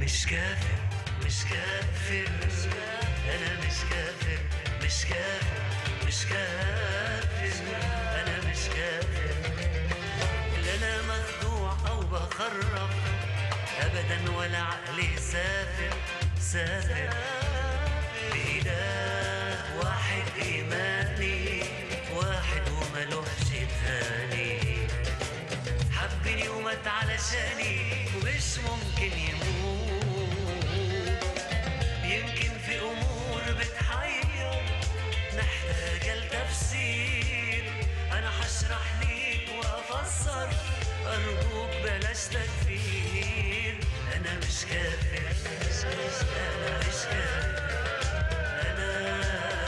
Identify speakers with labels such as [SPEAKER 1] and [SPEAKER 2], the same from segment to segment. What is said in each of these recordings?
[SPEAKER 1] مش كافر مش كافر انا مش كافر مش كافر مش كافر انا مش كافر لا انا مخدوع او بخرف ابدا ولا عقلي سافر سافر بإله واحد إيماني واحد وملوحش تاني حبني ومات علشاني ومش ممكن يموت يمكن في أمور بتحير محتاجة لتفسير أنا هشرح ليك وأفسر أرجوك بلاش تكفير أنا مش كافر أنا مش كافر أنا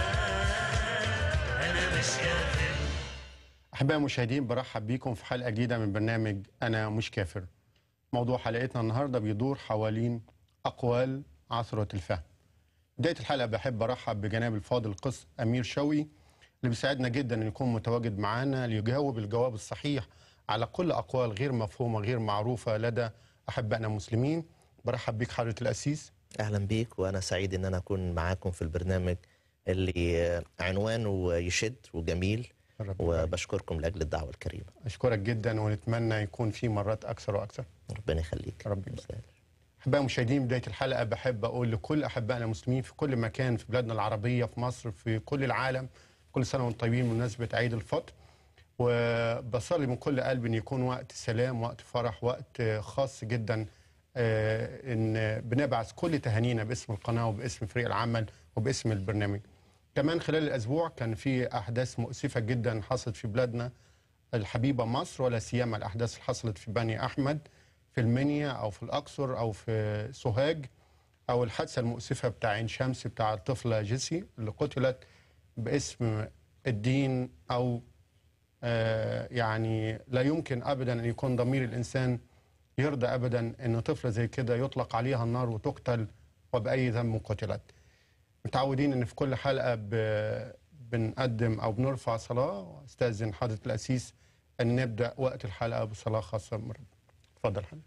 [SPEAKER 1] أنا مش كافر
[SPEAKER 2] أحبائي المشاهدين برحب بيكم في حلقة جديدة من برنامج أنا مش كافر موضوع حلقتنا النهاردة بيدور حوالين أقوال عثرة الفهم بداية الحلقة بحب أرحب بجناب الفاضل القس أمير شوي اللي بيساعدنا جدا أن يكون متواجد معانا ليجاوب الجواب الصحيح على كل أقوال غير مفهومة غير معروفة لدى أحبائنا المسلمين برحب بيك حضرة الأسيس
[SPEAKER 3] اهلا بيك وانا سعيد ان انا اكون معاكم في البرنامج اللي عنوانه يشد وجميل
[SPEAKER 2] رب يبارك.
[SPEAKER 3] وبشكركم لاجل الدعوه الكريمه
[SPEAKER 2] أشكرك جدا ونتمنى يكون في مرات أكثر وأكثر
[SPEAKER 3] ربنا يخليك
[SPEAKER 2] ربي يبارك. أحبائي المشاهدين بداية الحلقة بحب أقول لكل أحبائنا المسلمين في كل مكان في بلادنا العربية في مصر في كل العالم كل سنة وأنتم طيبين بمناسبة عيد الفطر وبصلي من كل قلب أن يكون وقت سلام وقت فرح وقت خاص جدا آه، أن بنبعث كل تهانينا باسم القناة وباسم فريق العمل وباسم البرنامج كمان خلال الأسبوع كان في أحداث مؤسفة جدا حصلت في بلادنا الحبيبة مصر ولا سيما الأحداث اللي حصلت في بني أحمد في المنيا أو في الأقصر أو في سوهاج أو الحادثة المؤسفة بتاع عين شمس بتاع الطفلة جيسي اللي قتلت باسم الدين أو آه، يعني لا يمكن أبدا أن يكون ضمير الإنسان يرضى أبدا أن طفلة زي كده يطلق عليها النار وتقتل وبأي ذنب قتلت متعودين ان في كل حلقه ب... بنقدم او بنرفع صلاه واستاذن حضره الاسيس ان نبدا وقت الحلقه بصلاه خاصه من رب. اتفضل حضرتك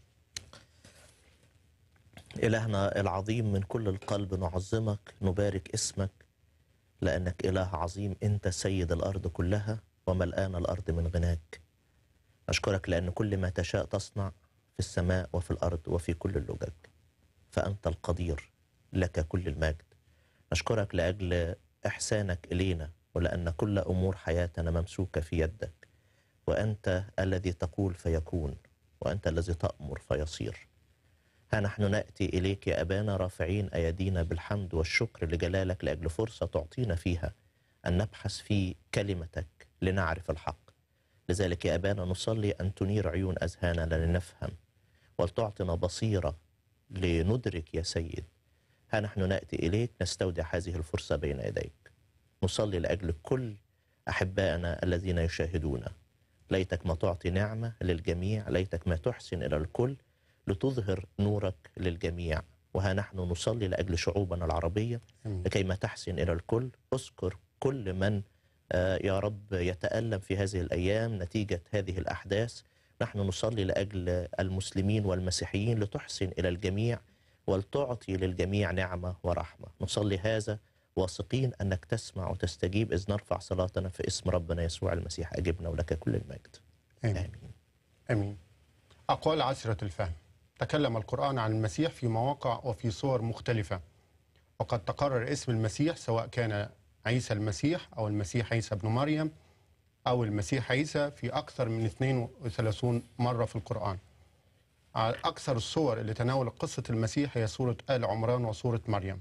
[SPEAKER 3] الهنا العظيم من كل القلب نعظمك نبارك اسمك لانك اله عظيم انت سيد الارض كلها وملآن الارض من غناك اشكرك لان كل ما تشاء تصنع في السماء وفي الارض وفي كل اللجج فانت القدير لك كل المجد نشكرك لاجل احسانك الينا ولان كل امور حياتنا ممسوكه في يدك وانت الذي تقول فيكون وانت الذي تامر فيصير ها نحن ناتي اليك يا ابانا رافعين ايدينا بالحمد والشكر لجلالك لاجل فرصه تعطينا فيها ان نبحث في كلمتك لنعرف الحق لذلك يا ابانا نصلي ان تنير عيون اذهاننا لنفهم ولتعطنا بصيره لندرك يا سيد ها نحن ناتي اليك نستودع هذه الفرصه بين يديك نصلي لاجل كل احبائنا الذين يشاهدونا ليتك ما تعطي نعمه للجميع ليتك ما تحسن الى الكل لتظهر نورك للجميع وها نحن نصلي لاجل شعوبنا العربيه
[SPEAKER 2] آمين.
[SPEAKER 3] لكي ما تحسن الى الكل اذكر كل من آه، يا رب يتالم في هذه الايام نتيجه هذه الاحداث نحن نصلي لاجل المسلمين والمسيحيين لتحسن الى الجميع ولتعطي للجميع نعمه ورحمه نصلي هذا واثقين انك تسمع وتستجيب اذ نرفع صلاتنا في اسم ربنا يسوع المسيح اجبنا ولك كل المجد
[SPEAKER 2] امين
[SPEAKER 3] امين
[SPEAKER 2] امين اقوال عسره الفهم تكلم القران عن المسيح في مواقع وفي صور مختلفه وقد تقرر اسم المسيح سواء كان عيسى المسيح او المسيح عيسى ابن مريم او المسيح عيسى في اكثر من 32 مره في القران على أكثر الصور اللي تناولت قصة المسيح هي سورة آل عمران وسورة مريم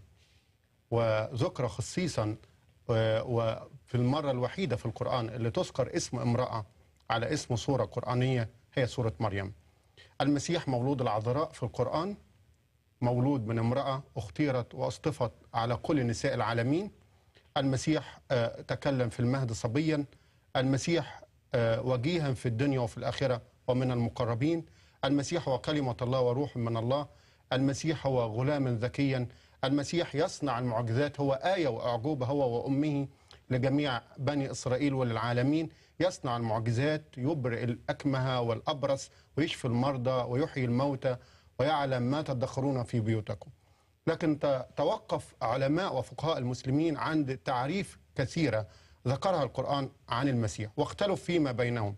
[SPEAKER 2] وذكر خصيصا آه، وفي المرة الوحيدة في القرآن اللي تذكر اسم امرأة على اسم سورة قرآنية هي سورة مريم المسيح مولود العذراء في القرآن مولود من امرأة اختيرت واصطفت على كل نساء العالمين المسيح آه، تكلم في المهد صبيا المسيح آه، وجيها في الدنيا وفي الآخرة ومن المقربين المسيح هو كلمة الله وروح من الله المسيح هو غلاما ذكيا المسيح يصنع المعجزات هو آية وأعجوبة هو وأمه لجميع بني إسرائيل وللعالمين يصنع المعجزات يبرئ الأكمه والأبرص ويشفي المرضى ويحيي الموتى ويعلم ما تدخرون في بيوتكم لكن ت- توقف علماء وفقهاء المسلمين عند تعريف كثيرة ذكرها القرآن عن المسيح واختلف فيما بينهم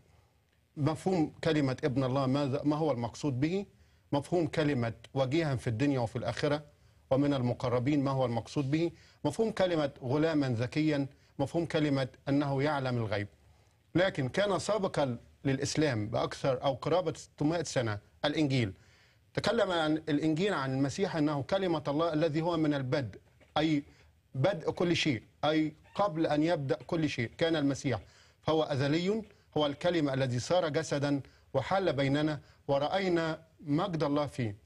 [SPEAKER 2] مفهوم كلمة ابن الله ماذا ما هو المقصود به مفهوم كلمة وجيها في الدنيا وفي الآخرة ومن المقربين ما هو المقصود به مفهوم كلمة غلاما ذكيا مفهوم كلمة أنه يعلم الغيب لكن كان سابقا للإسلام بأكثر أو قرابة 600 سنة الإنجيل تكلم عن الإنجيل عن المسيح أنه كلمة الله الذي هو من البدء أي بدء كل شيء أي قبل أن يبدأ كل شيء كان المسيح فهو أزلي هو الكلمة الذي صار جسدا وحل بيننا ورأينا مجد الله فيه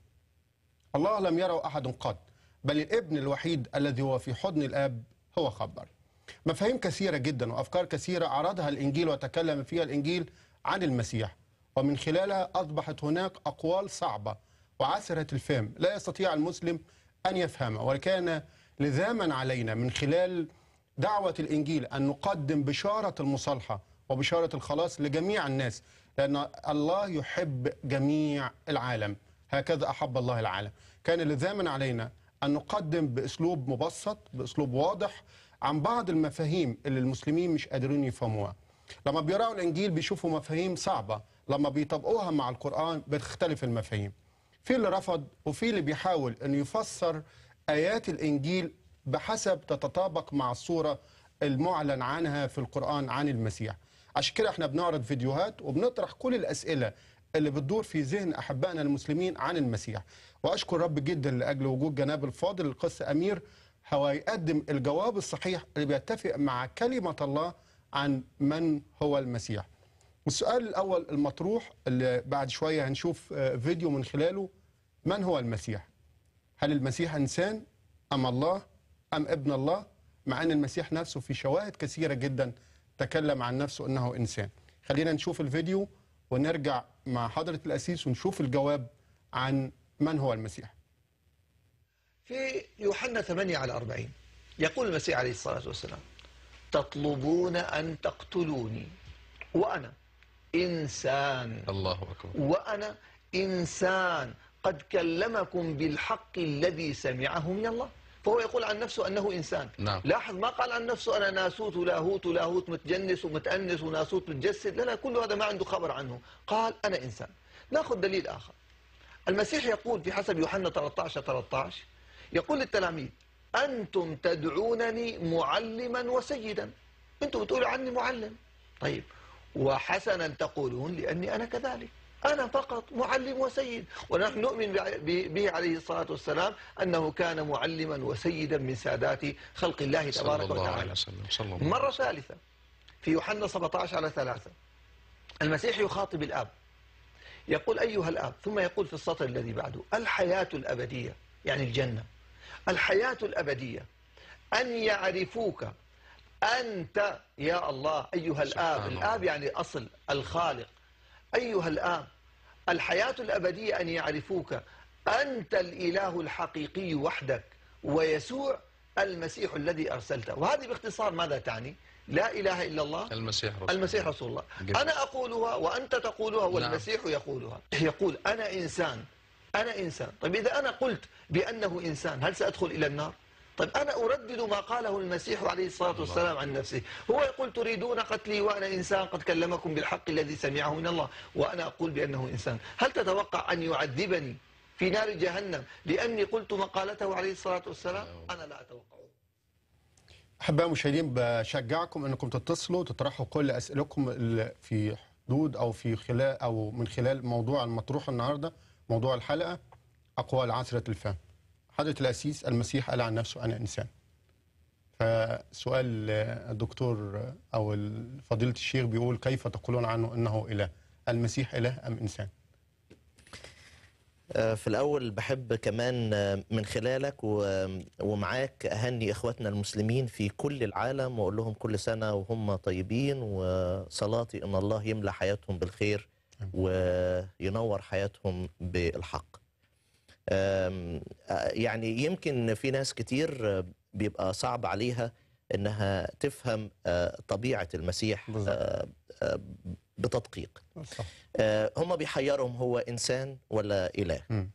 [SPEAKER 2] الله لم يره أحد قط بل الابن الوحيد الذي هو في حضن الآب هو خبر مفاهيم كثيرة جدا وأفكار كثيرة عرضها الإنجيل وتكلم فيها الإنجيل عن المسيح ومن خلالها أصبحت هناك أقوال صعبة وعسرة الفهم لا يستطيع المسلم أن يفهمها وكان لزاما علينا من خلال دعوة الإنجيل أن نقدم بشارة المصالحة وبشارة الخلاص لجميع الناس لأن الله يحب جميع العالم هكذا أحب الله العالم كان لزاما علينا أن نقدم بأسلوب مبسط بأسلوب واضح عن بعض المفاهيم اللي المسلمين مش قادرين يفهموها لما بيقرأوا الإنجيل بيشوفوا مفاهيم صعبة لما بيطبقوها مع القرآن بتختلف المفاهيم في اللي رفض وفي اللي بيحاول أن يفسر آيات الإنجيل بحسب تتطابق مع الصورة المعلن عنها في القرآن عن المسيح عشان كده احنا بنعرض فيديوهات وبنطرح كل الأسئلة اللي بتدور في ذهن أحبائنا المسلمين عن المسيح وأشكر رب جدا لأجل وجود جناب الفاضل القس أمير هو يقدم الجواب الصحيح اللي بيتفق مع كلمة الله عن من هو المسيح السؤال الأول المطروح اللي بعد شوية هنشوف آه، فيديو من خلاله من هو المسيح هل المسيح إنسان أم الله أم ابن الله مع أن المسيح نفسه في شواهد كثيرة جدا تكلم عن نفسه أنه إنسان خلينا نشوف الفيديو ونرجع مع حضرة الأسيس ونشوف الجواب عن من هو المسيح
[SPEAKER 4] في يوحنا 8 على 40 يقول المسيح عليه الصلاة والسلام تطلبون أن تقتلوني وأنا إنسان
[SPEAKER 5] الله أكبر
[SPEAKER 4] وأنا إنسان قد كلمكم بالحق الذي سمعه من الله فهو يقول عن نفسه أنه إنسان
[SPEAKER 5] نعم.
[SPEAKER 4] لاحظ ما قال عن نفسه أنا ناسوت ولاهوت ولاهوت متجنس ومتأنس وناسوت متجسد لا لا كل هذا ما عنده خبر عنه قال أنا إنسان ناخذ دليل آخر المسيح يقول في حسب يوحنا 13 13 يقول للتلاميذ أنتم تدعونني معلما وسيدا أنتم بتقولوا عني معلم طيب وحسنا تقولون لأني أنا كذلك أنا فقط معلم وسيد ونحن نؤمن ب- به عليه الصلاة والسلام أنه كان معلما وسيدا من سادات خلق الله
[SPEAKER 5] صلى
[SPEAKER 4] تبارك
[SPEAKER 5] الله عليه
[SPEAKER 4] وتعالى
[SPEAKER 5] وسلم صلى الله عليه
[SPEAKER 4] مرة ثالثة في يوحنا 17 على ثلاثة المسيح يخاطب الآب يقول أيها الآب ثم يقول في السطر الذي بعده الحياة الأبدية يعني الجنة الحياة الأبدية أن يعرفوك أنت يا الله أيها الآب
[SPEAKER 5] سبحان
[SPEAKER 4] الآب
[SPEAKER 5] الله.
[SPEAKER 4] يعني أصل الخالق أيها الآب الحياة الأبدية أن يعرفوك أنت الإله الحقيقي وحدك ويسوع المسيح الذي أرسلته وهذه باختصار ماذا تعني لا إله إلا الله
[SPEAKER 5] المسيح رسول
[SPEAKER 4] المسيح رسول الله
[SPEAKER 5] جميل.
[SPEAKER 4] أنا أقولها وأنت تقولها
[SPEAKER 5] نعم.
[SPEAKER 4] والمسيح يقولها يقول أنا إنسان أنا إنسان طيب إذا أنا قلت بأنه إنسان هل سأدخل إلى النار طيب أنا أردد ما قاله المسيح عليه الصلاة والسلام عن نفسه هو يقول تريدون قتلي وأنا إنسان قد كلمكم بالحق الذي سمعه من الله وأنا أقول بأنه إنسان هل تتوقع أن يعذبني في نار جهنم لأني قلت ما قالته عليه الصلاة والسلام أنا لا أتوقعه
[SPEAKER 2] أحباء المشاهدين بشجعكم أنكم تتصلوا تطرحوا كل أسئلتكم اللي في حدود أو في خلال أو من خلال موضوع المطروح النهاردة موضوع الحلقة أقوال عسرة الفهم حضرة الأسيس المسيح قال عن نفسه أنا إنسان فسؤال الدكتور أو فضيلة الشيخ بيقول كيف تقولون عنه أنه إله المسيح إله أم إنسان
[SPEAKER 3] آه، في الأول بحب كمان آه، من خلالك و- ومعاك أهني إخواتنا المسلمين في كل العالم وأقول لهم كل سنة وهم طيبين وصلاتي إن الله يملى حياتهم بالخير وينور حياتهم بالحق آم، آه، يعني يمكن في ناس كتير آه، بيبقى صعب عليها إنها تفهم آه، طبيعة المسيح
[SPEAKER 2] بالظبط.
[SPEAKER 3] آه، آه، بتدقيق
[SPEAKER 2] صح
[SPEAKER 3] آه، هم بيحيرهم هو إنسان ولا إله
[SPEAKER 2] مم.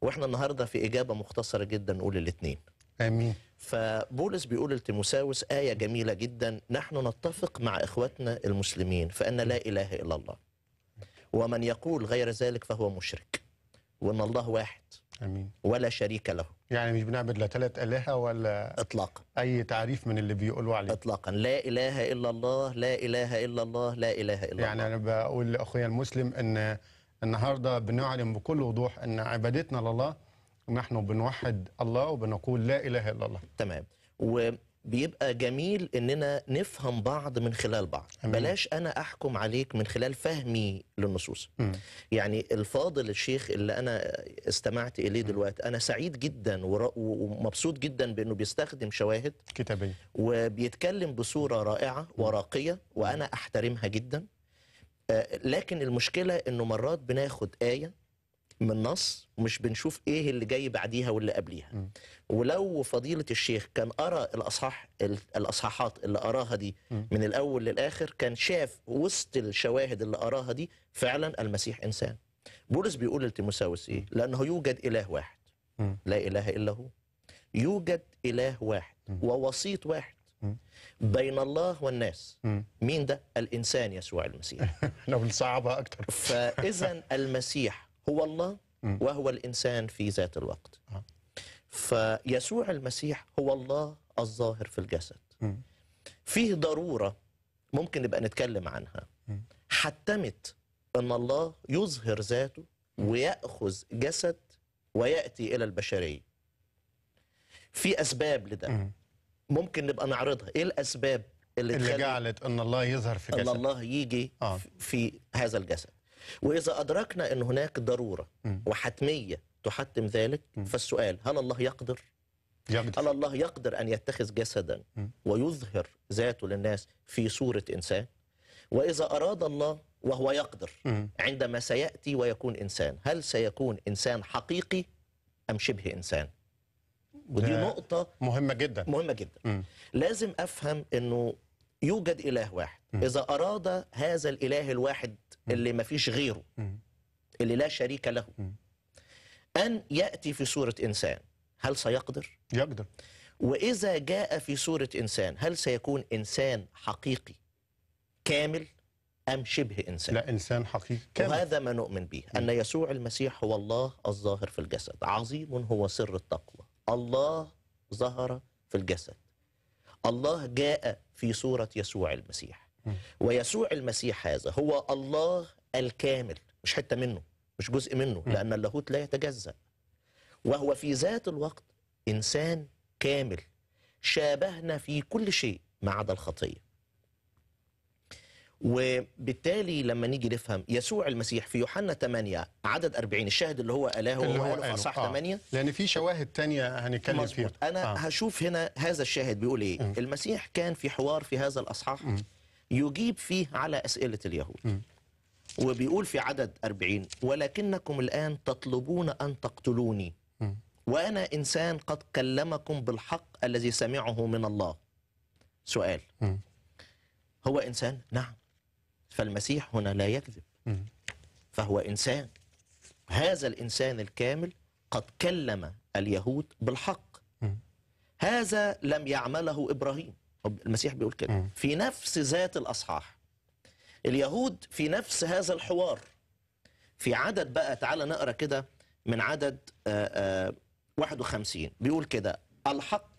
[SPEAKER 3] واحنا النهارده في اجابه مختصره جدا نقول الاثنين
[SPEAKER 2] امين
[SPEAKER 3] فبولس بيقول لتيموساوس آية جميلة جدا نحن نتفق مع إخوتنا المسلمين فأن لا إله إلا الله ومن يقول غير ذلك فهو مشرك وأن الله واحد
[SPEAKER 2] امين
[SPEAKER 3] ولا شريك له
[SPEAKER 2] يعني مش بنعبد لا ثلاث الهه ولا
[SPEAKER 3] إطلاقا
[SPEAKER 2] اي تعريف من اللي بيقولوا عليه
[SPEAKER 3] إطلاقا لا إله إلا الله لا إله إلا الله لا إله إلا
[SPEAKER 2] يعني
[SPEAKER 3] الله
[SPEAKER 2] انا بقول لاخويا المسلم ان النهارده بنعلن بكل وضوح ان عبادتنا لله نحن بنوحد الله وبنقول لا اله الا الله
[SPEAKER 3] تمام وبيبقى جميل اننا نفهم بعض من خلال بعض
[SPEAKER 2] أمين.
[SPEAKER 3] بلاش انا احكم عليك من خلال فهمي للنصوص
[SPEAKER 2] مم.
[SPEAKER 3] يعني الفاضل الشيخ اللي انا استمعت اليه دلوقتي انا سعيد جدا ور- ومبسوط جدا بانه بيستخدم شواهد
[SPEAKER 2] كتابيه
[SPEAKER 3] وبيتكلم بصوره رائعه وراقيه وانا احترمها جدا آه، لكن المشكله انه مرات بناخد ايه من نص ومش بنشوف ايه اللي جاي بعديها واللي قبليها
[SPEAKER 2] م.
[SPEAKER 3] ولو فضيله الشيخ كان قرا الاصحاح ال- الاصحاحات اللي قراها دي
[SPEAKER 2] م.
[SPEAKER 3] من الاول للاخر كان شاف وسط الشواهد اللي قراها دي فعلا المسيح انسان بولس بيقول لتيموساوس ايه لانه يوجد اله واحد
[SPEAKER 2] مم.
[SPEAKER 3] لا اله الا هو يوجد اله واحد
[SPEAKER 2] م.
[SPEAKER 3] ووسيط واحد
[SPEAKER 2] م.
[SPEAKER 3] بين الله والناس
[SPEAKER 2] مم.
[SPEAKER 3] مين ده الانسان يسوع المسيح
[SPEAKER 2] احنا بنصعبها اكتر
[SPEAKER 3] فاذا المسيح هو الله
[SPEAKER 2] مم.
[SPEAKER 3] وهو الانسان في ذات الوقت
[SPEAKER 2] آه.
[SPEAKER 3] فيسوع المسيح هو الله الظاهر في الجسد
[SPEAKER 2] مم.
[SPEAKER 3] فيه ضروره ممكن نبقى نتكلم عنها
[SPEAKER 2] مم.
[SPEAKER 3] حتمت ان الله يظهر ذاته وياخذ جسد وياتي الى البشريه في اسباب لده
[SPEAKER 2] مم.
[SPEAKER 3] ممكن نبقى نعرضها ايه الاسباب اللي,
[SPEAKER 2] اللي
[SPEAKER 3] تخلي
[SPEAKER 2] جعلت ان الله يظهر في
[SPEAKER 3] ان
[SPEAKER 2] جسد
[SPEAKER 3] الله يجي
[SPEAKER 2] آه.
[SPEAKER 3] في- في هذا الجسد واذا ادركنا ان هناك ضروره
[SPEAKER 2] مم.
[SPEAKER 3] وحتميه تحتم ذلك
[SPEAKER 2] مم.
[SPEAKER 3] فالسؤال هل الله يقدر هل
[SPEAKER 2] يقدر
[SPEAKER 3] الله يقدر ان يتخذ جسدا
[SPEAKER 2] مم.
[SPEAKER 3] ويظهر ذاته للناس في صوره انسان واذا اراد الله وهو يقدر
[SPEAKER 2] مم.
[SPEAKER 3] عندما سياتي ويكون انسان هل سيكون انسان حقيقي ام شبه انسان ودي
[SPEAKER 2] ده
[SPEAKER 3] نقطه
[SPEAKER 2] مهمه جدا
[SPEAKER 3] مهمه جدا
[SPEAKER 2] مم.
[SPEAKER 3] لازم افهم انه يوجد اله واحد اذا اراد هذا الاله الواحد اللي ما فيش غيره
[SPEAKER 2] مم.
[SPEAKER 3] اللي لا شريك له
[SPEAKER 2] مم.
[SPEAKER 3] ان ياتي في صوره انسان هل سيقدر
[SPEAKER 2] يقدر
[SPEAKER 3] واذا جاء في صوره انسان هل سيكون انسان حقيقي كامل ام شبه انسان
[SPEAKER 2] لا انسان حقيقي كامل
[SPEAKER 3] وهذا ما نؤمن به أن يسوع المسيح هو الله الظاهر في الجسد عظيم هو سر التقوى الله ظهر في الجسد الله جاء في صورة يسوع المسيح
[SPEAKER 2] مم.
[SPEAKER 3] ويسوع المسيح هذا هو الله الكامل مش حتة منه مش جزء منه
[SPEAKER 2] مم.
[SPEAKER 3] لأن اللاهوت لا يتجزأ وهو في ذات الوقت إنسان كامل شابهنا في كل شيء ما عدا الخطية وبالتالي لما نيجي نفهم يسوع المسيح في يوحنا 8 عدد 40 الشاهد اللي هو قاله
[SPEAKER 2] اللي
[SPEAKER 3] وهو
[SPEAKER 2] هو
[SPEAKER 3] قاله في
[SPEAKER 2] قاله.
[SPEAKER 3] اصحاح
[SPEAKER 2] آه.
[SPEAKER 3] 8
[SPEAKER 2] لان في شواهد تانية هنتكلم فيها
[SPEAKER 3] مظبوط انا
[SPEAKER 2] آه.
[SPEAKER 3] هشوف هنا هذا الشاهد بيقول ايه
[SPEAKER 2] مم.
[SPEAKER 3] المسيح كان في حوار في هذا الاصحاح
[SPEAKER 2] مم.
[SPEAKER 3] يجيب فيه على اسئله اليهود
[SPEAKER 2] مم.
[SPEAKER 3] وبيقول في عدد 40 ولكنكم الان تطلبون ان تقتلوني
[SPEAKER 2] مم.
[SPEAKER 3] وانا انسان قد كلمكم بالحق الذي سمعه من الله سؤال
[SPEAKER 2] مم.
[SPEAKER 3] هو انسان نعم فالمسيح هنا لا يكذب
[SPEAKER 2] مم.
[SPEAKER 3] فهو انسان هذا الانسان الكامل قد كلم اليهود بالحق
[SPEAKER 2] مم.
[SPEAKER 3] هذا لم يعمله ابراهيم المسيح بيقول كده
[SPEAKER 2] مم.
[SPEAKER 3] في نفس ذات الاصحاح اليهود في نفس هذا الحوار في عدد بقى تعالى نقرا كده من عدد آه، آه، 51 بيقول كده الحق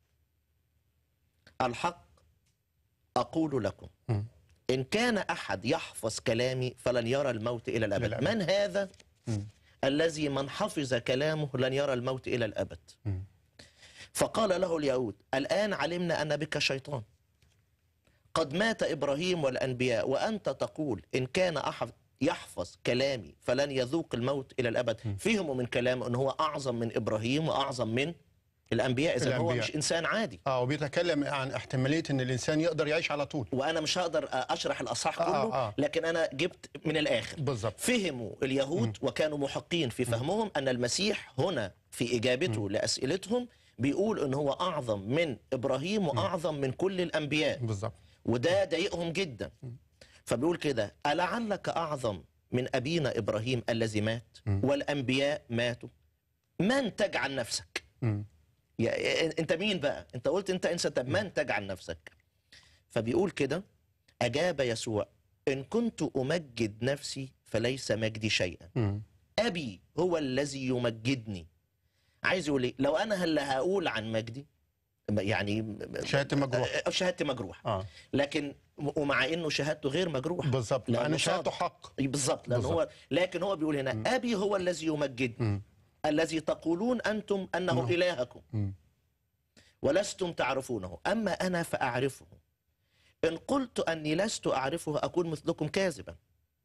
[SPEAKER 3] الحق اقول لكم
[SPEAKER 2] مم.
[SPEAKER 3] إن كان أحد يحفظ كلامي فلن يرى الموت إلى الأبد
[SPEAKER 2] للأبد.
[SPEAKER 3] من هذا
[SPEAKER 2] مم.
[SPEAKER 3] الذي من حفظ كلامه لن يرى الموت إلى الأبد
[SPEAKER 2] مم.
[SPEAKER 3] فقال له اليهود الآن علمنا أن بك شيطان قد مات إبراهيم والأنبياء وأنت تقول إن كان أحد يحفظ كلامي فلن يذوق الموت إلى الأبد فهموا من كلامه أنه هو أعظم من إبراهيم وأعظم من الأنبياء إذا هو
[SPEAKER 2] الأنبياء.
[SPEAKER 3] مش إنسان عادي
[SPEAKER 2] اه وبيتكلم عن احتماليه ان الانسان يقدر يعيش على طول
[SPEAKER 3] وأنا مش هقدر أشرح الأصحاح
[SPEAKER 2] آه،
[SPEAKER 3] كله
[SPEAKER 2] آه.
[SPEAKER 3] لكن أنا جبت من الآخر
[SPEAKER 2] بالظبط
[SPEAKER 3] فهموا اليهود وكانوا محقين في فهمهم أن المسيح هنا في إجابته لأسئلتهم بيقول أن هو أعظم من إبراهيم وأعظم من كل الأنبياء
[SPEAKER 2] بالظبط
[SPEAKER 3] وده ضايقهم جدا فبيقول كده ألعلك أعظم من أبينا إبراهيم الذي مات والأنبياء ماتوا من تجعل نفسك
[SPEAKER 2] مم.
[SPEAKER 3] يا انت مين بقى انت قلت انت انسان طب من تجعل نفسك فبيقول كده اجاب يسوع ان كنت امجد نفسي فليس مجدي شيئا
[SPEAKER 2] مم.
[SPEAKER 3] ابي هو الذي يمجدني عايز يقول ايه لو انا اللي هقول عن مجدي يعني
[SPEAKER 2] شهادتي مجروحة.
[SPEAKER 3] آه، شهادتي مجروحه
[SPEAKER 2] اه
[SPEAKER 3] لكن ومع انه شهادته غير مجروحه
[SPEAKER 2] بالظبط
[SPEAKER 3] لأنه
[SPEAKER 2] لان شهادته
[SPEAKER 3] صادق.
[SPEAKER 2] حق
[SPEAKER 3] بالظبط لان هو لكن هو بيقول هنا ابي هو الذي يمجدني
[SPEAKER 2] مم.
[SPEAKER 3] الذي تقولون انتم انه
[SPEAKER 2] نعم.
[SPEAKER 3] الهكم
[SPEAKER 2] مم.
[SPEAKER 3] ولستم تعرفونه اما انا فاعرفه ان قلت اني لست اعرفه اكون مثلكم كاذبا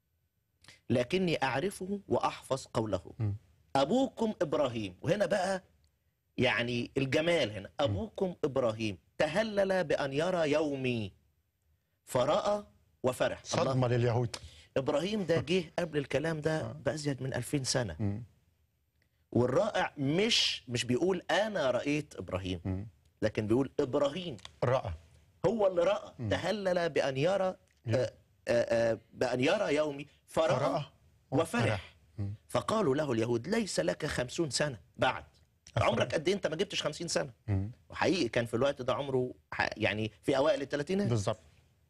[SPEAKER 3] لكني اعرفه واحفظ قوله
[SPEAKER 2] م.
[SPEAKER 3] ابوكم ابراهيم وهنا بقى يعني الجمال هنا ابوكم ابراهيم تهلل بان يرى يومي فراى وفرح الله
[SPEAKER 2] صدمه لليهود
[SPEAKER 3] ابراهيم ده جه قبل الكلام ده بازيد من 2000 سنه
[SPEAKER 2] مم.
[SPEAKER 3] والرائع مش مش بيقول انا رايت ابراهيم
[SPEAKER 2] مم.
[SPEAKER 3] لكن بيقول ابراهيم
[SPEAKER 2] راى
[SPEAKER 3] هو اللي راى تهلل بان يرى آه، آه، آه، بان يرى يومي
[SPEAKER 2] فرأى
[SPEAKER 3] فراى وفرح
[SPEAKER 2] مم.
[SPEAKER 3] فقالوا له اليهود ليس لك خمسون سنة بعد
[SPEAKER 2] أفرح.
[SPEAKER 3] عمرك قد ايه انت ما جبتش خمسين سنة
[SPEAKER 2] مم.
[SPEAKER 3] وحقيقي كان في الوقت ده عمره ح- يعني في اوائل الثلاثينات
[SPEAKER 2] بالظبط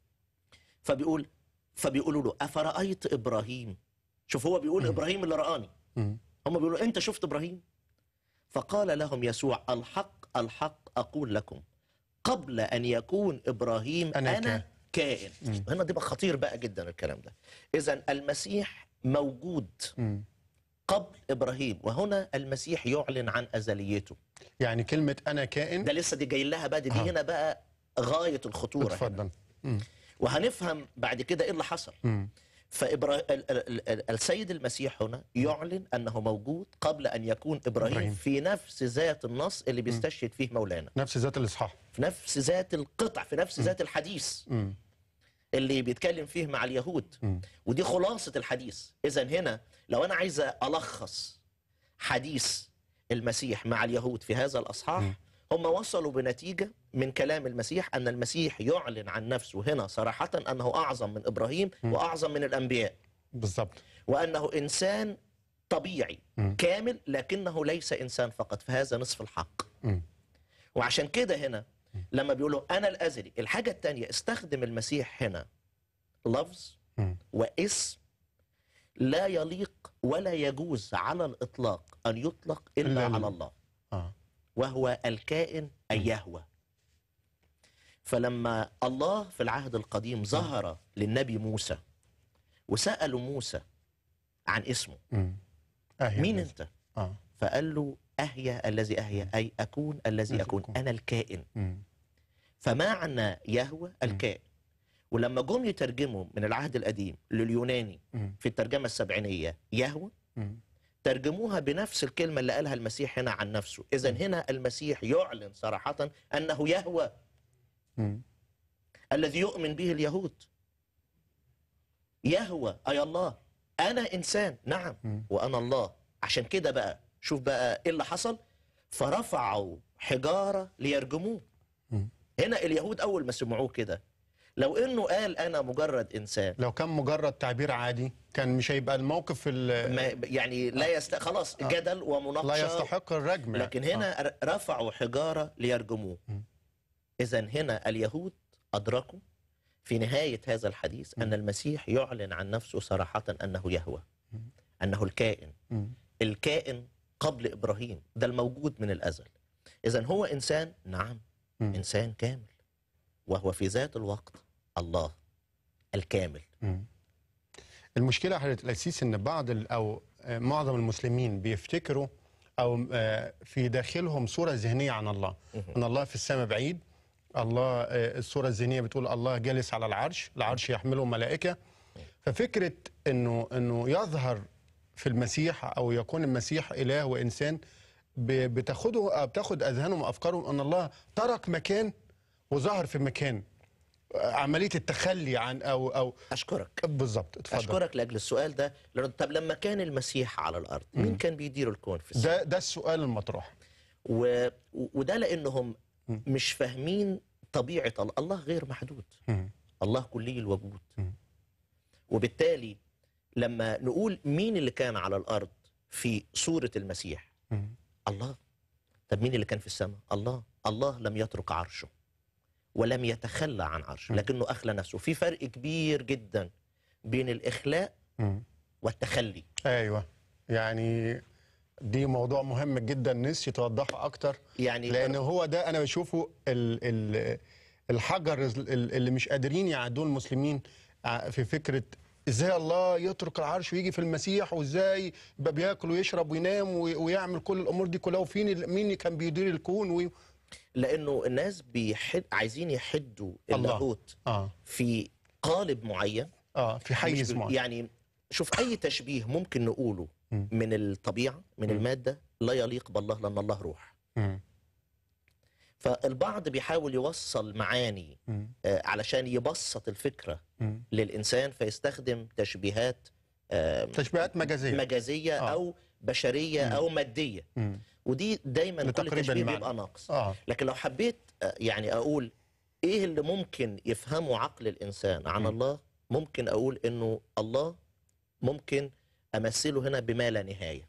[SPEAKER 3] فبيقول فبيقولوا له افرايت ابراهيم شوف هو بيقول ابراهيم اللي رآني
[SPEAKER 2] مم.
[SPEAKER 3] هم بيقولوا انت شفت ابراهيم فقال لهم يسوع الحق الحق اقول لكم قبل ان يكون ابراهيم
[SPEAKER 2] أنا
[SPEAKER 3] انا, كائن هنا دي بقى خطير بقى جدا الكلام ده اذا المسيح موجود
[SPEAKER 2] مم.
[SPEAKER 3] قبل ابراهيم وهنا المسيح يعلن عن ازليته
[SPEAKER 2] يعني كلمه انا كائن
[SPEAKER 3] ده لسه دي جاي لها بقى دي, دي
[SPEAKER 2] آه.
[SPEAKER 3] هنا بقى غايه الخطوره هنا.
[SPEAKER 2] اتفضل مم.
[SPEAKER 3] وهنفهم بعد كده ايه اللي حصل
[SPEAKER 2] مم.
[SPEAKER 3] فإبرا... ال... ال... ال... السيد المسيح هنا يعلن انه موجود قبل ان يكون ابراهيم,
[SPEAKER 2] إبراهيم.
[SPEAKER 3] في نفس ذات النص اللي بيستشهد فيه مولانا
[SPEAKER 2] نفس ذات الاصحاح
[SPEAKER 3] في نفس ذات القطع في نفس ذات الحديث
[SPEAKER 2] مم.
[SPEAKER 3] اللي بيتكلم فيه مع اليهود
[SPEAKER 2] مم.
[SPEAKER 3] ودي خلاصه الحديث اذا هنا لو انا عايز الخص حديث المسيح مع اليهود في هذا الاصحاح هم وصلوا بنتيجه من كلام المسيح ان المسيح يعلن عن نفسه هنا صراحه انه اعظم من ابراهيم واعظم من الانبياء
[SPEAKER 2] بالظبط
[SPEAKER 3] وانه انسان طبيعي
[SPEAKER 2] مم.
[SPEAKER 3] كامل لكنه ليس انسان فقط فهذا نصف الحق
[SPEAKER 2] مم.
[SPEAKER 3] وعشان كده هنا لما بيقولوا انا الازلي الحاجه الثانيه استخدم المسيح هنا لفظ
[SPEAKER 2] مم.
[SPEAKER 3] واسم لا يليق ولا يجوز على الاطلاق ان يطلق الا
[SPEAKER 2] إلا
[SPEAKER 3] على
[SPEAKER 2] لله.
[SPEAKER 3] الله
[SPEAKER 2] اه
[SPEAKER 3] وهو الكائن اي يهوى فلما الله في العهد القديم ظهر للنبي موسى وسالوا موسى عن اسمه
[SPEAKER 2] مم. أهي
[SPEAKER 3] مين
[SPEAKER 2] الذي-
[SPEAKER 3] انت
[SPEAKER 2] اه
[SPEAKER 3] فقال له اهيا الذي اهيا اي اكون الذي
[SPEAKER 2] الذي
[SPEAKER 3] اكون
[SPEAKER 2] أكون.
[SPEAKER 3] انا الكائن
[SPEAKER 2] مم.
[SPEAKER 3] فمعنى يهوى الكائن ولما جم يترجموا من العهد القديم لليوناني
[SPEAKER 2] مم.
[SPEAKER 3] في الترجمه السبعينيه يهوى
[SPEAKER 2] مم.
[SPEAKER 3] ترجموها بنفس الكلمه اللي قالها المسيح هنا عن نفسه اذا هنا المسيح يعلن صراحه انه يهوى
[SPEAKER 2] مم.
[SPEAKER 3] الذي يؤمن به اليهود يهوى اي الله انا انسان نعم
[SPEAKER 2] مم.
[SPEAKER 3] وانا الله عشان كده بقى شوف بقى ايه اللي حصل فرفعوا حجاره ليرجموه
[SPEAKER 2] مم.
[SPEAKER 3] هنا اليهود اول ما سمعوه كده لو انه قال انا مجرد انسان
[SPEAKER 2] لو كان مجرد تعبير عادي كان مش هيبقى الموقف ال-
[SPEAKER 3] ما يعني لا يست... خلاص جدل ومناقشه
[SPEAKER 2] لا يستحق الرجم يعني.
[SPEAKER 3] لكن هنا ر- رفعوا حجاره ليرجموه
[SPEAKER 2] مم.
[SPEAKER 3] اذا هنا اليهود ادركوا في نهايه هذا الحديث ان المسيح يعلن عن نفسه صراحه انه يهوى انه الكائن
[SPEAKER 2] مم.
[SPEAKER 3] الكائن قبل ابراهيم ده الموجود من الازل اذا هو انسان نعم
[SPEAKER 2] مم.
[SPEAKER 3] انسان كامل وهو في ذات الوقت الله الكامل
[SPEAKER 2] مم. المشكلة يا حضرة الأسيس إن بعض ال- أو آه، معظم المسلمين بيفتكروا أو آه، في داخلهم صورة ذهنية عن الله أن الله في السماء بعيد الله آه، الصورة الذهنية بتقول الله جالس على العرش العرش يحمله ملائكة ففكرة إنه إنه يظهر في المسيح أو يكون المسيح إله وإنسان ب- بتاخده أو بتاخد أذهانهم وأفكارهم أن الله ترك مكان وظهر في مكان آه، عملية التخلي عن أو أو
[SPEAKER 3] اشكرك
[SPEAKER 2] بالظبط اتفضل
[SPEAKER 3] اشكرك لاجل السؤال ده لأنه طب لما كان المسيح على الارض مين كان بيدير الكون في السماء
[SPEAKER 2] ده ده السؤال المطروح
[SPEAKER 3] و... وده لانهم مش فاهمين طبيعه الله الله غير محدود
[SPEAKER 2] مم.
[SPEAKER 3] الله كلي الوجود
[SPEAKER 2] مم.
[SPEAKER 3] وبالتالي لما نقول مين اللي كان على الارض في صوره المسيح
[SPEAKER 2] مم.
[SPEAKER 3] الله طب مين اللي كان في السماء الله الله لم يترك عرشه ولم يتخلى عن عرشه
[SPEAKER 2] م.
[SPEAKER 3] لكنه اخلى نفسه في فرق كبير جدا بين الاخلاء
[SPEAKER 2] مم.
[SPEAKER 3] والتخلي
[SPEAKER 2] ايوه يعني دي موضوع مهم جدا نفسي توضحه اكتر
[SPEAKER 3] يعني
[SPEAKER 2] لان هو ده انا بشوفه ال ال الحجر ال- اللي مش قادرين يعدوه المسلمين ع- في فكره ازاي الله يترك العرش ويجي في المسيح وازاي يبقى بياكل ويشرب وينام وي- ويعمل كل الامور دي كلها وفين ال- مين اللي كان بيدير الكون و...
[SPEAKER 3] لانه الناس بيحد عايزين يحدوا
[SPEAKER 2] الله.
[SPEAKER 3] اللاهوت
[SPEAKER 2] اه
[SPEAKER 3] في قالب معين
[SPEAKER 2] اه في حيز
[SPEAKER 3] مش ب-
[SPEAKER 2] معين
[SPEAKER 3] يعني شوف اي تشبيه ممكن نقوله
[SPEAKER 2] مم.
[SPEAKER 3] من الطبيعه من
[SPEAKER 2] مم.
[SPEAKER 3] الماده لا يليق بالله لان الله روح
[SPEAKER 2] مم.
[SPEAKER 3] فالبعض بيحاول يوصل معاني
[SPEAKER 2] مم.
[SPEAKER 3] آه، علشان يبسط الفكره
[SPEAKER 2] مم.
[SPEAKER 3] للانسان فيستخدم تشبيهات آه،
[SPEAKER 2] تشبيهات مجازيه
[SPEAKER 3] مجازيه
[SPEAKER 2] آه.
[SPEAKER 3] او بشريه
[SPEAKER 2] مم.
[SPEAKER 3] او ماديه
[SPEAKER 2] مم.
[SPEAKER 3] ودي دايما كل
[SPEAKER 2] لتقريب
[SPEAKER 3] تشبيه
[SPEAKER 2] المعنى.
[SPEAKER 3] بيبقى ناقص
[SPEAKER 2] اه
[SPEAKER 3] لكن لو حبيت آه، يعني اقول ايه اللي ممكن يفهمه عقل الانسان عن
[SPEAKER 2] م.
[SPEAKER 3] الله ممكن اقول انه الله ممكن امثله هنا بما لا نهايه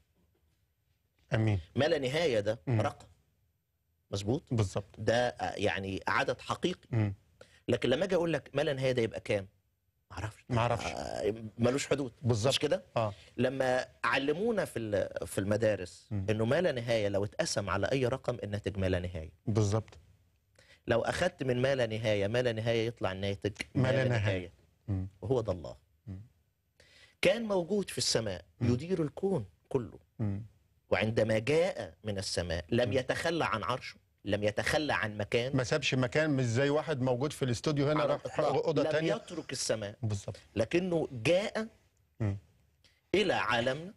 [SPEAKER 2] امين
[SPEAKER 3] ما لا نهايه ده
[SPEAKER 2] م.
[SPEAKER 3] رقم مظبوط
[SPEAKER 2] بالظبط
[SPEAKER 3] ده آه، يعني عدد حقيقي
[SPEAKER 2] مم.
[SPEAKER 3] لكن لما اجي اقول لك ما لا نهايه ده يبقى كام معرفش
[SPEAKER 2] معرفش.
[SPEAKER 3] آه، ملوش حدود
[SPEAKER 2] بالظبط
[SPEAKER 3] مش كده
[SPEAKER 2] اه
[SPEAKER 3] لما علمونا في ال- في المدارس
[SPEAKER 2] م.
[SPEAKER 3] انه ما لا نهايه لو اتقسم على اي رقم الناتج ما لا نهايه
[SPEAKER 2] بالظبط
[SPEAKER 3] لو اخذت من ما لا نهايه ما لا نهايه يطلع الناتج
[SPEAKER 2] ما لا نهاية. مم.
[SPEAKER 3] وهو ده الله
[SPEAKER 2] مم.
[SPEAKER 3] كان موجود في السماء
[SPEAKER 2] مم.
[SPEAKER 3] يدير الكون كله
[SPEAKER 2] مم.
[SPEAKER 3] وعندما جاء من السماء لم
[SPEAKER 2] مم.
[SPEAKER 3] يتخلى عن عرشه لم يتخلى عن مكان
[SPEAKER 2] ما سابش مكان مش زي واحد موجود في الاستوديو هنا
[SPEAKER 3] على
[SPEAKER 2] راح
[SPEAKER 3] الإطلاق.
[SPEAKER 2] اوضه
[SPEAKER 3] لم
[SPEAKER 2] تانية
[SPEAKER 3] يترك السماء
[SPEAKER 2] بالظبط
[SPEAKER 3] لكنه جاء
[SPEAKER 2] مم.
[SPEAKER 3] الى عالمنا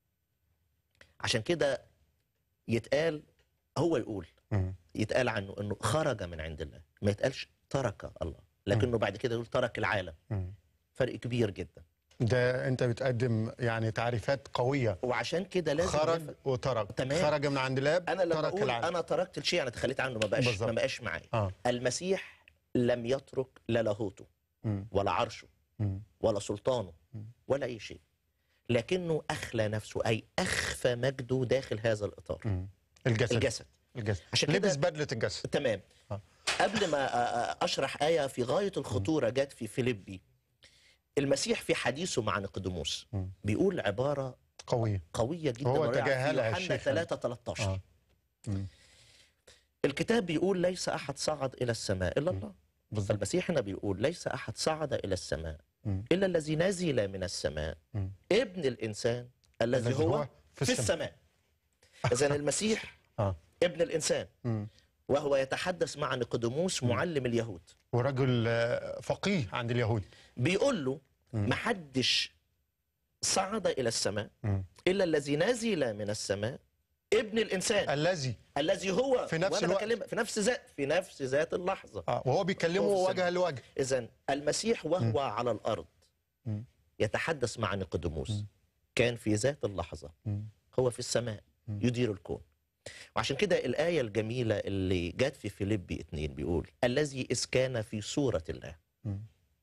[SPEAKER 3] عشان كده يتقال هو يقول
[SPEAKER 2] مم.
[SPEAKER 3] يتقال عنه انه خرج من عند الله ما يتقالش ترك الله لكنه بعد كده يقول ترك العالم
[SPEAKER 2] مم.
[SPEAKER 3] فرق كبير جدا
[SPEAKER 2] ده انت بتقدم يعني تعريفات قويه
[SPEAKER 3] وعشان كده لازم
[SPEAKER 2] خرج
[SPEAKER 3] نفهم.
[SPEAKER 2] وترك
[SPEAKER 3] تمام.
[SPEAKER 2] خرج من عند الاب
[SPEAKER 3] انا لما
[SPEAKER 2] ترك
[SPEAKER 3] اقول
[SPEAKER 2] العالم
[SPEAKER 3] انا تركت الشيء انا تخليت عنه ما بقاش
[SPEAKER 2] بالظبط.
[SPEAKER 3] ما بقاش معايا
[SPEAKER 2] اه
[SPEAKER 3] المسيح لم يترك لا لاهوته
[SPEAKER 2] مم.
[SPEAKER 3] ولا عرشه
[SPEAKER 2] مم.
[SPEAKER 3] ولا سلطانه
[SPEAKER 2] مم.
[SPEAKER 3] ولا اي شيء لكنه اخلى نفسه اي اخفى مجده داخل هذا الاطار
[SPEAKER 2] مم. الجسد
[SPEAKER 3] الجسد
[SPEAKER 2] الجسد
[SPEAKER 3] عشان كده
[SPEAKER 2] لبس بدله الجسد
[SPEAKER 3] تمام
[SPEAKER 2] آه.
[SPEAKER 3] قبل ما أ- أ- اشرح ايه في غايه الخطوره جت في فيليبي المسيح في حديثه مع نيقوديموس
[SPEAKER 2] مم.
[SPEAKER 3] بيقول عباره
[SPEAKER 2] قويه
[SPEAKER 3] قويه جدا
[SPEAKER 2] هو
[SPEAKER 3] ورائعة في
[SPEAKER 2] تجاهلها
[SPEAKER 3] يوحنا
[SPEAKER 2] الشيخ.
[SPEAKER 3] 3 13
[SPEAKER 2] اه مم.
[SPEAKER 3] الكتاب بيقول ليس احد صعد الى السماء الا
[SPEAKER 2] مم.
[SPEAKER 3] الله
[SPEAKER 2] بالظبط
[SPEAKER 3] المسيح هنا بيقول ليس احد صعد الى السماء
[SPEAKER 2] مم.
[SPEAKER 3] الا الذي نزل من السماء
[SPEAKER 2] مم.
[SPEAKER 3] ابن الانسان الذي هو
[SPEAKER 2] في
[SPEAKER 3] في
[SPEAKER 2] السماء
[SPEAKER 3] السماء اذا المسيح
[SPEAKER 2] اه
[SPEAKER 3] ابن الانسان
[SPEAKER 2] مم.
[SPEAKER 3] وهو يتحدث مع نيقوديموس معلم اليهود
[SPEAKER 2] ورجل آه، فقيه عند اليهود
[SPEAKER 3] بيقول له
[SPEAKER 2] مم.
[SPEAKER 3] محدش صعد الى السماء
[SPEAKER 2] مم.
[SPEAKER 3] الا الذي نزل من السماء ابن الانسان
[SPEAKER 2] الذي
[SPEAKER 3] الذي هو
[SPEAKER 2] في نفس
[SPEAKER 3] وأنا
[SPEAKER 2] الوقت.
[SPEAKER 3] بكلمك في نفس ذات في نفس ذات اللحظه
[SPEAKER 2] اه وهو بيكلمه
[SPEAKER 3] هو في
[SPEAKER 2] وجها لوجه
[SPEAKER 3] اذا المسيح وهو على الارض
[SPEAKER 2] مم.
[SPEAKER 3] يتحدث مع نيقوديموس
[SPEAKER 2] مم.
[SPEAKER 3] كان في ذات اللحظه
[SPEAKER 2] مم.
[SPEAKER 3] هو في السماء
[SPEAKER 2] مم.
[SPEAKER 3] يدير الكون وعشان كده الآية الجميلة اللي جت في فيليبي اتنين بيقول الذي إذ كان في صورة الله
[SPEAKER 2] مم.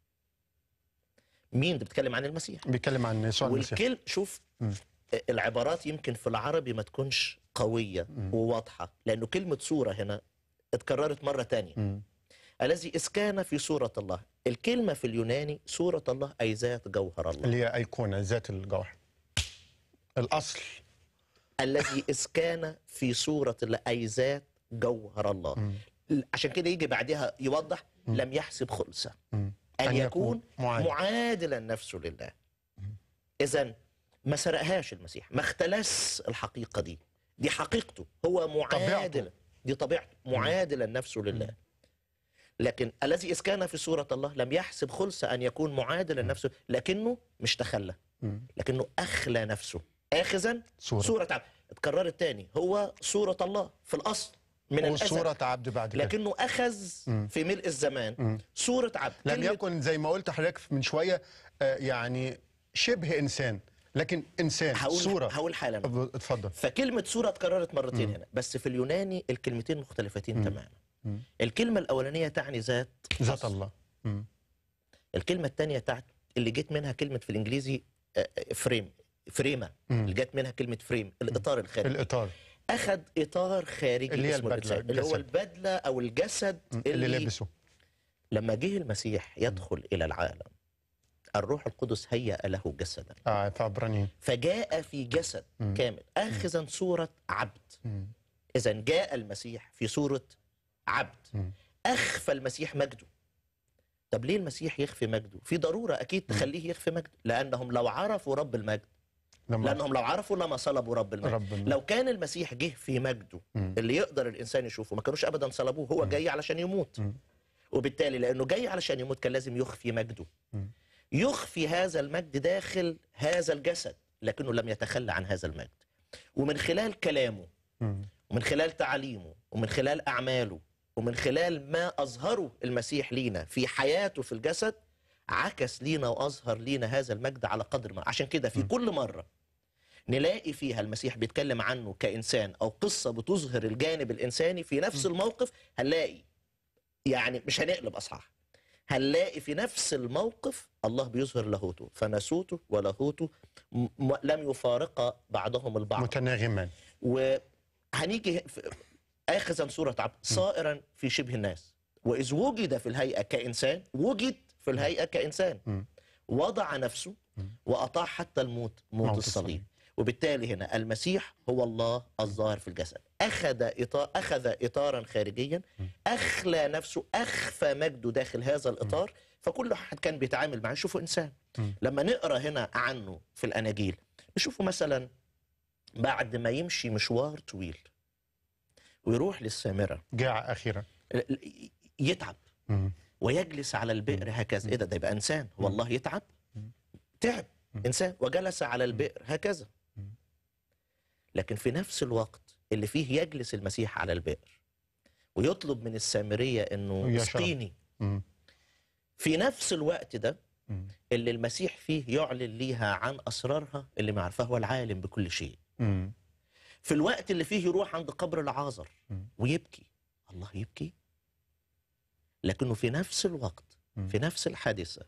[SPEAKER 3] مين ده بتتكلم عن المسيح
[SPEAKER 2] بيتكلم عن يسوع المسيح
[SPEAKER 3] والكل شوف
[SPEAKER 2] مم.
[SPEAKER 3] العبارات يمكن في العربي ما تكونش قوية
[SPEAKER 2] مم.
[SPEAKER 3] وواضحة لأنه كلمة صورة هنا اتكررت مرة تانية
[SPEAKER 2] مم.
[SPEAKER 3] الذي إذ كان في صورة الله الكلمة في اليوناني صورة الله أي ذات جوهر الله
[SPEAKER 2] اللي هي ايقونه ذات الجوهر الاصل
[SPEAKER 3] الذي إذ كان في صورة الله أي ذات جوهر الله
[SPEAKER 2] مم.
[SPEAKER 3] عشان كده يجي بعدها يوضح
[SPEAKER 2] مم.
[SPEAKER 3] لم يحسب خلصة
[SPEAKER 2] مم.
[SPEAKER 3] أن,
[SPEAKER 2] أن
[SPEAKER 3] يكون
[SPEAKER 2] يكون معادل.
[SPEAKER 3] معادلا نفسه لله إذا ما سرقهاش المسيح ما اختلس الحقيقة دي دي حقيقته هو معادل
[SPEAKER 2] طبيعته.
[SPEAKER 3] دي طبيعته معادلا نفسه لله لكن الذي إذ كان في صورة الله لم يحسب خلصة أن يكون معادلا نفسه لكنه مش تخلى
[SPEAKER 2] مم.
[SPEAKER 3] لكنه أخلى نفسه آخذا
[SPEAKER 2] صورة.
[SPEAKER 3] صورة عبد اتكررت تاني هو صورة الله في الأصل من الأزل
[SPEAKER 2] وصورة عبد بعد كده
[SPEAKER 3] لكنه أخذ
[SPEAKER 2] مم.
[SPEAKER 3] في ملء الزمان
[SPEAKER 2] مم.
[SPEAKER 3] صورة عبد
[SPEAKER 2] لم
[SPEAKER 3] كلمة-
[SPEAKER 2] يكن زي ما قلت حضرتك من شويه آه، يعني شبه انسان لكن انسان
[SPEAKER 3] هقول
[SPEAKER 2] صوره
[SPEAKER 3] هقول حالا
[SPEAKER 2] أب- اتفضل
[SPEAKER 3] فكلمة صورة اتكررت مرتين هنا بس في اليوناني الكلمتين مختلفتين تماما
[SPEAKER 2] مم.
[SPEAKER 3] الكلمة الأولانية تعني ذات
[SPEAKER 2] ذات
[SPEAKER 3] أصل.
[SPEAKER 2] الله مم.
[SPEAKER 3] الكلمة الثانية تعني اللي جت منها كلمة في الإنجليزي آه، آه، فريم فريمة
[SPEAKER 2] مم.
[SPEAKER 3] اللي جت منها كلمة فريم الإطار الخارجي
[SPEAKER 2] الاطار
[SPEAKER 3] اخذ اطار خارجي
[SPEAKER 2] اللي هي
[SPEAKER 3] اسمه
[SPEAKER 2] البدلة،
[SPEAKER 3] الإنسان، اللي هو
[SPEAKER 2] الجسد.
[SPEAKER 3] البدله او الجسد
[SPEAKER 2] اللي لابسه
[SPEAKER 3] لما جه المسيح يدخل الى العالم الروح القدس هيأ له جسدا
[SPEAKER 2] اه في عبرانيين
[SPEAKER 3] فجاء في جسد
[SPEAKER 2] مم.
[SPEAKER 3] كامل اخذا صوره عبد
[SPEAKER 2] مم.
[SPEAKER 3] اذا جاء المسيح في صوره عبد
[SPEAKER 2] مم.
[SPEAKER 3] اخفى المسيح مجده طب ليه المسيح يخفي مجده في ضروره اكيد تخليه يخفي مجده لانهم لو عرفوا رب المجد
[SPEAKER 2] لما
[SPEAKER 3] لانهم لو عرفوا لما صلبوا رب المجد
[SPEAKER 2] رب المجد.
[SPEAKER 3] لو كان المسيح جه في مجده
[SPEAKER 2] مم.
[SPEAKER 3] اللي يقدر الانسان يشوفه ما كانوش ابدا صلبوه هو جاي علشان يموت
[SPEAKER 2] مم.
[SPEAKER 3] وبالتالي لانه جاي علشان يموت كان لازم يخفي مجده
[SPEAKER 2] مم.
[SPEAKER 3] يخفي هذا المجد داخل هذا الجسد لكنه لم يتخلى عن هذا المجد ومن خلال كلامه
[SPEAKER 2] مم.
[SPEAKER 3] ومن خلال تعاليمه ومن خلال أعماله ومن خلال ما أظهره المسيح لينا في حياته في الجسد عكس لينا وأظهر لينا هذا المجد على قدر ما عشان كده في كل مرة نلاقي فيها المسيح بيتكلم عنه كإنسان أو قصة بتظهر الجانب الإنساني في نفس الموقف هنلاقي يعني مش هنقلب أصحاح هنلاقي في نفس الموقف الله بيظهر لاهوته فناسوته ولاهوته م- م- لم يفارقا بعضهم البعض
[SPEAKER 2] متناغمان
[SPEAKER 3] وهنيجي في- اخذا صوره عبد صائرا في شبه الناس واذ وجد في الهيئه كانسان وجد في الهيئه كانسان
[SPEAKER 2] مم.
[SPEAKER 3] وضع نفسه واطاع حتى الموت موت,
[SPEAKER 2] موت
[SPEAKER 3] الصليب
[SPEAKER 2] الصليب.
[SPEAKER 3] وبالتالي هنا المسيح هو الله الظاهر في الجسد اخذ اطار اخذ اطارا خارجيا اخلى نفسه اخفى مجده داخل هذا الاطار فكل واحد كان بيتعامل معاه يشوفه انسان
[SPEAKER 2] مم.
[SPEAKER 3] لما نقرا هنا عنه في الاناجيل نشوفه مثلا بعد ما يمشي مشوار طويل ويروح للسامره
[SPEAKER 2] جاع اخيرا
[SPEAKER 3] يتعب
[SPEAKER 2] مم.
[SPEAKER 3] ويجلس على البئر هكذا ايه ده ده يبقى انسان والله يتعب تعب انسان وجلس على البئر هكذا لكن في نفس الوقت اللي فيه يجلس المسيح على البئر ويطلب من السامريه انه
[SPEAKER 2] ويشرب.
[SPEAKER 3] اسقيني
[SPEAKER 2] مم.
[SPEAKER 3] في نفس الوقت ده
[SPEAKER 2] مم.
[SPEAKER 3] اللي المسيح فيه يعلن ليها عن اسرارها اللي ما عرفها هو العالم بكل شيء
[SPEAKER 2] مم.
[SPEAKER 3] في الوقت اللي فيه يروح عند قبر العازر
[SPEAKER 2] مم.
[SPEAKER 3] ويبكي الله يبكي لكنه في نفس الوقت
[SPEAKER 2] مم.
[SPEAKER 3] في نفس الحادثة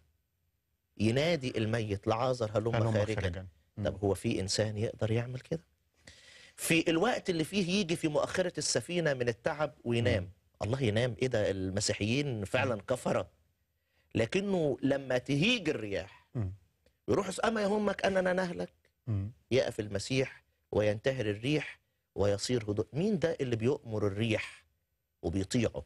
[SPEAKER 3] ينادي الميت لعازر هلم
[SPEAKER 2] هلم
[SPEAKER 3] خارجا
[SPEAKER 2] خارجا مم.
[SPEAKER 3] طب هو في إنسان يقدر يعمل كده في الوقت اللي فيه يجي في مؤخرة السفينة من التعب وينام الله ينام ايه ده المسيحيين فعلا كفرة لكنه لما تهيج الرياح
[SPEAKER 2] مم.
[SPEAKER 3] يروح يسأل، أما يهمك أننا نهلك
[SPEAKER 2] مم.
[SPEAKER 3] يقف المسيح وينتهر الريح ويصير هدوء مين ده اللي بيؤمر الريح وبيطيعه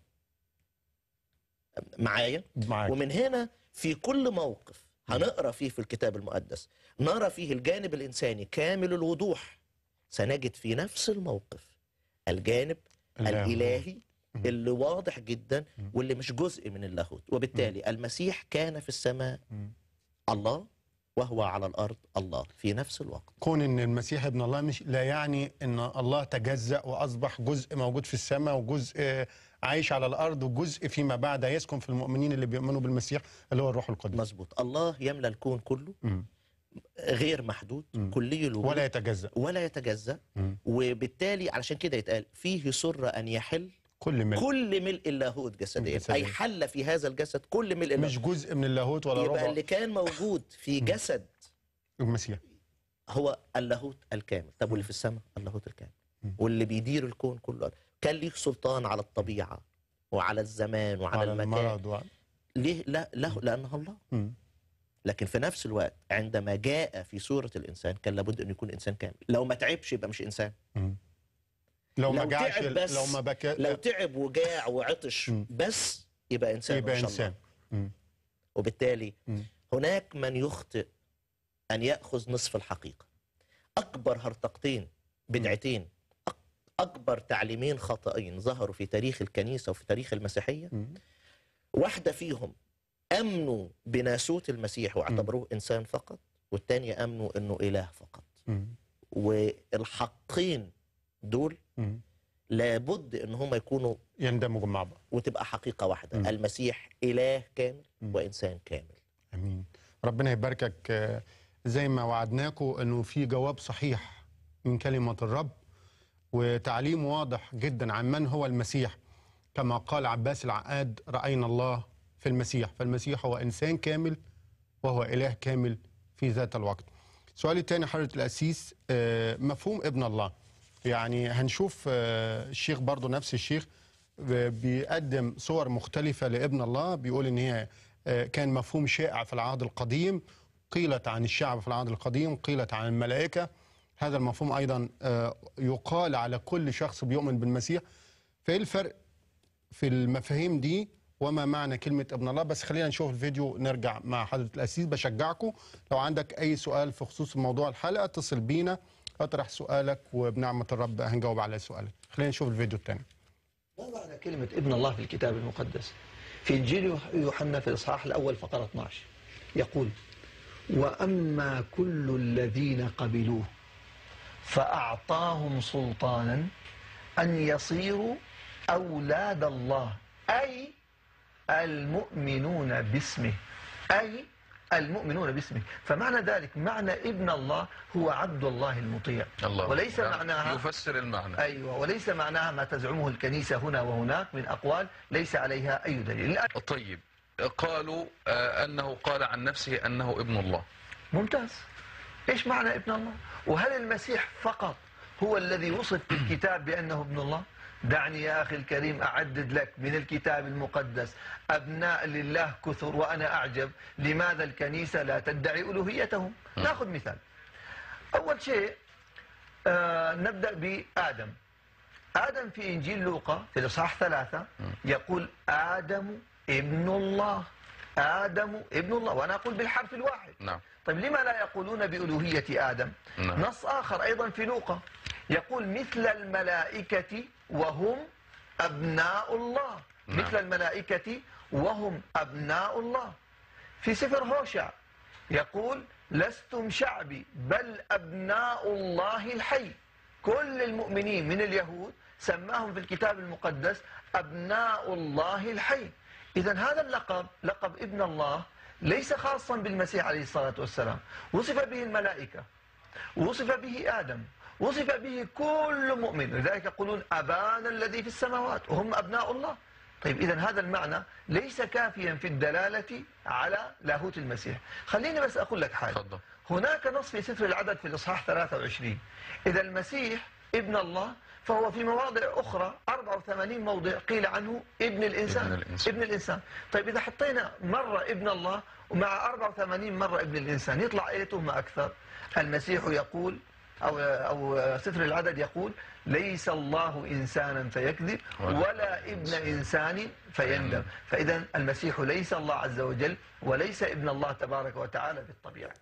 [SPEAKER 3] معايا
[SPEAKER 2] معاك
[SPEAKER 3] ومن هنا في كل موقف هنقرا فيه في الكتاب المقدس نرى فيه الجانب الانساني كامل الوضوح سنجد في نفس الموقف الجانب
[SPEAKER 2] اللاهوت.
[SPEAKER 3] الالهي
[SPEAKER 2] مم.
[SPEAKER 3] اللي واضح جدا واللي مش جزء من اللاهوت وبالتالي المسيح كان في السماء
[SPEAKER 2] مم.
[SPEAKER 3] الله وهو على الارض الله في نفس الوقت
[SPEAKER 2] كون ان المسيح ابن الله مش لا يعني ان الله تجزأ واصبح جزء موجود في السماء وجزء آه، عايش على الارض وجزء فيما بعد يسكن في المؤمنين اللي بيؤمنوا بالمسيح اللي هو الروح القدس
[SPEAKER 3] مظبوط الله يملى الكون كله
[SPEAKER 2] مم.
[SPEAKER 3] غير محدود
[SPEAKER 2] مم.
[SPEAKER 3] كلي الوجود
[SPEAKER 2] ولا يتجزأ
[SPEAKER 3] ولا يتجزأ
[SPEAKER 2] مم.
[SPEAKER 3] وبالتالي علشان كده يتقال فيه سر ان يحل
[SPEAKER 2] كل ملء
[SPEAKER 3] كل ملء اللاهوت جسديا
[SPEAKER 2] جسدياً.
[SPEAKER 3] اي حل في هذا الجسد كل ملء اللاهوت
[SPEAKER 2] مش جزء من اللاهوت ولا
[SPEAKER 3] يبقى
[SPEAKER 2] ربع
[SPEAKER 3] اللي كان موجود في جسد
[SPEAKER 2] المسيح
[SPEAKER 3] هو اللاهوت الكامل طب واللي في السماء اللاهوت الكامل
[SPEAKER 2] مم.
[SPEAKER 3] واللي بيدير الكون كله كان ليه سلطان على الطبيعه وعلى الزمان وعلى
[SPEAKER 2] على
[SPEAKER 3] المكان
[SPEAKER 2] المرض وعلى
[SPEAKER 3] ليه لا له لانه الله
[SPEAKER 2] مم.
[SPEAKER 3] لكن في نفس الوقت عندما جاء في صورة الإنسان كان لابد أن يكون إنسان كامل لو ما تعبش يبقى مش إنسان
[SPEAKER 2] مم. لو ما
[SPEAKER 3] لو
[SPEAKER 2] جاعش
[SPEAKER 3] تعب بس-
[SPEAKER 2] لو ما بكى
[SPEAKER 3] لو تعب وجاع وعطش
[SPEAKER 2] مم.
[SPEAKER 3] بس يبقى إنسان
[SPEAKER 2] يبقى
[SPEAKER 3] ما شاء
[SPEAKER 2] انسان
[SPEAKER 3] الله
[SPEAKER 2] مم.
[SPEAKER 3] وبالتالي
[SPEAKER 2] مم.
[SPEAKER 3] هناك من يخطئ أن يأخذ نصف الحقيقة أكبر هرطقتين بدعتين أك- أكبر تعليمين خطأين ظهروا في تاريخ الكنيسة وفي تاريخ المسيحية
[SPEAKER 2] مم.
[SPEAKER 3] واحدة فيهم أمنوا بناسوت المسيح واعتبروه إنسان فقط والتانية أمنوا أنه إله فقط
[SPEAKER 2] مم.
[SPEAKER 3] والحقين دول
[SPEAKER 2] مم.
[SPEAKER 3] لابد ان هم يكونوا
[SPEAKER 2] يندمجوا مع بعض
[SPEAKER 3] وتبقى حقيقه واحده
[SPEAKER 2] مم.
[SPEAKER 3] المسيح اله كامل
[SPEAKER 2] مم.
[SPEAKER 3] وانسان كامل
[SPEAKER 2] امين ربنا يباركك آه، زي ما وعدناكم انه في جواب صحيح من كلمه الرب وتعليم واضح جدا عن من هو المسيح كما قال عباس العقاد راينا الله في المسيح فالمسيح هو انسان كامل وهو اله كامل في ذات الوقت سؤالي الثاني حضره الاسيس آه، مفهوم ابن الله يعني هنشوف آه، الشيخ برضو نفس الشيخ ب- بيقدم صور مختلفة لابن الله بيقول ان هي آه، كان مفهوم شائع في العهد القديم قيلت عن الشعب في العهد القديم قيلت عن الملائكة هذا المفهوم أيضا آه، يقال على كل شخص بيؤمن بالمسيح فإيه الفرق في المفاهيم دي وما معنى كلمة ابن الله بس خلينا نشوف الفيديو نرجع مع حضرة الأسيس بشجعكم لو عندك أي سؤال في خصوص موضوع الحلقة اتصل بينا اطرح سؤالك وبنعمة الرب هنجاوب على سؤالك خلينا نشوف الفيديو الثاني
[SPEAKER 4] ما معنى كلمة ابن الله في الكتاب المقدس في إنجيل يوح- يوحنا في الإصحاح الأول فقرة 12 يقول وأما كل الذين قبلوه فأعطاهم سلطانا أن يصيروا أولاد الله أي المؤمنون باسمه أي المؤمنون باسمه فمعنى ذلك معنى ابن الله هو عبد الله المطيع
[SPEAKER 5] الله
[SPEAKER 4] وليس
[SPEAKER 5] يعني
[SPEAKER 4] معناها
[SPEAKER 5] يفسر المعنى
[SPEAKER 4] أيوة وليس معناها ما تزعمه الكنيسة هنا وهناك من أقوال ليس عليها أي دليل الآن
[SPEAKER 5] طيب قالوا آه، أنه قال عن نفسه أنه ابن الله
[SPEAKER 4] ممتاز إيش معنى ابن الله وهل المسيح فقط هو الذي وصف في الكتاب بأنه ابن الله دعني يا أخي الكريم أعدد لك من الكتاب المقدس أبناء لله كثر وأنا أعجب لماذا الكنيسة لا تدعي ألوهيتهم نأخذ مثال أول شيء آه نبدأ بآدم آدم في إنجيل لوقا في الإصحاح ثلاثة يقول آدم ابن الله آدم ابن الله وأنا أقول بالحرف الواحد
[SPEAKER 5] نعم
[SPEAKER 4] طيب لما لا يقولون بألوهية آدم
[SPEAKER 5] نعم.
[SPEAKER 4] نص آخر أيضا في لوقا يقول مثل الملائكة وهم أبناء الله
[SPEAKER 5] نعم.
[SPEAKER 4] مثل الملائكة وهم أبناء الله في سفر هوشع يقول لستم شعبي بل أبناء الله الحي كل المؤمنين من اليهود سماهم في الكتاب المقدس أبناء الله الحي إذا هذا اللقب لقب ابن الله ليس خاصا بالمسيح عليه الصلاة والسلام وصف به الملائكة وصف به آدم وصف به كل مؤمن لذلك يقولون أبانا الذي في السماوات وهم أبناء الله طيب إذا هذا المعنى ليس كافيا في الدلالة على لاهوت المسيح خليني بس أقول لك حاجة
[SPEAKER 5] تفضل.
[SPEAKER 4] هناك نص في سفر العدد في الإصحاح 23 إذا المسيح ابن الله فهو في مواضع أخرى 84 موضع قيل عنه ابن الإنسان
[SPEAKER 5] ابن الإنسان.
[SPEAKER 4] ابن الإنسان طيب إذا حطينا مرة ابن الله ومع 84 مرة ابن الإنسان يطلع أيتهما أكثر المسيح يقول أو, أو سفر العدد يقول ليس الله إنسانا فيكذب
[SPEAKER 5] ولا
[SPEAKER 4] ولا ابن إنسان فيندم فإذا المسيح ليس الله عز وجل وليس ابن الله تبارك وتعالى بالطبيعة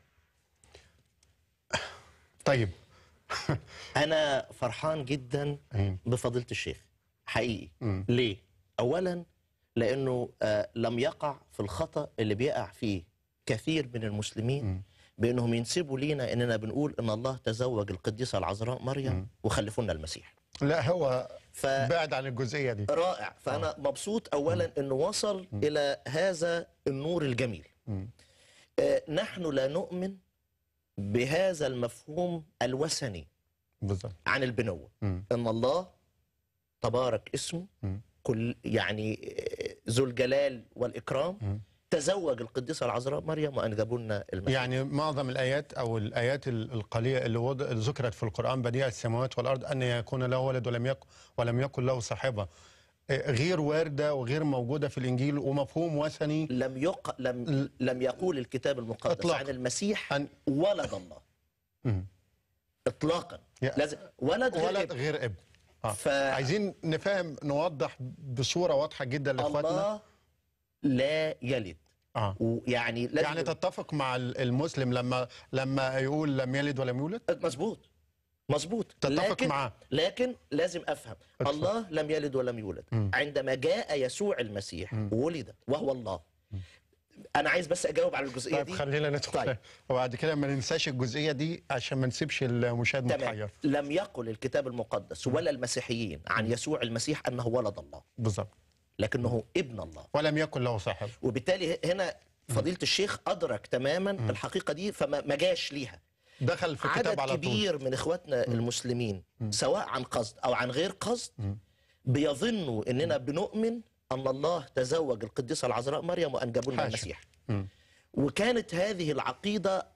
[SPEAKER 2] طيب
[SPEAKER 3] انا فرحان جدا
[SPEAKER 2] أيوة.
[SPEAKER 3] بفضيله الشيخ حقيقي
[SPEAKER 2] مم.
[SPEAKER 3] ليه اولا لانه آه لم يقع في الخطا اللي بيقع فيه كثير من المسلمين
[SPEAKER 2] مم.
[SPEAKER 3] بانهم ينسبوا لينا اننا بنقول ان الله تزوج القديسه العذراء مريم وخلفوا لنا المسيح
[SPEAKER 2] لا هو
[SPEAKER 3] ف
[SPEAKER 2] بعد عن الجزئية دي
[SPEAKER 3] رائع فانا مبسوط اولا انه وصل الى هذا النور الجميل
[SPEAKER 2] مم.
[SPEAKER 3] آه نحن لا نؤمن بهذا المفهوم الوثني
[SPEAKER 2] بالظبط
[SPEAKER 3] عن البنوه
[SPEAKER 2] مم.
[SPEAKER 3] ان الله تبارك اسمه
[SPEAKER 2] مم.
[SPEAKER 3] كل يعني آه، ذو الجلال والاكرام
[SPEAKER 2] مم.
[SPEAKER 3] تزوج القديسه العذراء مريم وانجبوا لنا المسيح
[SPEAKER 2] يعني معظم الآيات أو الآيات ال- القليلة اللي وض- اللي ذكرت في القرآن بديع السماوات والأرض أن يكون له ولد ولم يكن ولم يكن له صاحبة آه، غير واردة وغير موجودة في الإنجيل ومفهوم وثني
[SPEAKER 3] لم يق... لم لم يقول الكتاب المقدس
[SPEAKER 2] إطلاقاً.
[SPEAKER 3] عن المسيح
[SPEAKER 2] عن-
[SPEAKER 3] ولد الله
[SPEAKER 2] مم.
[SPEAKER 3] اطلاقا
[SPEAKER 2] يا-
[SPEAKER 3] لازم ولد غير
[SPEAKER 2] ولد
[SPEAKER 3] ابن.
[SPEAKER 2] غير ابن آه.
[SPEAKER 3] ف-
[SPEAKER 2] عايزين نفهم نوضح بصورة واضحة جدا لإخواتنا
[SPEAKER 3] الله لا يلد
[SPEAKER 2] آه.
[SPEAKER 3] ويعني لازم
[SPEAKER 2] يعني تتفق مع ال- المسلم لما لما يقول لم يلد ولم يولد
[SPEAKER 3] مظبوط مظبوط
[SPEAKER 2] تتفق
[SPEAKER 3] لكن
[SPEAKER 2] معاه.
[SPEAKER 3] لكن لازم افهم
[SPEAKER 2] اتفضل.
[SPEAKER 3] الله لم يلد ولم يولد
[SPEAKER 2] مم.
[SPEAKER 3] عندما جاء يسوع المسيح ولد وهو الله انا عايز بس اجاوب على الجزئيه
[SPEAKER 2] طيب
[SPEAKER 3] دي
[SPEAKER 2] خلينا ندخل
[SPEAKER 3] طيب.
[SPEAKER 2] وبعد كده ما ننساش الجزئية دي عشان ما نسيبش المشاهد
[SPEAKER 3] تمام
[SPEAKER 2] متحير
[SPEAKER 3] لم يقل الكتاب المقدس ولا المسيحيين عن يسوع المسيح انه ولد الله
[SPEAKER 2] بالظبط
[SPEAKER 3] لكنه ابن الله
[SPEAKER 2] ولم يكن له صاحب
[SPEAKER 3] وبالتالي هنا فضيله الشيخ ادرك تماما الحقيقه دي فما ما جاش ليها
[SPEAKER 2] دخل في الكتاب
[SPEAKER 3] عدد
[SPEAKER 2] على طول
[SPEAKER 3] كبير من اخواتنا المسلمين سواء عن قصد او عن غير قصد بيظنوا اننا بنؤمن ان الله تزوج القديسه العذراء مريم وانجبوا لنا
[SPEAKER 2] حاشا.
[SPEAKER 3] المسيح
[SPEAKER 2] مم.
[SPEAKER 3] وكانت هذه العقيده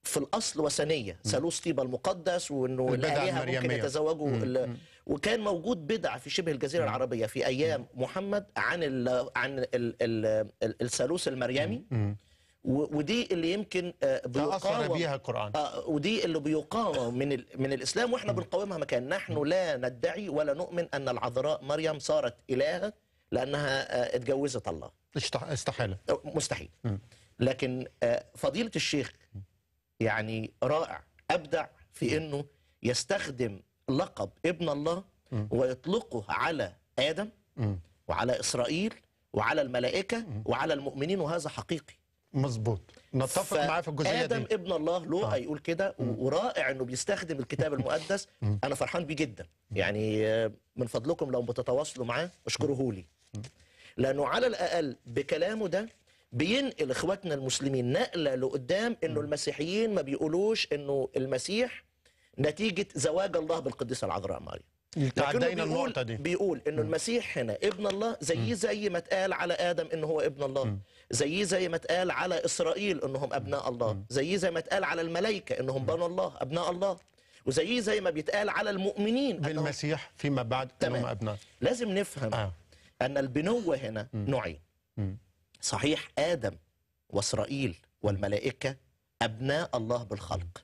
[SPEAKER 3] في الاصل وثنيه ثالوث طيبه المقدس وانه
[SPEAKER 2] البدع
[SPEAKER 3] الالهه ممكن
[SPEAKER 2] المريمية.
[SPEAKER 3] يتزوجوا
[SPEAKER 2] مم.
[SPEAKER 3] ال- وكان موجود بدع في شبه الجزيره العربيه في ايام محمد عن ال عن ال ال ال الثالوث المريمي
[SPEAKER 2] مم.
[SPEAKER 3] و- ودي اللي يمكن آه،
[SPEAKER 2] تاثر
[SPEAKER 3] بيقاوم
[SPEAKER 2] بيها القران
[SPEAKER 3] آه ودي اللي بيقاوم من ال من الاسلام واحنا بنقاومها مكان نحن لا ندعي ولا نؤمن ان العذراء مريم صارت الهه لانها آه، اتجوزت الله
[SPEAKER 2] اشتح- استحاله
[SPEAKER 3] أو مستحيل
[SPEAKER 2] مم.
[SPEAKER 3] لكن آه، فضيله الشيخ يعني رائع ابدع في انه يستخدم لقب ابن الله
[SPEAKER 2] مم.
[SPEAKER 3] ويطلقه على ادم
[SPEAKER 2] مم.
[SPEAKER 3] وعلى اسرائيل وعلى الملائكه وعلى المؤمنين وهذا حقيقي
[SPEAKER 2] مظبوط نتفق معاه في الجزئيه
[SPEAKER 3] ادم
[SPEAKER 2] دي
[SPEAKER 3] ابن الله له
[SPEAKER 2] آه.
[SPEAKER 3] يقول كده و- ورائع انه بيستخدم الكتاب المقدس انا فرحان بيه جدا يعني آه، من فضلكم لو بتتواصلوا معاه اشكروه لي لانه على الاقل بكلامه ده بينقل اخواتنا المسلمين نقله لقدام انه المسيحيين ما بيقولوش انه المسيح نتيجه زواج الله بالقديسه العذراء مريم لكنه
[SPEAKER 2] تعدينا
[SPEAKER 3] بيقول
[SPEAKER 2] النقطه دي
[SPEAKER 3] بيقول انه المسيح هنا ابن الله زيه زي ما اتقال على ادم انه هو ابن الله زيه زي ما اتقال على اسرائيل انهم ابناء الله زيه زي ما اتقال على الملائكه انهم بنو الله ابناء الله وزيه زي ما بيتقال على المؤمنين أنهم
[SPEAKER 2] بالمسيح فيما بعد
[SPEAKER 3] تمام.
[SPEAKER 2] انهم ابناء
[SPEAKER 3] لازم نفهم
[SPEAKER 2] اه
[SPEAKER 3] ان البنوه هنا نوعين
[SPEAKER 2] مم.
[SPEAKER 3] صحيح ادم واسرائيل والملائكه ابناء الله بالخلق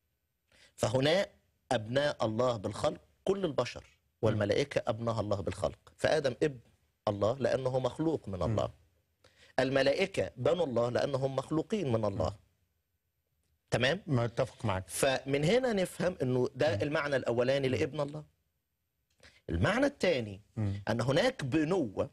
[SPEAKER 3] فهنا ابناء الله بالخلق كل البشر والملائكه ابناء الله بالخلق فادم ابن الله لانه مخلوق من الله الملائكه بنو الله لانهم مخلوقين من الله تمام
[SPEAKER 2] ما اتفق معك
[SPEAKER 3] فمن هنا نفهم انه ده المعنى الاولاني لابن الله المعنى الثاني
[SPEAKER 2] مم.
[SPEAKER 3] ان هناك بنوه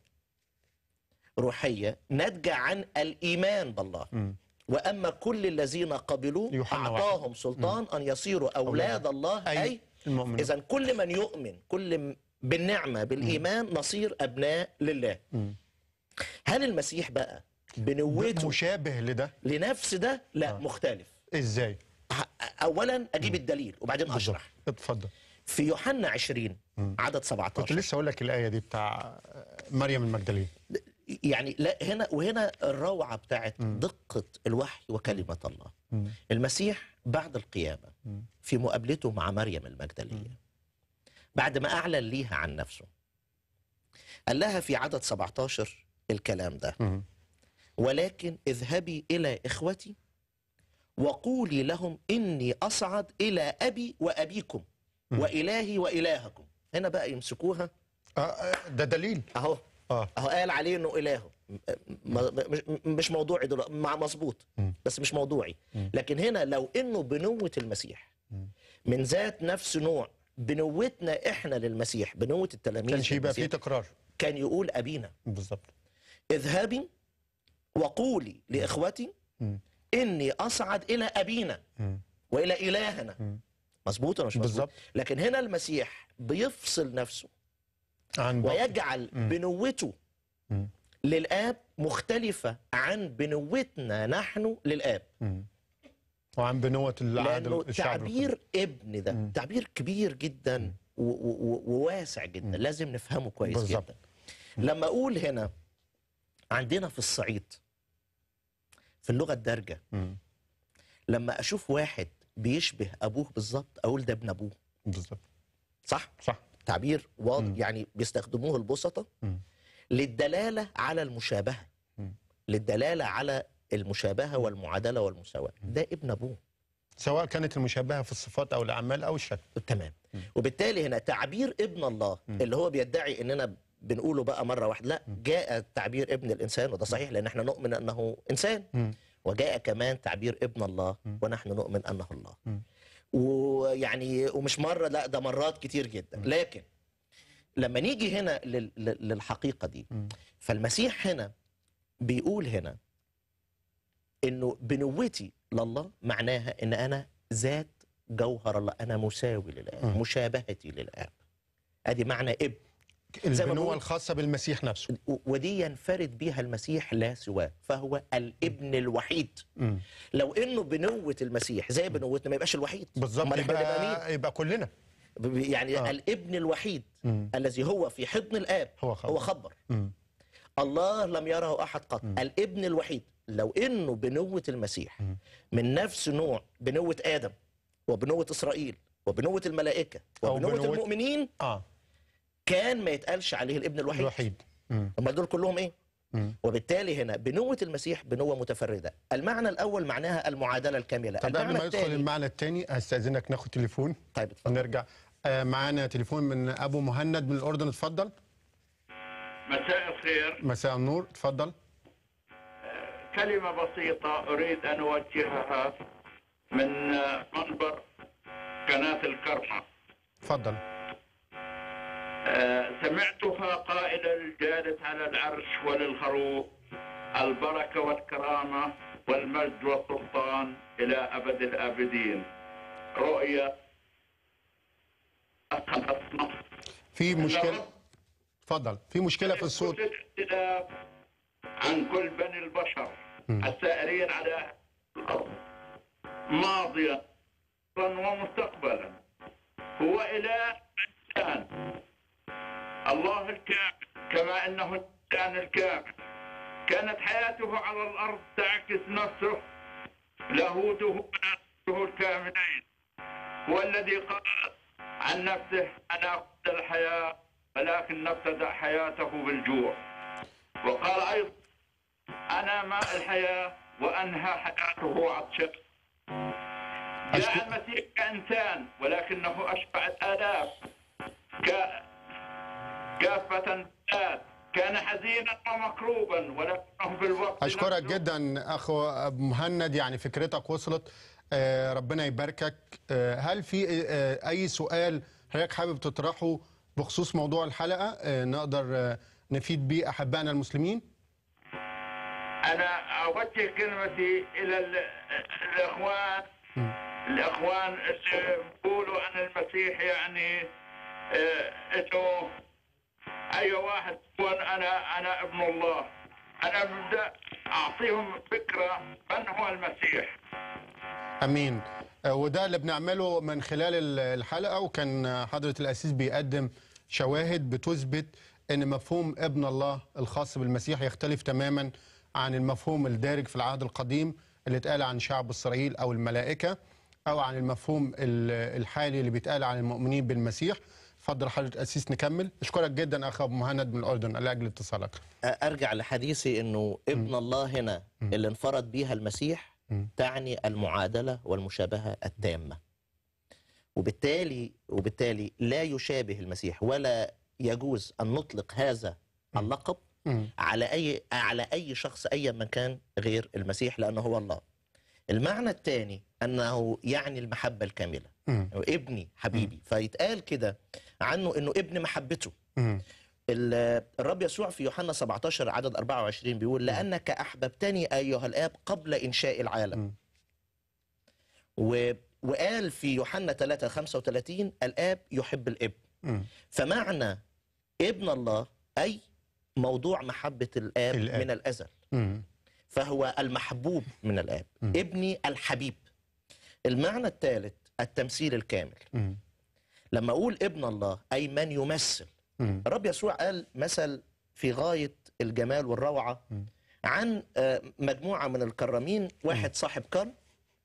[SPEAKER 3] روحيه ناتجه عن الايمان بالله
[SPEAKER 2] مم.
[SPEAKER 3] واما كل الذين قبلوه
[SPEAKER 2] يوحنا واحد.
[SPEAKER 3] اعطاهم سلطان ان يصيروا اولاد الله
[SPEAKER 2] أي
[SPEAKER 3] اي
[SPEAKER 2] المؤمنون.
[SPEAKER 3] اذا كل من يؤمن كل م- بالنعمه بالايمان نصير ابناء لله
[SPEAKER 2] مم.
[SPEAKER 3] هل المسيح بقى بنوته
[SPEAKER 2] مشابه لده
[SPEAKER 3] لنفس ده لا
[SPEAKER 2] آه.
[SPEAKER 3] مختلف
[SPEAKER 2] ازاي
[SPEAKER 3] ه- اولا اجيب الدليل وبعدين اشرح
[SPEAKER 2] اتفضل
[SPEAKER 3] في يوحنا 20 عدد
[SPEAKER 2] كنت
[SPEAKER 3] 17
[SPEAKER 2] لسه اقول لك الايه دي بتاع مريم المجدليه
[SPEAKER 3] يعني لا هنا وهنا الروعه بتاعت دقه الوحي وكلمه الله
[SPEAKER 2] مم.
[SPEAKER 3] المسيح بعد القيامه
[SPEAKER 2] مم.
[SPEAKER 3] في مقابلته مع مريم المجدليه بعد ما اعلن ليها عن نفسه قال لها في عدد 17 الكلام ده
[SPEAKER 2] مم.
[SPEAKER 3] ولكن اذهبي الى اخوتي وقولي لهم اني اصعد الى ابي وابيكم والهي والهكم هنا بقى يمسكوها
[SPEAKER 2] آه، آه، ده دليل
[SPEAKER 3] اهو
[SPEAKER 2] اه
[SPEAKER 3] اهو قال عليه انه اله م- م- مش مش موضوعي دلوقتي مع مظبوط
[SPEAKER 2] مم.
[SPEAKER 3] بس مش موضوعي
[SPEAKER 2] مم.
[SPEAKER 3] لكن هنا لو انه بنوه المسيح من ذات نفس نوع بنوتنا احنا للمسيح بنوه التلاميذ
[SPEAKER 2] كانش يبقى فيه
[SPEAKER 3] للمسيح،
[SPEAKER 2] تكرار
[SPEAKER 3] كان يقول ابينا
[SPEAKER 2] بالظبط
[SPEAKER 3] اذهبي وقولي لاخوتي
[SPEAKER 2] مم.
[SPEAKER 3] اني اصعد الى ابينا
[SPEAKER 2] مم.
[SPEAKER 3] والى الهنا
[SPEAKER 2] مم.
[SPEAKER 3] مظبوط ولا مش مظبوط
[SPEAKER 2] بالظبط.
[SPEAKER 3] لكن هنا المسيح بيفصل نفسه
[SPEAKER 2] عن باقي.
[SPEAKER 3] ويجعل
[SPEAKER 2] مم.
[SPEAKER 3] بنوته
[SPEAKER 2] مم.
[SPEAKER 3] للاب مختلفه عن بنوتنا نحن للاب
[SPEAKER 2] مم. وعن بنوة العهد
[SPEAKER 3] لانه
[SPEAKER 2] الشعب
[SPEAKER 3] تعبير ابن ده
[SPEAKER 2] مم.
[SPEAKER 3] تعبير كبير جدا و- و- و- وواسع جدا لازم نفهمه كويس
[SPEAKER 2] بالظبط.
[SPEAKER 3] جدا لما اقول هنا عندنا في الصعيد في اللغه الدارجه
[SPEAKER 2] مم.
[SPEAKER 3] لما اشوف واحد بيشبه ابوه بالظبط اقول ده ابن ابوه
[SPEAKER 2] بالظبط
[SPEAKER 3] صح
[SPEAKER 2] صح
[SPEAKER 3] تعبير واضح
[SPEAKER 2] مم.
[SPEAKER 3] يعني بيستخدموه البسطة
[SPEAKER 2] مم.
[SPEAKER 3] للدلالة على المشابهة
[SPEAKER 2] مم.
[SPEAKER 3] للدلالة على المشابهة والمعادلة والمساواة ده ابن أبوه
[SPEAKER 2] سواء كانت المشابهة في الصفات أو الأعمال أو الشكل
[SPEAKER 3] تمام وبالتالي هنا تعبير ابن الله اللي هو بيدعي اننا بنقوله بقى مره واحده لا جاء تعبير ابن الانسان وده صحيح لان احنا نؤمن انه انسان
[SPEAKER 2] مم.
[SPEAKER 3] وجاء كمان تعبير ابن الله ونحن نؤمن انه الله
[SPEAKER 2] مم.
[SPEAKER 3] ويعني ومش مره لا ده مرات كتير جدا لكن لما نيجي هنا لل- لل- للحقيقه دي
[SPEAKER 2] مم.
[SPEAKER 3] فالمسيح هنا بيقول هنا انه بنوتي لله معناها ان انا ذات جوهر الله انا مساوي للاب
[SPEAKER 2] مم.
[SPEAKER 3] مشابهتي للاب ادي معنى ابن زي ما
[SPEAKER 2] البنوة
[SPEAKER 3] بقول-
[SPEAKER 2] الخاصة بالمسيح نفسه
[SPEAKER 3] و- ودي ينفرد بيها المسيح لا سواه فهو الابن الوحيد
[SPEAKER 2] مم.
[SPEAKER 3] لو انه بنوه المسيح زي بنوتنا ما يبقاش الوحيد
[SPEAKER 2] بالظبط
[SPEAKER 3] أمال إحنا نبقى مين؟
[SPEAKER 2] يبقى, يبقى كلنا
[SPEAKER 3] ب- يعني
[SPEAKER 2] آه.
[SPEAKER 3] الابن الوحيد
[SPEAKER 2] مم.
[SPEAKER 3] الذي هو في حضن الاب
[SPEAKER 2] هو خبر.
[SPEAKER 3] هو خبر
[SPEAKER 2] مم.
[SPEAKER 3] الله لم يره احد قط الابن الوحيد لو انه بنوه المسيح من نفس نوع بنوه ادم وبنوه اسرائيل وبنوه الملائكه
[SPEAKER 2] أو
[SPEAKER 3] وبنوه
[SPEAKER 2] بنوة-
[SPEAKER 3] المؤمنين
[SPEAKER 2] اه
[SPEAKER 3] كان ما يتقالش عليه الابن الوحيد
[SPEAKER 2] الوحيد مم.
[SPEAKER 3] امال دول كلهم ايه
[SPEAKER 2] مم.
[SPEAKER 3] وبالتالي هنا بنوه المسيح بنوه متفرده المعنى الاول معناها المعادله الكامله
[SPEAKER 2] طب قبل
[SPEAKER 3] المعنى
[SPEAKER 2] ما يدخل
[SPEAKER 3] الثاني
[SPEAKER 2] المعنى الثاني هستاذنك ناخد تليفون
[SPEAKER 3] طيب اتفضل
[SPEAKER 2] ونرجع آه معانا تليفون من ابو مهند من الاردن اتفضل
[SPEAKER 6] مساء الخير
[SPEAKER 2] مساء النور اتفضل
[SPEAKER 6] كلمة بسيطة أريد أن أوجهها من منبر قناة الكرمة
[SPEAKER 2] اتفضل
[SPEAKER 6] آه، سمعتها قائلة للجالس على العرش وللخروف البركة والكرامة والمجد والسلطان إلى أبد الآبدين رؤيا
[SPEAKER 2] في مشكله اتفضل في مشكله في الصوت
[SPEAKER 6] الاختلاف عن كل بني البشر السائرين على الأرض ماضيا ومستقبلا هو إله الإنسان الله الكامل كما أنه الإنسان الكامل كانت حياته على الأرض تعكس نفسه لاهوته ونفسه الكاملين هو الذي قال عن نفسه أنا أخذ الحياة ولكن ابتدأ حياته بالجوع وقال أيضا أنا ماء الحياة وأنهى حياته عطشا جاء
[SPEAKER 2] أشكر-
[SPEAKER 6] المسيح كإنسان ولكنه أشبع الآلاف ك- كافة الناس كان حزينا ومكروبا ولكنه في الوقت
[SPEAKER 2] اشكرك
[SPEAKER 6] نفسه
[SPEAKER 2] جدا اخو ابو مهند يعني فكرتك وصلت آه ربنا يباركك آه هل في آه اي سؤال حضرتك حابب تطرحه بخصوص موضوع الحلقه آه نقدر آه نفيد بيه احبائنا المسلمين
[SPEAKER 6] أنا أوجه كلمتي إلى ال- الإخوان الإخوان اللي بيقولوا عن المسيح يعني آه، إنه أي واحد يقول أنا أنا ابن الله أنا ببدأ أعطيهم فكرة من هو المسيح
[SPEAKER 2] امين آه، وده اللي بنعمله من خلال ال- الحلقه وكان آه، حضره الاسيس بيقدم شواهد بتثبت ان مفهوم ابن الله الخاص بالمسيح يختلف تماما عن المفهوم الدارج في العهد القديم اللي اتقال عن شعب اسرائيل او الملائكه او عن المفهوم ال- الحالي اللي بيتقال عن المؤمنين بالمسيح اتفضل حضره الاسيس نكمل اشكرك جدا اخ ابو مهند من الاردن لاجل اتصالك
[SPEAKER 3] ارجع لحديثي انه ابن الله هنا اللي انفرد بيها المسيح تعني المعادله والمشابهه التامه وبالتالي وبالتالي لا يشابه المسيح ولا يجوز ان نطلق هذا اللقب
[SPEAKER 2] مم.
[SPEAKER 3] على اي على اي شخص ايا من كان غير المسيح لانه هو الله المعنى الثاني انه يعني المحبه الكامله
[SPEAKER 2] مم.
[SPEAKER 3] ابني حبيبي فيتقال كده عنه انه ابن محبته
[SPEAKER 2] مم.
[SPEAKER 3] ال- الرب يسوع في يوحنا 17 عدد 24 بيقول لأنك أحببتني أيها الآب قبل إنشاء العالم و... وقال في يوحنا 3 35 الآب يحب الابن
[SPEAKER 2] مم.
[SPEAKER 3] فمعنى ابن الله أي موضوع محبة الآب,
[SPEAKER 2] الآب.
[SPEAKER 3] من الأزل
[SPEAKER 2] مم.
[SPEAKER 3] فهو المحبوب من الآب
[SPEAKER 2] مم.
[SPEAKER 3] ابني الحبيب المعنى الثالث التمثيل الكامل
[SPEAKER 2] مم.
[SPEAKER 3] لما أقول ابن الله أي من يمثل
[SPEAKER 2] مم.
[SPEAKER 3] الرب يسوع قال مثل في غاية الجمال والروعة عن آه، مجموعة من الكرامين واحد صاحب كرم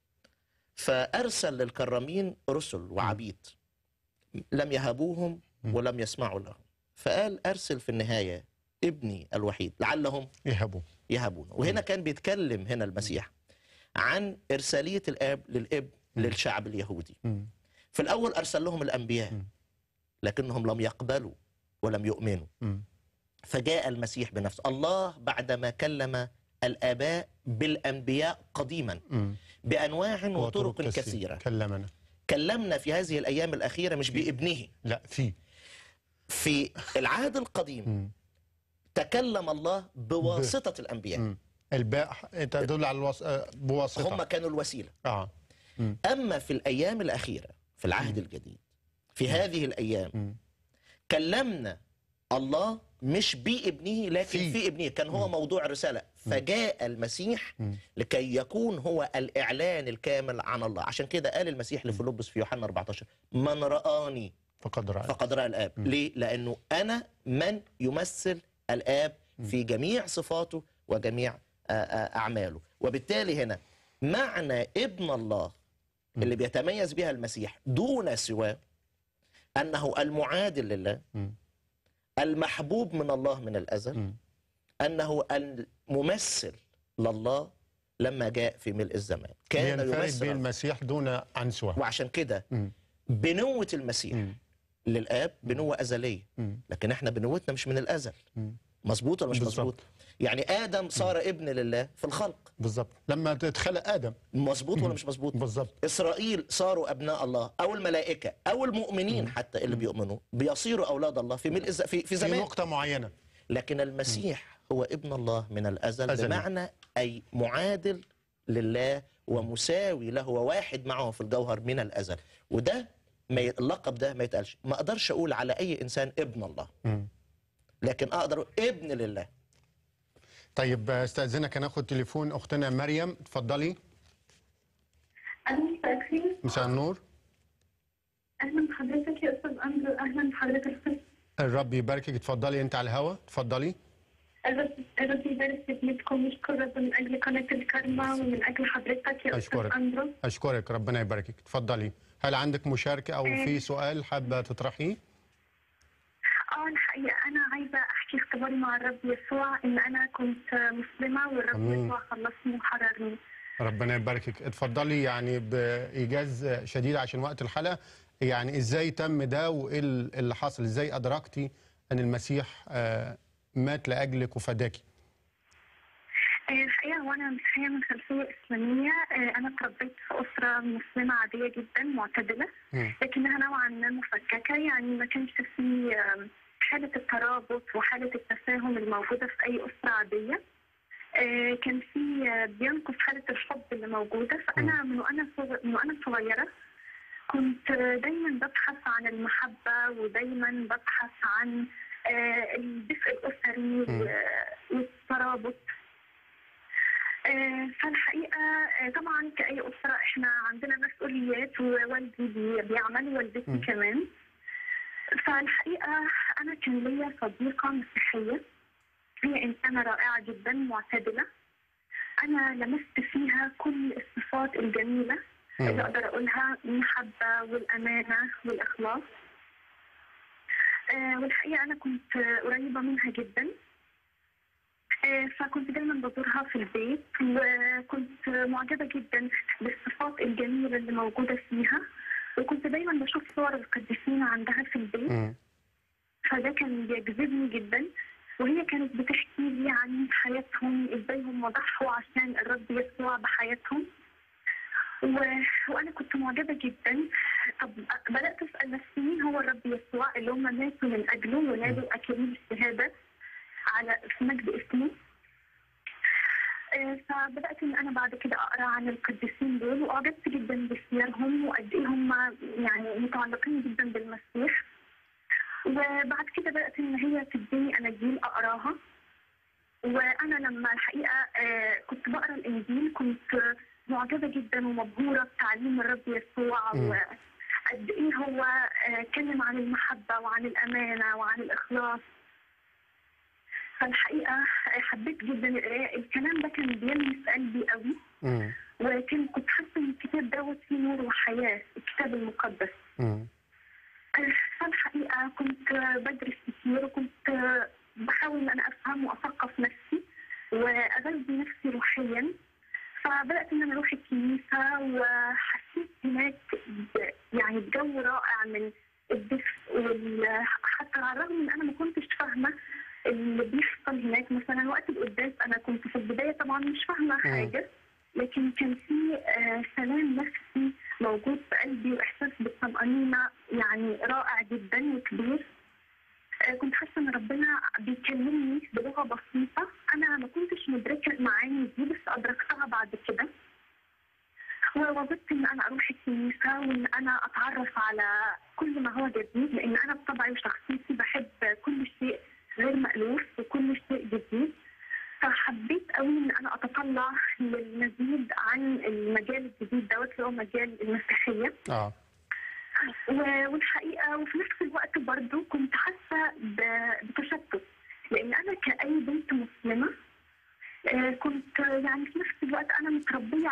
[SPEAKER 3] فأرسل للكرامين رسل وعبيد لم يهبوهم ولم يسمعوا لهم فقال أرسل في النهاية ابني الوحيد لعلهم
[SPEAKER 2] يهبوا
[SPEAKER 3] يهبون وهنا كان بيتكلم هنا المسيح عن إرسالية الآب للابن للشعب اليهودي
[SPEAKER 2] مم.
[SPEAKER 3] في الأول أرسل لهم الأنبياء لكنهم لم يقبلوا ولم يؤمنوا
[SPEAKER 2] مم.
[SPEAKER 3] فجاء المسيح بنفسه الله بعدما كلم الآباء بالأنبياء قديما
[SPEAKER 2] مم.
[SPEAKER 3] بأنواع وطرق كثيرة
[SPEAKER 2] كلمنا
[SPEAKER 3] كلمنا في هذه الأيام الأخيرة مش بابنه
[SPEAKER 2] لا في
[SPEAKER 3] في العهد القديم
[SPEAKER 2] مم.
[SPEAKER 3] تكلم الله بواسطة الأنبياء
[SPEAKER 2] مم. الباء تدل على الوص... آه، بواسطه
[SPEAKER 3] هم كانوا الوسيلة
[SPEAKER 2] اه
[SPEAKER 3] أما في الأيام الأخيرة في العهد الجديد في هذه الأيام
[SPEAKER 2] مم.
[SPEAKER 3] كلمنا الله مش بابنه لكن
[SPEAKER 2] في.
[SPEAKER 3] في, ابنه كان هو موضوع الرسالة فجاء المسيح لكي يكون هو الإعلان الكامل عن الله عشان كده قال المسيح لفيلبس في يوحنا 14 من رآني
[SPEAKER 2] فقد رأى
[SPEAKER 3] فقد رأى الآب ليه؟ لأنه أنا من يمثل الآب في جميع صفاته وجميع آه، آه، اعماله وبالتالي هنا معنى ابن الله اللي بيتميز بها المسيح دون سواه انه المعادل لله
[SPEAKER 2] مم.
[SPEAKER 3] المحبوب من الله من الازل
[SPEAKER 2] مم.
[SPEAKER 3] انه الممثل لله لما جاء في ملء الزمان كان
[SPEAKER 2] بينفرد
[SPEAKER 3] يمثل
[SPEAKER 2] به
[SPEAKER 3] الله.
[SPEAKER 2] المسيح دون عن سواه
[SPEAKER 3] وعشان كده
[SPEAKER 2] مم.
[SPEAKER 3] بنوة المسيح
[SPEAKER 2] مم.
[SPEAKER 3] للآب بنوة أزلية
[SPEAKER 2] مم.
[SPEAKER 3] لكن احنا بنوتنا مش من الأزل
[SPEAKER 2] مم.
[SPEAKER 3] مظبوط ولا مش
[SPEAKER 2] بالظبط.
[SPEAKER 3] مظبوط يعني آدم صار ابن لله في الخلق
[SPEAKER 2] بالظبط لما اتخلق ادم
[SPEAKER 3] مظبوط ولا مش مظبوط
[SPEAKER 2] بالظبط
[SPEAKER 3] إسرائيل صاروا أبناء الله أو الملائكة أو المؤمنين حتى اللي بيؤمنوا بيصيروا أولاد الله في ملء الز- في, في
[SPEAKER 2] في
[SPEAKER 3] زمان
[SPEAKER 2] نقطه معينه
[SPEAKER 3] لكن المسيح هو ابن الله من الأزل
[SPEAKER 2] أزلي.
[SPEAKER 3] بمعنى أي معادل لله ومساوي له وواحد معه في الجوهر من الأزل وده ما ي... اللقب ده ما يتقالش ما أقدرش أقول على أي إنسان ابن الله
[SPEAKER 2] مم.
[SPEAKER 3] لكن أقدر أقول ابن لله
[SPEAKER 2] طيب استاذنك هناخد تليفون اختنا مريم اتفضلي
[SPEAKER 7] أهلا مساء الخير
[SPEAKER 2] مساء النور
[SPEAKER 7] أهلا بحضرتك يا أستاذ أندرو أهلا بحضرتك أستاذ
[SPEAKER 2] الرب يباركك اتفضلي انت على الهوا اتفضلي
[SPEAKER 7] الرب الرب يبارك في بيتكم نشكر رب من أجل قناة الكرمة ومن أجل حضرتك يا أستاذ
[SPEAKER 2] أشكرك.
[SPEAKER 7] أندرو
[SPEAKER 2] اشكرك ربنا يباركك اتفضلي هل عندك مشاركه او في سؤال حابه تطرحيه
[SPEAKER 7] اه الحقيقة أنا عايزة أحكي اختباري مع الرب يسوع إن أنا كنت مسلمة والرب
[SPEAKER 2] أمين.
[SPEAKER 7] يسوع خلصني وحررني
[SPEAKER 2] ربنا يباركك اتفضلي يعني بايجاز شديد عشان وقت الحلقه يعني ازاي تم ده وايه اللي حصل ازاي ادركتي ان المسيح آه، مات لاجلك وفداكي
[SPEAKER 7] آه، الحقيقة هو أنا الحقيقة من خلفية إسلامية آه، أنا اتربيت في أسرة مسلمة عادية جدا معتدلة
[SPEAKER 2] مم.
[SPEAKER 7] لكنها نوعا ما مفككة يعني ما كانش في آم، حالة الترابط وحالة التفاهم الموجودة في أي أسرة عادية آه، كان في آه، بينقص حالة الحب اللي موجودة فأنا من وأنا صغ- من وأنا صغيرة كنت آه، دايما ببحث عن المحبة ودايما ببحث عن آه، الدفء الأسري و- والترابط آه، فالحقيقة آه، طبعا كأي أسرة احنا عندنا مسؤوليات ووالدي بي- بيعمل ووالدتي
[SPEAKER 2] م.
[SPEAKER 7] كمان فالحقيقة أنا كان ليا صديقة مسيحية هي إنسانة رائعة جدا معتدلة أنا لمست فيها كل الصفات الجميلة اللي
[SPEAKER 2] مم.
[SPEAKER 7] أقدر أقولها المحبة والأمانة والإخلاص آه، والحقيقة أنا كنت آه، قريبة منها جدا آه، فكنت دايما بزورها في البيت وكنت معجبة جدا بالصفات الجميلة اللي موجودة فيها وكنت دايما بشوف صور القديسين عندها في البيت
[SPEAKER 2] مم.
[SPEAKER 7] فده كان بيجذبني جدا وهي كانت بتحكي لي عن حياتهم ازاي هم ضحوا عشان الرب يسوع بحياتهم و... وانا كنت معجبه جدا طب بدات اسال نفسي مين هو الرب يسوع اللي هم ماتوا من اجله ونالوا اكاليل الشهاده على في مجد اسمه آه، فبدات ان انا بعد كده اقرا عن القديسين دول واعجبت جدا بسيرهم وقد ايه هم يعني متعلقين جدا بالمسيح وبعد كده بدات ان هي تديني اناجيل اقراها وانا لما الحقيقه آه، كنت بقرا الانجيل كنت معجبه جدا ومبهوره بتعليم الرب يسوع
[SPEAKER 2] مم.
[SPEAKER 7] وقد ايه هو آه، اتكلم عن المحبه وعن الامانه وعن الاخلاص فالحقيقه آه، حبيت جدا القراءه الكلام ده كان بيلمس قلبي قوي
[SPEAKER 2] مم.
[SPEAKER 7] ولكن كنت حاسه ان الكتاب دوت فيه نور وحياه الكتاب المقدس
[SPEAKER 2] مم.
[SPEAKER 7] فالحقيقة كنت بدرس كتير وكنت بحاول إن أنا أفهم وأثقف نفسي وأغذي نفسي روحيا فبدأت إن أنا أروح الكنيسة وحسيت هناك ب- يعني بجو رائع من الدفء وال- حتى على الرغم إن أنا ما كنتش فاهمة اللي بيحصل هناك مثلا وقت القداس أنا كنت في البداية طبعا مش فاهمة حاجة لكن كان في آه، سلام نفسي موجود في قلبي واحساس بالطمانينه يعني رائع جدا وكبير آه، كنت حاسه ان ربنا بيكلمني بلغه بسيطه انا ما كنتش مدركه المعاني دي بس ادركتها بعد كده ووظبت ان انا اروح الكنيسه وان انا اتعرف على كل ما هو جديد لان انا بطبعي وشخصيتي بحب كل شيء غير مألوف وكل شيء جديد فحبيت قوي ان انا اتطلع للمزيد عن المجال الجديد دوت اللي هو مجال المسيحيه
[SPEAKER 2] اه
[SPEAKER 7] و- والحقيقه وفي نفس الوقت برضو كنت حاسه ب- بتشتت لان انا كاي بنت مسلمه آه، كنت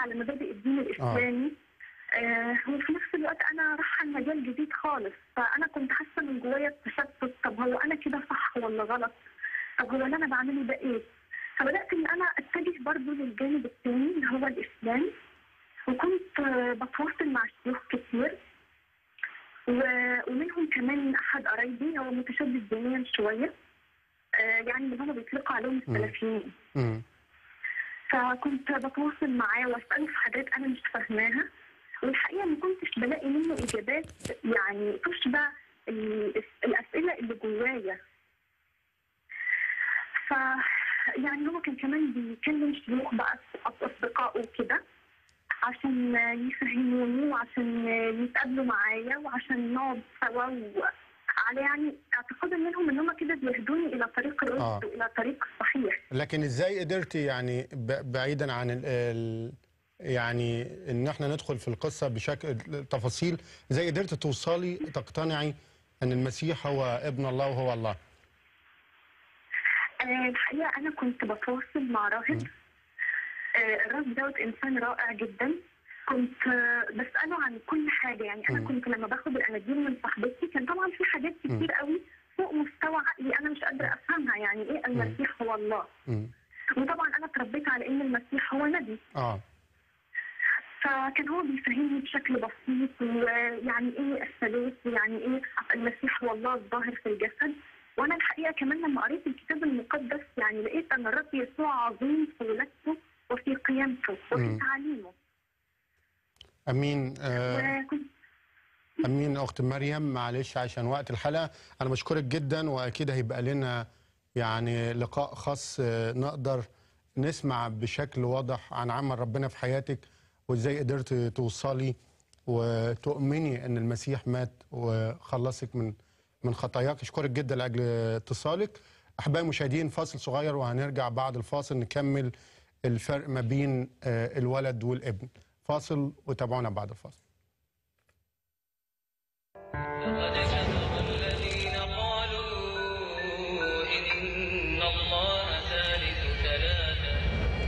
[SPEAKER 7] على مبادئ الدين الاسلامي آه وفي نفس الوقت انا رايحه المجال جديد خالص فانا كنت حاسه من جوايا التشتت طب هو انا كده صح ولا غلط طب هو اللي انا بعمله ده ايه فبدات ان انا اتجه برضو للجانب الثاني اللي هو الاسلام وكنت آه، بتواصل مع شيوخ كتير و- ومنهم كمان احد قرايبي هو متشدد دينيا شويه آه، يعني اللي هم بيطلقوا عليهم السلفيين
[SPEAKER 2] مم.
[SPEAKER 7] فكنت بتواصل معاه واساله في حاجات انا مش فاهماها والحقيقه ما كنتش بلاقي منه اجابات يعني تشبع ال- الاسئله اللي جوايا ف يعني هو كان كمان بيكلم شيوخ بقى اصدقائه وكده عشان يفهموني وعشان يتقابلوا معايا وعشان نقعد سوا و... على يعني اعتقادا منهم ان هم كده بيهدوني الى طريق الرشد
[SPEAKER 2] آه.
[SPEAKER 7] والى طريق الصحيح
[SPEAKER 2] لكن ازاي قدرتي يعني ب- بعيدا عن ال ال يعني ان احنا ندخل في القصه بشكل تفاصيل ازاي قدرتي توصلي تقتنعي ان المسيح هو ابن الله وهو الله
[SPEAKER 7] آه، الحقيقة أنا كنت بتواصل مع راهب آه، الراهب دوت إنسان رائع جدا كنت آه، بسأله عن كل حاجة يعني أنا
[SPEAKER 2] مم.
[SPEAKER 7] كنت لما باخد الأناجيل من صاحبتي كان طبعا في حاجات كتير قوي فوق مستوى عقلي أنا مش قادرة أفهمها يعني إيه المسيح هو الله
[SPEAKER 2] مم.
[SPEAKER 7] وطبعا أنا اتربيت على إن المسيح هو نبي
[SPEAKER 2] اه
[SPEAKER 7] فكان هو بيفهمني بشكل بسيط ويعني ايه الثالوث ويعني ايه المسيح هو الله الظاهر في الجسد وانا الحقيقه كمان لما قريت الكتاب المقدس يعني لقيت ان الرب يسوع عظيم في ولادته وفي قيامته وفي
[SPEAKER 2] مم.
[SPEAKER 7] تعليمه
[SPEAKER 2] امين آه
[SPEAKER 7] وكنت
[SPEAKER 2] امين اخت مريم معلش عشان وقت الحلقه انا بشكرك جدا واكيد هيبقى لنا يعني لقاء خاص آه، نقدر نسمع بشكل واضح عن عمل ربنا في حياتك وازاي قدرت توصلي وتؤمني ان المسيح مات وخلصك من من خطاياك اشكرك جدا لاجل اتصالك احبائي المشاهدين فاصل صغير وهنرجع بعد الفاصل نكمل الفرق ما بين آه، الولد والابن فاصل وتابعونا بعد الفاصل
[SPEAKER 1] لقد كفر الذين قالوا إن الله ثالث ثلاثة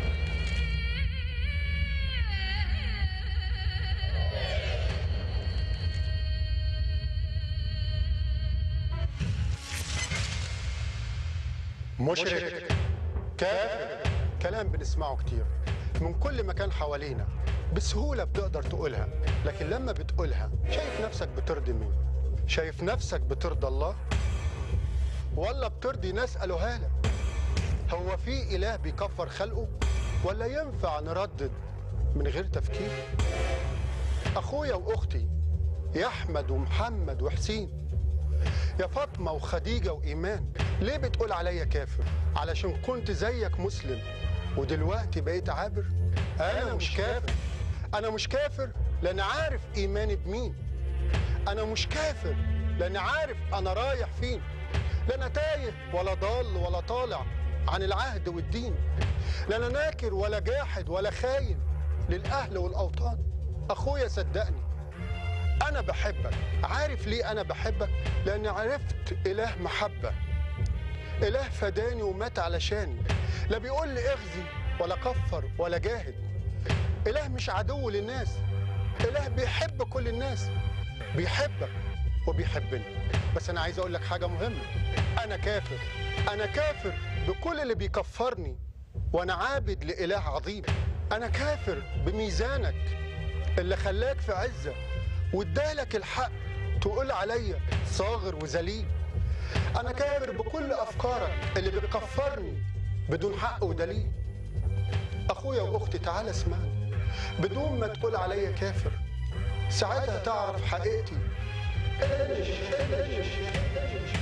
[SPEAKER 2] مشرك كافر كلام بنسمعه كتير من كل مكان حوالينا بسهولة بتقدر تقولها لكن لما بتقولها شايف نفسك بترضي مين شايف نفسك بترضى الله ولا بترضي ناس قالوها لك هو في إله بيكفر خلقه ولا ينفع نردد من غير تفكير أخويا وأختي يا أحمد ومحمد وحسين يا فاطمة وخديجة وإيمان ليه بتقول عليا كافر؟ علشان كنت زيك مسلم ودلوقتي بقيت عابر؟ أنا مش كافر أنا مش كافر لأن عارف إيماني بمين أنا مش كافر لأن عارف أنا رايح فين لا أنا تايه ولا ضال ولا طالع عن العهد والدين لا أنا ناكر ولا جاحد ولا خاين للأهل والأوطان أخويا صدقني أنا بحبك عارف ليه أنا بحبك؟ لأني عرفت إله محبة إله فداني ومات علشاني لا بيقول لي اغزي ولا كفر ولا جاهد إله مش عدو للناس إله بيحب كل الناس بيحبك وبيحبني بس أنا عايز أقول لك حاجة مهمة أنا كافر أنا كافر بكل اللي بيكفرني وأنا عابد لإله عظيم أنا كافر بميزانك اللي خلاك في عزة وادالك الحق تقول عليا صاغر وذليل انا كافر بكل افكارك اللي بتكفرني بدون حق ودليل اخويا واختي تعالى اسمعني بدون ما تقول عليا كافر ساعتها تعرف حقيقتي انجش انجش انجش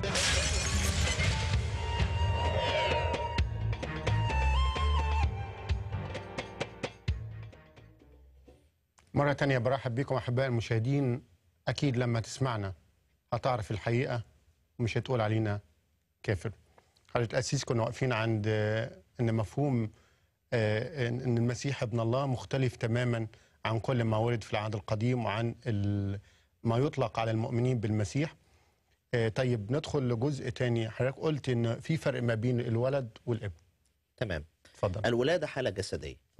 [SPEAKER 2] مرة تانية برحب بكم أحبائي المشاهدين أكيد لما تسمعنا هتعرف الحقيقة ومش هتقول علينا كافر حضرة الأسيس كنا واقفين عند آه، إن مفهوم آه، إن إن المسيح ابن الله مختلف تماما عن كل ما ورد في العهد القديم وعن ال- ما يطلق على المؤمنين بالمسيح آه، طيب ندخل لجزء تاني حضرتك قلت إن في فرق ما بين الولد والابن
[SPEAKER 3] تمام
[SPEAKER 2] اتفضل
[SPEAKER 3] الولادة حالة جسدية
[SPEAKER 2] مم.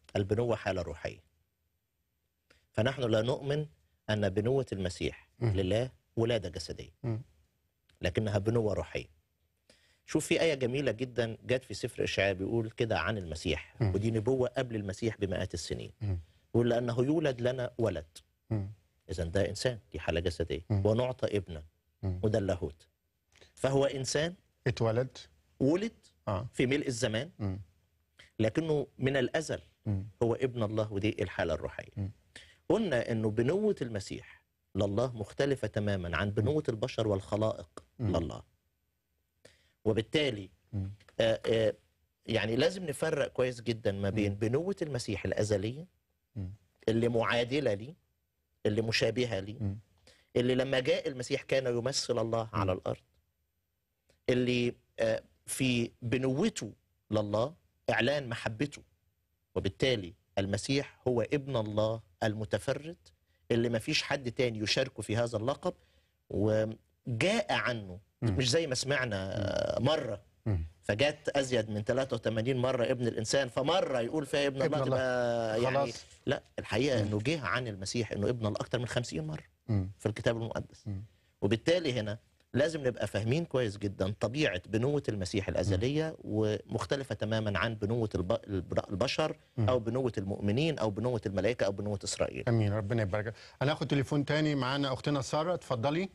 [SPEAKER 3] البنوة حالة روحية فنحن لا نؤمن أن بنوة المسيح
[SPEAKER 2] مم.
[SPEAKER 3] لله ولادة جسدية
[SPEAKER 2] مم.
[SPEAKER 3] لكنها بنوة روحية شوف في آية جميلة جدا جت في سفر إشعياء بيقول كده عن المسيح
[SPEAKER 2] مم.
[SPEAKER 3] ودي نبوة قبل المسيح بمئات السنين
[SPEAKER 2] مم.
[SPEAKER 3] يقول لأنه يولد لنا ولد
[SPEAKER 2] مم.
[SPEAKER 3] إذا ده إنسان دي حالة جسدية
[SPEAKER 2] مم.
[SPEAKER 3] ونعطى ابنا
[SPEAKER 2] مم.
[SPEAKER 3] وده اللاهوت فهو إنسان
[SPEAKER 2] اتولد
[SPEAKER 3] ولد
[SPEAKER 2] اه
[SPEAKER 3] في ملء الزمان
[SPEAKER 2] مم.
[SPEAKER 3] لكنه من الأزل
[SPEAKER 2] مم.
[SPEAKER 3] هو ابن الله ودي الحالة الروحية
[SPEAKER 2] مم.
[SPEAKER 3] قلنا أنه بنوة المسيح لله مختلفة تماما عن بنوة البشر والخلائق
[SPEAKER 2] مم.
[SPEAKER 3] لله وبالتالي
[SPEAKER 2] مم.
[SPEAKER 3] آه آه يعني لازم نفرق كويس جدا ما بين بنوة المسيح الأزلية
[SPEAKER 2] مم.
[SPEAKER 3] اللي معادلة لي اللي مشابهة لي
[SPEAKER 2] مم.
[SPEAKER 3] اللي لما جاء المسيح كان يمثل الله على الأرض اللي آه، في بنوته لله إعلان محبته وبالتالي المسيح هو ابن الله المتفرد اللي ما فيش حد تاني يشاركه في هذا اللقب وجاء عنه
[SPEAKER 2] مم.
[SPEAKER 3] مش زي ما سمعنا آه، مرة
[SPEAKER 2] مم.
[SPEAKER 3] فجت أزيد من 83 مرة ابن الإنسان فمرة يقول فيها ابن,
[SPEAKER 2] ابن
[SPEAKER 3] الله
[SPEAKER 2] الله.
[SPEAKER 3] تبقى يعني
[SPEAKER 2] خلاص
[SPEAKER 3] لا الحقيقة أنه جه عن المسيح أنه ابن الله أكتر من 50 مرة
[SPEAKER 2] مم.
[SPEAKER 3] في الكتاب المقدس
[SPEAKER 2] مم.
[SPEAKER 3] وبالتالي هنا لازم نبقى فاهمين كويس جدا طبيعة بنوة المسيح الأزلية ومختلفة تماما عن بنوة الب- الب- البشر
[SPEAKER 2] مم.
[SPEAKER 3] أو بنوة المؤمنين أو بنوة الملائكة أو بنوة إسرائيل
[SPEAKER 2] امين ربنا يبارك انا هاخد تليفون تاني معانا اختنا ساره اتفضلي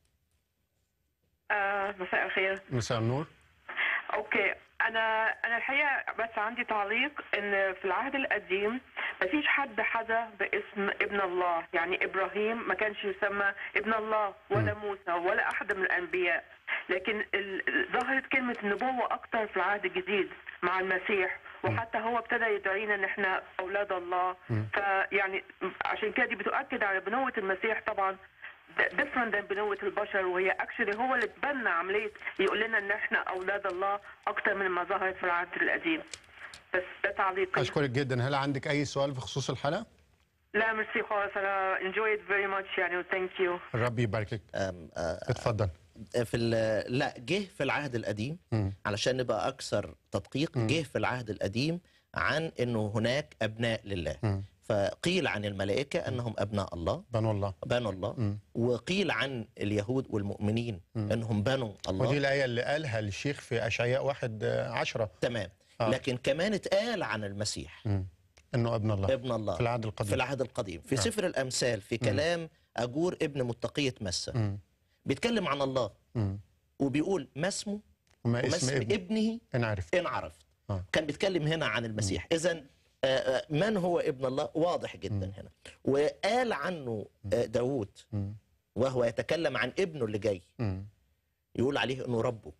[SPEAKER 8] آه مساء الخير
[SPEAKER 2] مساء النور
[SPEAKER 8] اوكي انا انا الحقيقه بس عندي تعليق ان في العهد القديم ما فيش حد حدا باسم ابن الله يعني ابراهيم ما كانش يسمى ابن الله ولا موسى ولا احد من الانبياء لكن ال- ال- ظهرت كلمه النبوه اكتر في العهد الجديد مع المسيح وحتى هو ابتدى يدعينا ان احنا اولاد الله فيعني عشان كده دي بتؤكد على بنوه المسيح طبعا ديفرنت than بنوة البشر وهي اكشلي هو اللي تبنى عملية يقول لنا ان احنا اولاد الله اكتر من ما ظهرت في العهد القديم بس ده تعليقي
[SPEAKER 2] اشكرك جدا هل عندك اي سؤال بخصوص الحلقه
[SPEAKER 8] لا ميرسي خالص انا enjoy it very much يعني ثانك يو
[SPEAKER 2] الرب يباركك
[SPEAKER 3] أم، آه،
[SPEAKER 2] اتفضل
[SPEAKER 3] في ال- لا جه في العهد القديم
[SPEAKER 2] مم.
[SPEAKER 3] علشان نبقى أكثر تدقيق جه في العهد القديم عن أنه هناك أبناء لله
[SPEAKER 2] مم.
[SPEAKER 3] فقيل عن الملائكة أنهم أبناء الله
[SPEAKER 2] بنو الله
[SPEAKER 3] بنو الله
[SPEAKER 2] مم.
[SPEAKER 3] وقيل عن اليهود والمؤمنين انهم بنوا الله
[SPEAKER 2] ودي الآية اللي قالها الشيخ في أشعياء واحد آه، عشرة
[SPEAKER 3] تمام
[SPEAKER 2] آه.
[SPEAKER 3] لكن كمان اتقال عن المسيح
[SPEAKER 2] مم. إنه ابن الله
[SPEAKER 3] ابن الله
[SPEAKER 2] في العهد القديم
[SPEAKER 3] في العهد القديم في
[SPEAKER 2] نعم.
[SPEAKER 3] سفر الامثال في كلام اجور ابن متقيه مسه
[SPEAKER 2] مم.
[SPEAKER 3] بيتكلم عن الله
[SPEAKER 2] مم.
[SPEAKER 3] وبيقول ما اسمه
[SPEAKER 2] وما
[SPEAKER 3] وما
[SPEAKER 2] اسم
[SPEAKER 3] اسم
[SPEAKER 2] ابن
[SPEAKER 3] ابنه
[SPEAKER 2] إن عرفت
[SPEAKER 3] ان عرفت
[SPEAKER 2] آه.
[SPEAKER 3] كان بيتكلم هنا عن المسيح اذا من هو ابن الله واضح جدا هنا وقال عنه آه، داوود
[SPEAKER 2] مم.
[SPEAKER 3] وهو يتكلم عن ابنه اللي جاي
[SPEAKER 2] مم.
[SPEAKER 3] يقول عليه انه ربه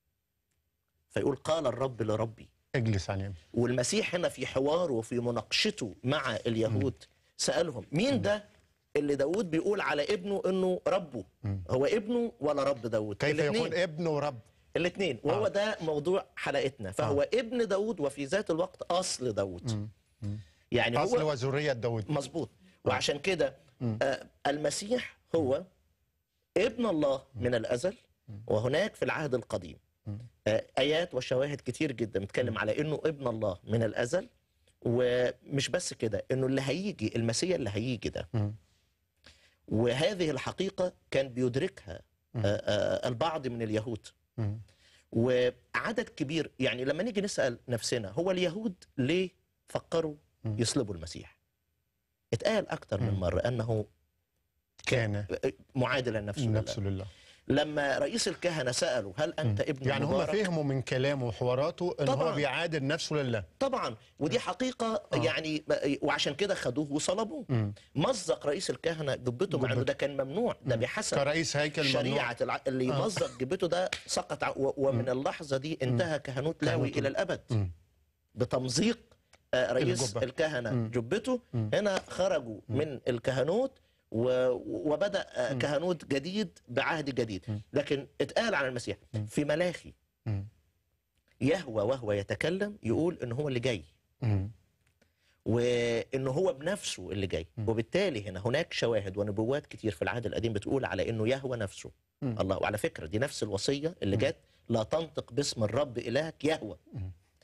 [SPEAKER 3] فيقول قال الرب لربي
[SPEAKER 2] اجلس عن يمين
[SPEAKER 3] والمسيح هنا في حواره وفي مناقشته مع اليهود سألهم مين ده اللي داود بيقول على ابنه انه ربه هو ابنه ولا رب داود
[SPEAKER 2] كيف يكون ابن ورب
[SPEAKER 3] الاثنين وهو
[SPEAKER 2] آه.
[SPEAKER 3] ده موضوع حلقتنا فهو ابن داود وفي ذات الوقت اصل داود يعني
[SPEAKER 2] أصل
[SPEAKER 3] هو
[SPEAKER 2] وذرية داود
[SPEAKER 3] مظبوط وعشان كده آه المسيح هو ابن الله من الازل وهناك في العهد القديم آه ايات وشواهد كتير جدا بتتكلم على انه ابن الله من الازل ومش بس كده انه اللي هيجي المسيح اللي هيجي ده
[SPEAKER 2] مم.
[SPEAKER 3] وهذه الحقيقه كان بيدركها آه آه البعض من اليهود
[SPEAKER 2] مم.
[SPEAKER 3] وعدد كبير يعني لما نيجي نسال نفسنا هو اليهود ليه فكروا يصلبوا المسيح اتقال اكتر من
[SPEAKER 2] مم.
[SPEAKER 3] مره انه
[SPEAKER 2] كان
[SPEAKER 3] معادلا نفسه لله.
[SPEAKER 2] نفسه لله
[SPEAKER 3] لما رئيس الكهنه ساله هل انت ابن
[SPEAKER 2] يعني هم
[SPEAKER 3] مبارك
[SPEAKER 2] فهموا من كلامه وحواراته ان هو
[SPEAKER 3] طبعاً.
[SPEAKER 2] بيعادل نفسه لله
[SPEAKER 3] طبعا ودي حقيقه يعني وعشان كده خدوه وصلبوه
[SPEAKER 2] مم.
[SPEAKER 3] مزق رئيس الكهنه جبته مع انه ده كان ممنوع ده بحسب
[SPEAKER 2] كرئيس هيكل ممنوع
[SPEAKER 3] شريعه الع... اللي يمزق جبته ده سقط ع- و... ومن اللحظه دي انتهى كهنوت لاوي
[SPEAKER 2] كهنوت.
[SPEAKER 3] الى الابد
[SPEAKER 2] مم.
[SPEAKER 3] بتمزيق آه، رئيس
[SPEAKER 2] الجبة.
[SPEAKER 3] الكهنه
[SPEAKER 2] مم.
[SPEAKER 3] جبته هنا خرجوا من الكهنوت و... وبدا آه، كهنوت جديد بعهد جديد لكن اتقال عن المسيح في ملاخي
[SPEAKER 2] مم.
[SPEAKER 3] يهوى وهو يتكلم يقول ان هو اللي جاي
[SPEAKER 2] مم.
[SPEAKER 3] وان هو بنفسه اللي جاي وبالتالي هنا هناك شواهد ونبوات كتير في العهد القديم بتقول على انه يهوى نفسه
[SPEAKER 2] مم.
[SPEAKER 3] الله وعلى فكره دي نفس الوصيه اللي جت لا تنطق باسم الرب الهك يهوى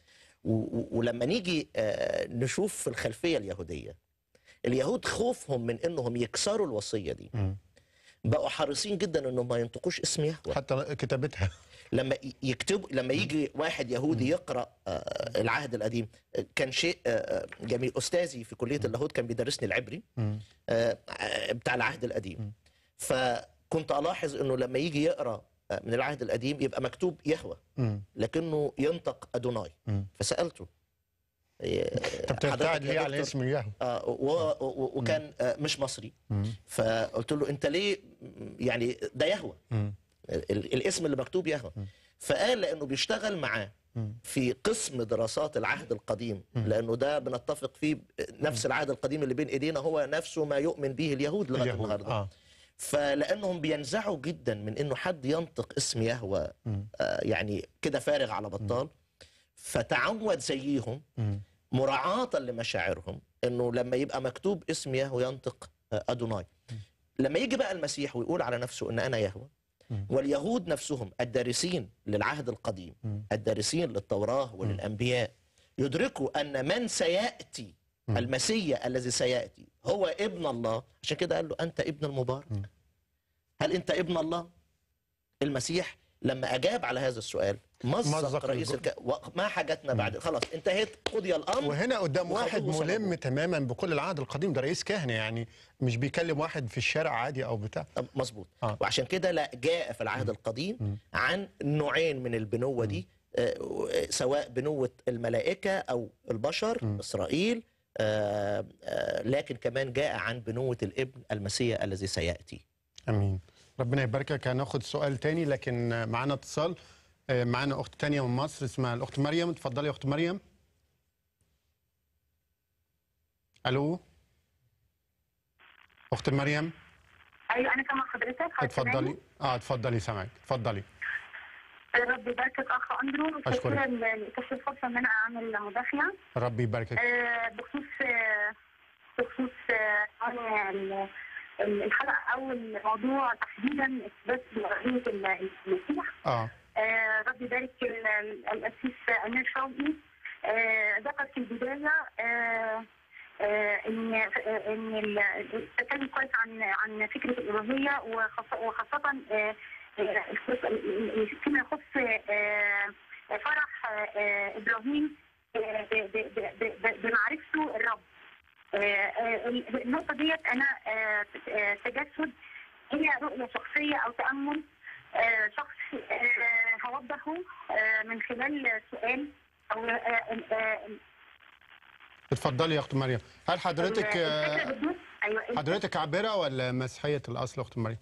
[SPEAKER 3] و- و- ولما نيجي آه، نشوف في الخلفيه اليهوديه اليهود خوفهم من انهم يكسروا الوصيه دي
[SPEAKER 2] مم.
[SPEAKER 3] بقوا حريصين جدا انهم ما ينطقوش اسم يهوه
[SPEAKER 2] حتى كتابتها
[SPEAKER 3] لما ي- يكتب لما يجي واحد يهودي يقرا آه، العهد القديم آه، كان شيء آه، جميل استاذي في كليه اللاهوت كان بيدرسني العبري
[SPEAKER 2] مم.
[SPEAKER 3] آه، آه، بتاع العهد القديم فكنت الاحظ انه لما يجي يقرا آه، من العهد القديم يبقى مكتوب يهوه
[SPEAKER 2] مم.
[SPEAKER 3] لكنه ينطق ادوناي
[SPEAKER 2] مم.
[SPEAKER 3] فسالته آه،
[SPEAKER 2] انت بتبتعد
[SPEAKER 3] حضرتك يا
[SPEAKER 2] ليه على
[SPEAKER 3] دكتور،
[SPEAKER 2] اسم ياهو
[SPEAKER 3] آه، و- و- وكان آه، مش مصري
[SPEAKER 2] مم.
[SPEAKER 3] فقلت له انت ليه يعني ده يهوه
[SPEAKER 2] مم.
[SPEAKER 3] ال- الاسم اللي مكتوب يهوه فقال لانه بيشتغل معاه
[SPEAKER 2] مم.
[SPEAKER 3] في قسم دراسات العهد القديم لانه ده بنتفق فيه نفس العهد القديم اللي بين ايدينا هو نفسه ما يؤمن به اليهود لغايه
[SPEAKER 2] اليهود
[SPEAKER 3] النهارده
[SPEAKER 2] اه
[SPEAKER 3] فلانهم بينزعوا جدا من انه حد ينطق اسم يهوه
[SPEAKER 2] مم.
[SPEAKER 3] آه، يعني كده فارغ على بطال فتعود زيهم
[SPEAKER 2] مم.
[SPEAKER 3] مراعاة لمشاعرهم انه لما يبقى مكتوب اسم يهوه ينطق آه، ادوناي لما يجي بقى المسيح ويقول على نفسه ان انا يهوه
[SPEAKER 2] مم.
[SPEAKER 3] واليهود نفسهم الدارسين للعهد القديم
[SPEAKER 2] مم.
[SPEAKER 3] الدارسين للتوراة وللأنبياء يدركوا أن من سيأتي
[SPEAKER 2] مم.
[SPEAKER 3] المسيح الذي سيأتي هو ابن الله عشان كده قال له أنت ابن المبارك
[SPEAKER 2] مم.
[SPEAKER 3] هل أنت ابن الله المسيح لما أجاب على هذا السؤال مزق,
[SPEAKER 2] مزق
[SPEAKER 3] رئيس
[SPEAKER 2] الج-
[SPEAKER 3] الك... ما حاجتنا بعد خلاص انتهت قضي الأمر
[SPEAKER 2] وهنا قدام
[SPEAKER 3] وخدوه
[SPEAKER 2] واحد
[SPEAKER 3] وصلبوه.
[SPEAKER 2] ملم تماما بكل العهد القديم ده رئيس كهنه يعني مش بيكلم واحد في الشارع عادي او بتاع
[SPEAKER 3] طب مظبوط
[SPEAKER 2] آه.
[SPEAKER 3] وعشان كده لا جاء في العهد القديم عن نوعين من البنوة دي آه، سواء بنوة الملائكة أو البشر إسرائيل آه، آه، لكن كمان جاء عن بنوة الابن المسيح الذي سيأتي
[SPEAKER 2] امين ربنا يباركك هناخد سؤال تاني لكن معانا اتصال آه، معانا اخت تانية من مصر اسمها الاخت مريم اتفضلي يا اخت مريم الو اخت مريم
[SPEAKER 7] ايوه انا سامع حضرتك حضرتك
[SPEAKER 2] اتفضلي
[SPEAKER 7] سامعني؟
[SPEAKER 2] اه اتفضلي سامعك اتفضلي
[SPEAKER 7] رب يباركك اخ اندرو
[SPEAKER 2] أشكرك.
[SPEAKER 7] شكرا لكشف الفرصه ان انا اعمل مداخله
[SPEAKER 2] ربي يباركك
[SPEAKER 7] آه، بخصوص آه، بخصوص آه، طبعاً ال- ال- الحلقه او الموضوع تحديدا اثبات بقضيه ال- المسيح
[SPEAKER 2] اه
[SPEAKER 7] آه، رب يبارك ال- ال- القسيس امير شوقي آه، ذكر في البدايه آه، آه، ان آه، ان ال- اتكلم كويس عن عن فكره الالوهيه وخاصه وخاصه آه، آه، فيما يخص آه، فرح آه، ابراهيم آه، ب- ب- ب- ب- بمعرفته الرب آه، آه، النقطه ديت انا آه، آه، تجسد هي رؤيه شخصيه او تامل آه، شخص آه، هوضحه آه، من خلال سؤال او آه، آه،
[SPEAKER 2] اتفضلي يا اخت مريم هل حضرتك
[SPEAKER 7] الفكره
[SPEAKER 2] آه،
[SPEAKER 7] بتدور ايوه
[SPEAKER 2] حضرتك عابره ولا مسيحيه الاصل يا اخت مريم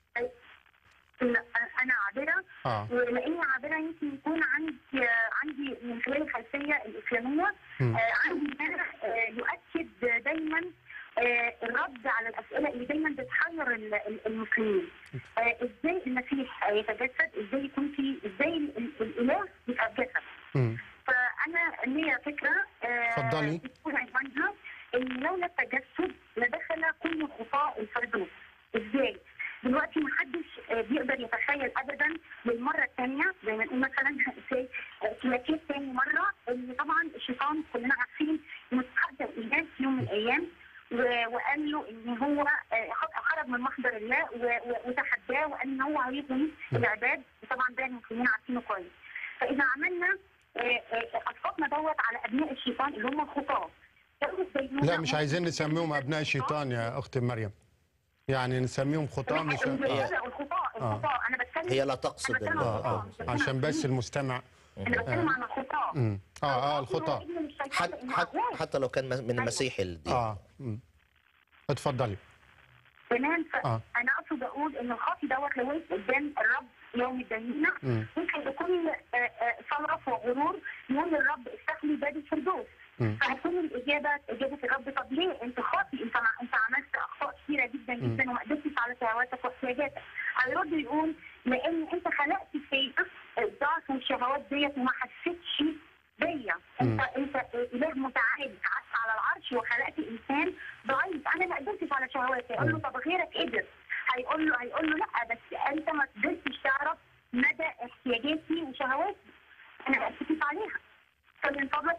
[SPEAKER 7] لا انا عابره
[SPEAKER 2] اه
[SPEAKER 7] ولاني عابره يمكن يكون عندي عندي من خلال الخلفيه الاسلاميه
[SPEAKER 2] مم.
[SPEAKER 7] آه، عندي ما آه، يؤكد دايما آه، الرد على الاسئله اللي دايما بتحير ال- ال- المسلمين آه، ازاي المسيح يتجسد ازاي يكون في ازاي ال- ال- الاله يبقى بجسد
[SPEAKER 2] مم.
[SPEAKER 7] فانا ليا فكره آه،
[SPEAKER 2] اتفضلي.
[SPEAKER 7] بتكون عنوانها ان لولا التجسد لدخل كل خطاء الفردوس ازاي؟ دلوقتي محدش آه، بيقدر يتخيل ابدا للمره الثانيه زي ما نقول مثلا في كلاكيت ثاني مره ان طبعا الشيطان كلنا عارفين انه تحدى الاله في يوم من الايام و- وقال له ان هو آه، خ- خرج من محضر الله و- و- وتحداه وقال ان هو هيغوي العباد وطبعا ده المسلمين عارفينه كويس فاذا عملنا آه، آه، اسقطنا دوت على ابناء الشيطان اللي هم الخطاه
[SPEAKER 2] لا مش عايزين نسميهم ابناء الشيطان يا اخت مريم يعني نسميهم خطاه مش اه
[SPEAKER 7] الخطاه الخطاه انا بتكلم
[SPEAKER 3] هي لا تقصد
[SPEAKER 7] أنا بتكلم
[SPEAKER 3] ال-
[SPEAKER 2] اه, آه.
[SPEAKER 7] الخطاة.
[SPEAKER 2] عشان بس المستمع
[SPEAKER 7] انا بتكلم عن الخطاه
[SPEAKER 2] مم. اه اه الخطاه
[SPEAKER 7] ابن الشيطان
[SPEAKER 3] حتى,
[SPEAKER 7] لأنه
[SPEAKER 3] حتى,
[SPEAKER 7] أغواه.
[SPEAKER 3] حتى لو كان من المسيح الدين
[SPEAKER 2] اه مم. اتفضلي
[SPEAKER 7] تمام
[SPEAKER 2] آه.
[SPEAKER 7] فانا اقصد اقول ان الخاطي دوت لو وقف قدام الرب يوم الدينونه
[SPEAKER 2] مم.
[SPEAKER 7] ممكن بكل آه، آه، صلف وغرور يقول للرب افتح لي باب الفردوس
[SPEAKER 2] مم.
[SPEAKER 7] فهتكون الاجابه اجابه الرب طب ليه انت خاطي انت مع... انت عملت اخطاء كثيره جدا جدا وما قدرتش على شهواتك واحتياجاتك هيرد يقول لان انت خلقت في الضعف والشهوات ديت وما حسيتش بيا انت انت اله متعال قعدت على العرش وخلقت انسان ضعيف انا ما قدرتش على شهواتي اقول له طب غيرك قدر هيقول له هيقول له لا بس انت ما قدرتش تعرف مدى احتياجاتي وشهواتي انا ما قدرتش عليها فمن فضلك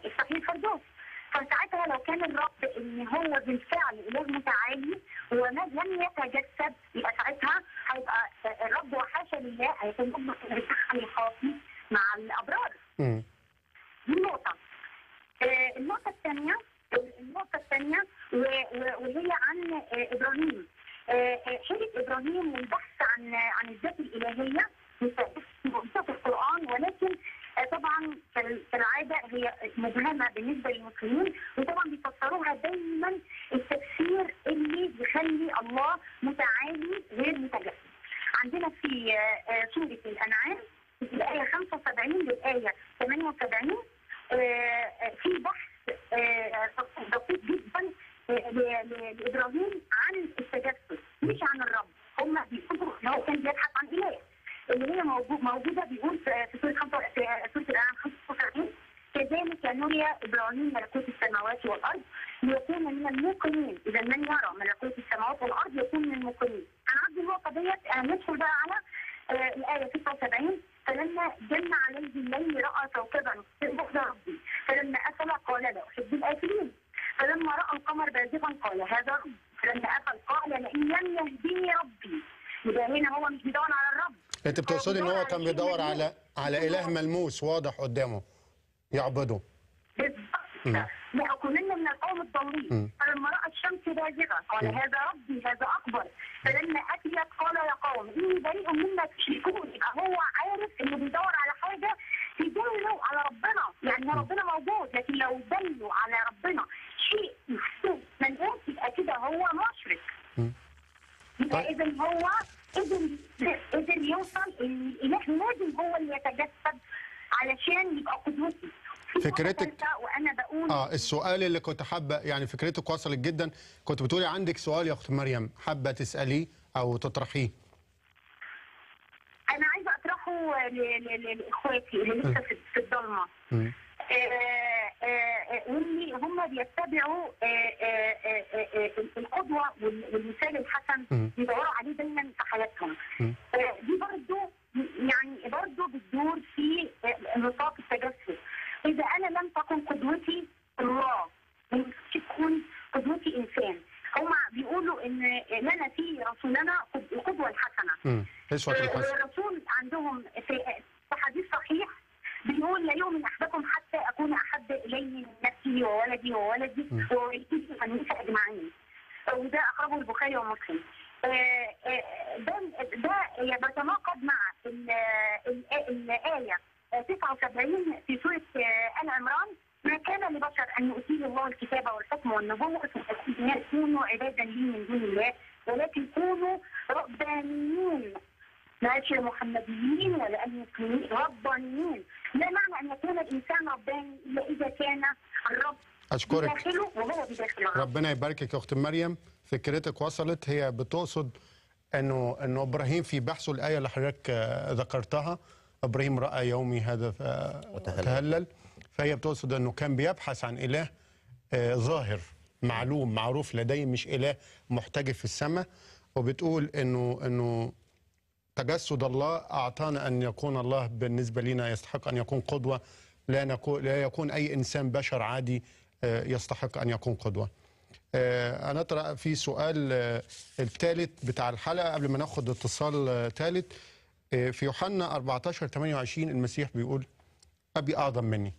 [SPEAKER 7] الصح الخاطي مع الابرار
[SPEAKER 2] مم.
[SPEAKER 7] دي نقطة. آه، النقطة الثانية النقطة الثانية و- و- وهي عن آه، إبراهيم. آه، آه، حيلة إبراهيم والبحث عن عن الذات الإلهية موجودة في القرآن ولكن آه، طبعا كال- كالعادة هي مبهمة بالنسبة للمسلمين وطبعا بيفسروها دايما التفسير اللي يخلي الله متعالي غير متجسد. عندنا في آه، آه، سورة الأنعام في الآية 75 للآية 78 آه، آه، في بحث آه، دقيق جدا آه، ل- ل- لإبراهيم عن التجسد مش عن الرب هم بيقولوا إن هو كان بيبحث عن إله اللي هي موجود موجودة بيقول في في سورة خمسة في سورة الأنعام 75 كذلك نري إبراهيم ملكوت السماوات والأرض ليكون من الموقنين إذا من يرى ملكوت السماوات والأرض يكون من الموقنين هنعدي النقطة ديت آه، ندخل بقى على آه، الآية 76 فلما جن عليه الليل رأى كوكبا بعد ربي فلما أفل قال لا أحب الآكلين فلما رأى القمر بازغا قال هذا ربي فلما أفل قال لئن لم يهديني ربي يبقى هنا هو مش بيدور على الرب
[SPEAKER 2] انت بتقصدي ان هو كان
[SPEAKER 7] شيء
[SPEAKER 2] بيدور
[SPEAKER 7] ملموس.
[SPEAKER 2] على على اله ملموس واضح قدامه يعبده
[SPEAKER 7] بالضبط لأكونن من القوم الضالين فلما رأى الشمس بازغة قال هذا ربي هذا أكبر فلما أتيت قال يا قوم إني بريء مما تشركون يبقى هو عارف إنه بيدور على حاجة تدله على ربنا يعني هو ربنا موجود لكن لو دلوا على ربنا شيء محسوب منقوص يبقى كده هو مشرك يبقى
[SPEAKER 2] طيب.
[SPEAKER 7] إذا هو قدر قدر يوصل إن الإله لازم هو اللي يتجسد علشان يبقى قدوتي في نقطة
[SPEAKER 2] فكرتك-
[SPEAKER 7] ثالثة وأنا بقول
[SPEAKER 2] اه السؤال اللي كنت حابه يعني فكرتك وصلت جدا كنت بتقولي عندك سؤال يا اخت مريم حابه تساليه او تطرحيه
[SPEAKER 7] انا عايزه اطرحه ل- ل- ل- لاخواتي اللي لسه في في الضلمه
[SPEAKER 2] مم.
[SPEAKER 7] آه، آه، آه، واللي هم بيتبعوا آه، آه، آه، آه، آه، القدوه وال- والمثال الحسن
[SPEAKER 2] مم.
[SPEAKER 7] بيدوروا عليه دايما في حياتهم
[SPEAKER 2] مم.
[SPEAKER 7] آه، دي برضو يعني برضو بتدور في آه، نطاق التجسد اذا انا لم تكن قدوتي الله ممكن تكون قدوتي انسان هم بيقولوا ان لنا في رسولنا قد- القدوه الحسنه
[SPEAKER 2] مم. اسوه الحسن
[SPEAKER 7] الرسول عندهم في في حديث صحيح بيقول لا يؤمن احدكم حتى اكون احب اليه من نفسي وولدي وولدي ووالدتي والناس اجمعين وده اخرجه البخاري ومسلم آه، آه، ده ده بيتناقض مع ال- ال- الايه 79 في سوره آه، ال عمران ما كان لبشر ان يؤتيه الله الكتاب والحكم والنبوه ثم يكونوا عبادا لي من دون الله ولكن كونوا ربانيين لا قالش محمديين ولا قال مسلمين ربانيين لا معنى ان يكون الانسان رباني الا اذا كان الرب
[SPEAKER 2] اشكرك
[SPEAKER 7] بداخله وهو بداخل الرب
[SPEAKER 2] ربنا يباركك يا اخت مريم فكرتك وصلت هي بتقصد انه انه ابراهيم في بحثه الايه اللي حضرتك آه، ذكرتها ابراهيم راى يومي هذا آه،
[SPEAKER 3] وتهلل.
[SPEAKER 2] وتهلل فهي بتقصد انه كان بيبحث عن اله آه، ظاهر معلوم معروف لديه مش اله محتجب في السماء وبتقول انه انه تجسد الله اعطانا ان يكون الله بالنسبه لنا يستحق ان يكون قدوه لا نكون لا يكون اي انسان بشر عادي آه، يستحق ان يكون قدوه. آه، انا ترى في سؤال آه، الثالث بتاع الحلقه قبل ما ناخد اتصال ثالث في يوحنا 14 28 المسيح بيقول ابي اعظم مني.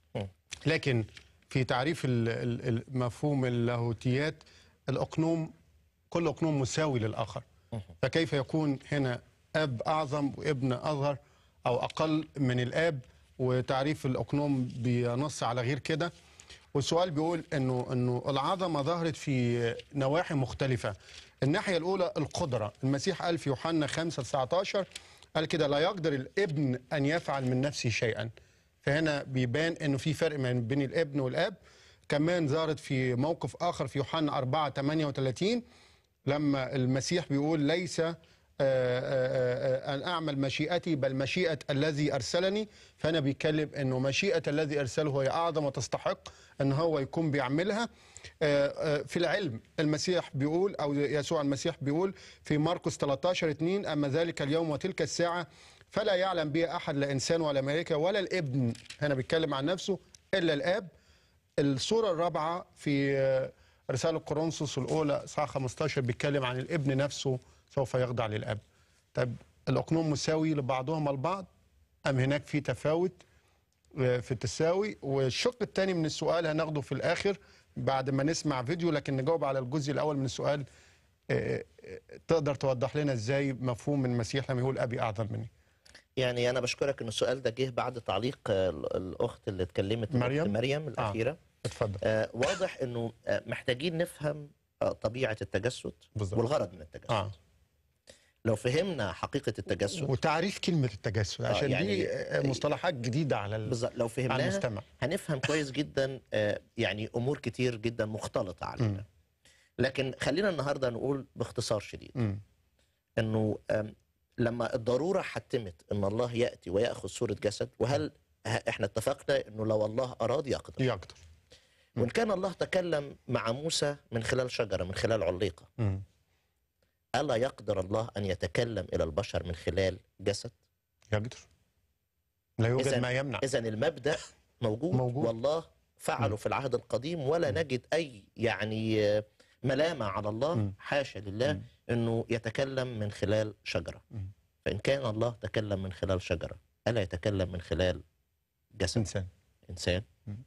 [SPEAKER 2] لكن في تعريف ال- ال- المفهوم اللاهوتيات الاقنوم كل اقنوم مساوي للاخر فكيف يكون هنا اب اعظم وابن اصغر او اقل من الاب وتعريف الاقنوم بينص على غير كده والسؤال بيقول انه انه العظمه ظهرت في نواحي مختلفه الناحيه الاولى القدره المسيح قال في يوحنا 5 19 قال كده لا يقدر الابن ان يفعل من نفسه شيئا فهنا بيبان انه في فرق ما بين الابن والاب كمان ظهرت في موقف اخر في يوحنا 4 38 لما المسيح بيقول ليس آه، آه، آه، ان اعمل مشيئتي بل مشيئه الذي ارسلني فانا بيتكلم انه مشيئه الذي ارسله هي اعظم وتستحق ان هو يكون بيعملها آه، آه، في العلم المسيح بيقول او يسوع المسيح بيقول في مرقس 13 2 اما ذلك اليوم وتلك الساعه فلا يعلم بها احد لا انسان ولا ملائكه ولا الابن هنا بيتكلم عن نفسه الا الاب الصورة الرابعة في آه، رسالة كورنثوس الأولى صح 15 بيتكلم عن الابن نفسه سوف يخضع للأب طب الأقنوم مساوي لبعضهم البعض ام هناك في تفاوت آه، في التساوي والشق الثاني من السؤال هناخده في الاخر بعد ما نسمع فيديو لكن نجاوب على الجزء الاول من السؤال آه، آه، تقدر توضح لنا ازاي مفهوم المسيح لما يقول ابي اعظم مني
[SPEAKER 3] يعني انا بشكرك ان السؤال ده جه بعد تعليق آه، ال- الاخت اللي اتكلمت الأخت
[SPEAKER 2] مريم؟
[SPEAKER 3] مريم الاخيره
[SPEAKER 2] اتفضل
[SPEAKER 3] آه واضح انه آه محتاجين نفهم آه طبيعه التجسد
[SPEAKER 2] بالظبط.
[SPEAKER 3] والغرض من التجسد
[SPEAKER 2] اه
[SPEAKER 3] لو فهمنا حقيقه التجسد
[SPEAKER 2] وتعريف كلمه التجسد
[SPEAKER 3] آه،
[SPEAKER 2] عشان
[SPEAKER 3] يعني-
[SPEAKER 2] دي آه، مصطلحات جديده على ال-
[SPEAKER 3] بالظبط لو
[SPEAKER 2] على
[SPEAKER 3] فهمناها
[SPEAKER 2] المستمع
[SPEAKER 3] هنفهم كويس جدا آه، يعني امور كتير جدا مختلطه علينا لكن خلينا النهارده نقول باختصار شديد
[SPEAKER 2] مم.
[SPEAKER 3] انه آم، لما الضروره حتمت ان الله ياتي وياخذ صوره جسد وهل ه- احنا اتفقنا انه لو الله اراد يقدر
[SPEAKER 2] يقدر
[SPEAKER 3] وان كان الله تكلم مع موسى من خلال شجره من خلال عليقه
[SPEAKER 2] مم.
[SPEAKER 3] الا يقدر الله ان يتكلم الى البشر من خلال جسد
[SPEAKER 2] يقدر لا يوجد
[SPEAKER 3] إذن-
[SPEAKER 2] ما يمنع
[SPEAKER 3] اذا المبدا موجود,
[SPEAKER 2] موجود.
[SPEAKER 3] والله فعله في العهد القديم ولا نجد اي يعني آه، ملامه على الله
[SPEAKER 2] مم.
[SPEAKER 3] حاشا لله
[SPEAKER 2] مم.
[SPEAKER 3] انه يتكلم من خلال شجره
[SPEAKER 2] مم.
[SPEAKER 3] فان كان الله تكلم من خلال شجره الا يتكلم من خلال جسد
[SPEAKER 2] انسان
[SPEAKER 3] انسان
[SPEAKER 2] مم.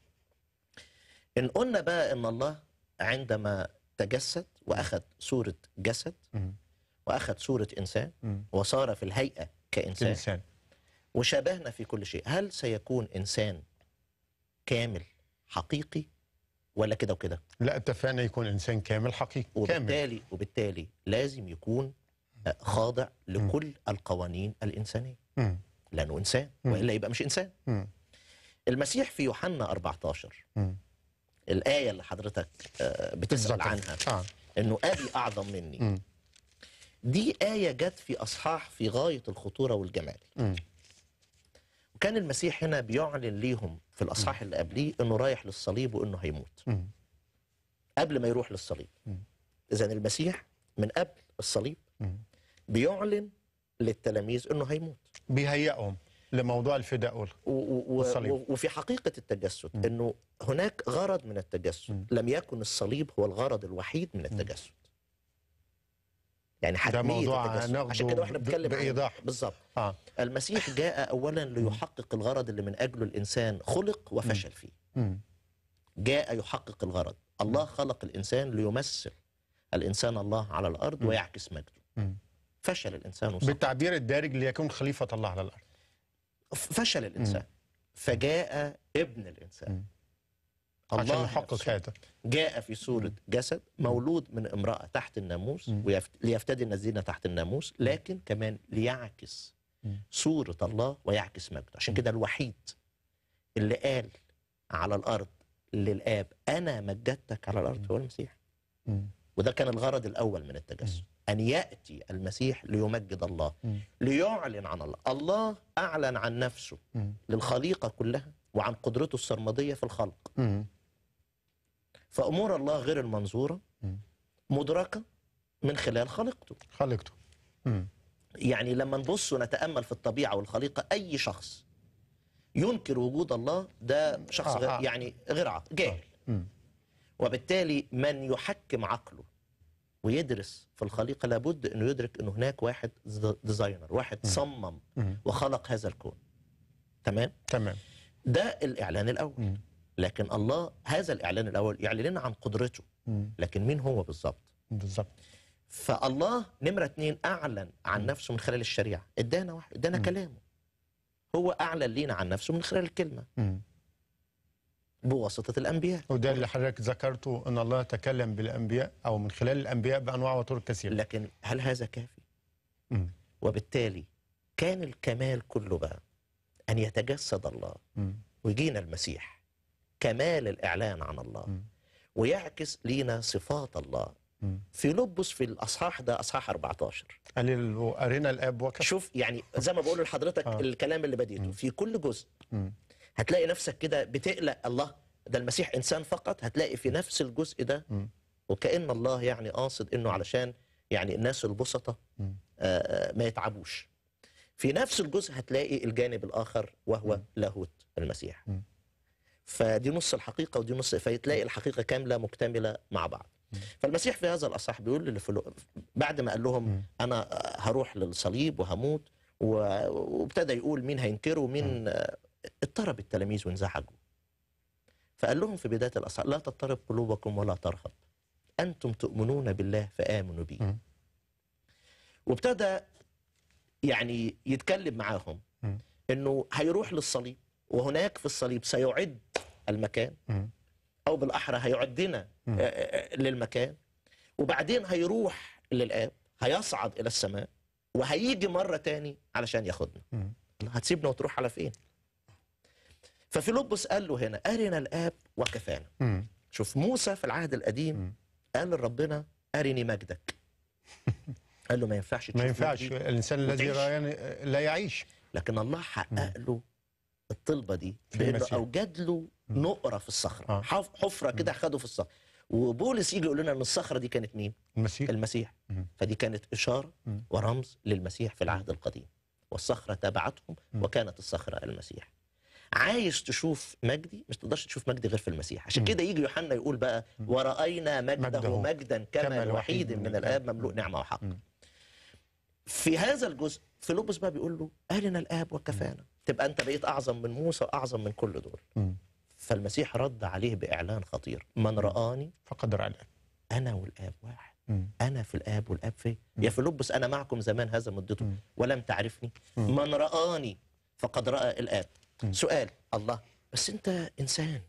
[SPEAKER 3] ان قلنا بقى ان الله عندما تجسد واخذ صوره جسد
[SPEAKER 2] مم.
[SPEAKER 3] واخذ صوره انسان
[SPEAKER 2] مم.
[SPEAKER 3] وصار في الهيئه كانسان
[SPEAKER 2] انسان
[SPEAKER 3] وشابهنا في كل شيء هل سيكون انسان كامل حقيقي ولا كده وكده
[SPEAKER 2] لا اتفقنا يكون انسان كامل حقيقي كامل
[SPEAKER 3] وبالتالي وبالتالي لازم يكون آه، خاضع لكل القوانين الانسانيه
[SPEAKER 2] مم.
[SPEAKER 3] لانه انسان
[SPEAKER 2] مم.
[SPEAKER 3] والا يبقى مش انسان
[SPEAKER 2] مم.
[SPEAKER 3] المسيح في يوحنا 14
[SPEAKER 2] مم.
[SPEAKER 3] الايه اللي حضرتك آه، بتسال
[SPEAKER 2] بالظبط.
[SPEAKER 3] عنها
[SPEAKER 2] اه
[SPEAKER 3] انه ابي اعظم مني
[SPEAKER 2] مم.
[SPEAKER 3] دي ايه جت في اصحاح في غايه الخطوره والجمال
[SPEAKER 2] مم.
[SPEAKER 3] وكان المسيح هنا بيعلن ليهم في الاصحاح اللي قبليه انه رايح للصليب وانه هيموت
[SPEAKER 2] مم.
[SPEAKER 3] قبل ما يروح للصليب
[SPEAKER 2] مم.
[SPEAKER 3] اذا المسيح من قبل الصليب
[SPEAKER 2] مم.
[SPEAKER 3] بيعلن للتلاميذ انه هيموت
[SPEAKER 2] بيهيئهم لموضوع الفداء وال-
[SPEAKER 3] و- و- و-
[SPEAKER 2] والصليب.
[SPEAKER 3] و- وفي حقيقه التجسد انه هناك غرض من التجسد
[SPEAKER 2] مم.
[SPEAKER 3] لم يكن الصليب هو الغرض الوحيد من التجسد يعني
[SPEAKER 2] ده
[SPEAKER 3] حتميه
[SPEAKER 2] موضوع
[SPEAKER 3] التجسد
[SPEAKER 2] هناخده
[SPEAKER 3] عشان كده واحنا
[SPEAKER 2] ب-
[SPEAKER 3] بنتكلم عن-
[SPEAKER 2] بإيضاح.
[SPEAKER 3] بالظبط
[SPEAKER 2] اه
[SPEAKER 3] المسيح جاء اولا ليحقق الغرض اللي من اجله الانسان خلق وفشل فيه
[SPEAKER 2] مم.
[SPEAKER 3] جاء يحقق الغرض الله خلق الانسان ليمثل الانسان الله على الارض ويعكس مجده
[SPEAKER 2] مم.
[SPEAKER 3] فشل الانسان وصح.
[SPEAKER 2] بالتعبير الدارج ليكون خليفه الله على الارض
[SPEAKER 3] فشل الانسان فجاء ابن الانسان
[SPEAKER 2] مم. عشان يحقق
[SPEAKER 3] نفسه
[SPEAKER 2] هذا
[SPEAKER 3] جاء في صورة جسد مولود من امرأة تحت الناموس
[SPEAKER 2] مم.
[SPEAKER 3] ويفت... ليفتدي الذين تحت الناموس لكن كمان ليعكس
[SPEAKER 2] مم.
[SPEAKER 3] صورة الله ويعكس مجده عشان كده الوحيد اللي قال على الأرض للآب أنا مجدتك على الأرض هو المسيح
[SPEAKER 2] مم.
[SPEAKER 3] وده كان الغرض الأول من التجسد أن يأتي المسيح ليمجد الله
[SPEAKER 2] مم.
[SPEAKER 3] ليعلن عن الله الله أعلن عن نفسه
[SPEAKER 2] مم.
[SPEAKER 3] للخليقة كلها وعن قدرته السرمدية في الخلق
[SPEAKER 2] مم.
[SPEAKER 3] فأمور الله غير المنظورة
[SPEAKER 2] مم.
[SPEAKER 3] مدركة من خلال خليقته
[SPEAKER 2] خلقته مم.
[SPEAKER 3] يعني لما نبص ونتأمل في الطبيعة والخليقة أي شخص ينكر وجود الله ده شخص
[SPEAKER 2] آه،
[SPEAKER 3] غير
[SPEAKER 2] آه.
[SPEAKER 3] يعني غير عاقل جاهل
[SPEAKER 2] مم.
[SPEAKER 3] وبالتالي من يحكم عقله ويدرس في الخليقة لابد أنه يدرك أنه هناك واحد ز- ديزاينر واحد صمم
[SPEAKER 2] مم.
[SPEAKER 3] وخلق هذا الكون تمام
[SPEAKER 2] تمام
[SPEAKER 3] ده الإعلان الأول
[SPEAKER 2] مم.
[SPEAKER 3] لكن الله هذا الإعلان الأول يعلن لنا عن قدرته
[SPEAKER 2] مم.
[SPEAKER 3] لكن مين هو بالظبط
[SPEAKER 2] بالظبط
[SPEAKER 3] فالله نمرة اتنين أعلن عن نفسه من خلال الشريعة ادانا واحد ادانا كلامه هو أعلن لينا عن نفسه من خلال الكلمة
[SPEAKER 2] مم.
[SPEAKER 3] بواسطة الأنبياء
[SPEAKER 2] وده اللي حضرتك ذكرته ان الله تكلم بالانبياء او من خلال الانبياء بانواع وطرق كثيره
[SPEAKER 3] لكن هل هذا كافي؟
[SPEAKER 2] مم.
[SPEAKER 3] وبالتالي كان الكمال كله بقى أن يتجسد الله
[SPEAKER 2] مم.
[SPEAKER 3] ويجينا المسيح كمال الإعلان عن الله
[SPEAKER 2] مم.
[SPEAKER 3] ويعكس لينا صفات الله
[SPEAKER 2] مم.
[SPEAKER 3] في لبس في الأصحاح ده أصحاح 14
[SPEAKER 2] قال ارنا الاب وكفى
[SPEAKER 3] شوف يعني زي ما بقول لحضرتك
[SPEAKER 2] آه.
[SPEAKER 3] الكلام اللي بديته في كل جزء
[SPEAKER 2] مم.
[SPEAKER 3] هتلاقي نفسك كده بتقلق الله ده المسيح انسان فقط هتلاقي في نفس الجزء ده
[SPEAKER 2] مم.
[SPEAKER 3] وكأن الله يعني قاصد انه علشان يعني الناس البسطة
[SPEAKER 2] مم.
[SPEAKER 3] آه، ما يتعبوش في نفس الجزء هتلاقي الجانب الآخر وهو لاهوت المسيح
[SPEAKER 2] مم.
[SPEAKER 3] فدي نص الحقيقة ودي نص فتلاقي الحقيقة كاملة مكتملة مع بعض فالمسيح في هذا الأصح بيقول للفلو... بعد ما قال لهم
[SPEAKER 2] مم.
[SPEAKER 3] أنا هروح للصليب وهموت و- وابتدى يقول مين هينكره ومين آه، اضطرب التلاميذ وانزعجوا فقال لهم في بدايه الاصحاح لا تضطرب قلوبكم ولا ترهب انتم تؤمنون بالله فامنوا بي
[SPEAKER 2] مم.
[SPEAKER 3] وابتدى يعني يتكلم معاهم
[SPEAKER 2] مم.
[SPEAKER 3] انه هيروح للصليب وهناك في الصليب سيعد المكان
[SPEAKER 2] مم.
[SPEAKER 3] او بالاحرى هيعدنا
[SPEAKER 2] مم.
[SPEAKER 3] آه، آه، للمكان وبعدين هيروح للاب هيصعد الى السماء وهيجي مره تاني علشان ياخدنا
[SPEAKER 2] مم.
[SPEAKER 3] هتسيبنا وتروح على فين ففيلبس قال له هنا ارنا الاب وكفانا
[SPEAKER 2] مم.
[SPEAKER 3] شوف موسى في العهد القديم
[SPEAKER 2] مم.
[SPEAKER 3] قال لربنا ارني مجدك قال له ما ينفعش تشوف
[SPEAKER 2] ما ينفعش
[SPEAKER 3] مجدي
[SPEAKER 2] الانسان الذي
[SPEAKER 3] وتعيش.
[SPEAKER 2] رآني لا يعيش
[SPEAKER 3] لكن الله حقق له الطلبه دي
[SPEAKER 2] في
[SPEAKER 3] بانه
[SPEAKER 2] المسيح.
[SPEAKER 3] اوجد له نقره في الصخره
[SPEAKER 2] آه.
[SPEAKER 3] حف- حفره كده خده في الصخره وبولس يجي يقول لنا ان الصخره دي كانت مين؟
[SPEAKER 2] المسيح
[SPEAKER 3] المسيح
[SPEAKER 2] مم.
[SPEAKER 3] فدي كانت اشاره
[SPEAKER 2] مم.
[SPEAKER 3] ورمز للمسيح في العهد القديم والصخره تبعتهم
[SPEAKER 2] مم.
[SPEAKER 3] وكانت الصخره المسيح عايز تشوف مجدي مش تقدرش تشوف مجدي غير في المسيح عشان
[SPEAKER 2] مم.
[SPEAKER 3] كده يجي يوحنا يقول بقى ورأينا مجده,
[SPEAKER 2] مجده
[SPEAKER 3] مجدا كما الوحيد من الآب مملوء نعمة وحق
[SPEAKER 2] مم.
[SPEAKER 3] في هذا الجزء فيلبس بقى بيقول له أرنا الآب وكفانا تبقى أنت بقيت أعظم من موسى وأعظم من كل دول
[SPEAKER 2] مم.
[SPEAKER 3] فالمسيح رد عليه بإعلان خطير من رآني
[SPEAKER 2] فقد رأى الآب
[SPEAKER 3] أنا والآب واحد
[SPEAKER 2] مم.
[SPEAKER 3] أنا في الآب والآب في يا فيلبس أنا معكم زمان هذا مدته
[SPEAKER 2] مم.
[SPEAKER 3] ولم تعرفني
[SPEAKER 2] مم.
[SPEAKER 3] من رآني فقد رأى الآب
[SPEAKER 2] مم.
[SPEAKER 3] سؤال الله بس أنت إنسان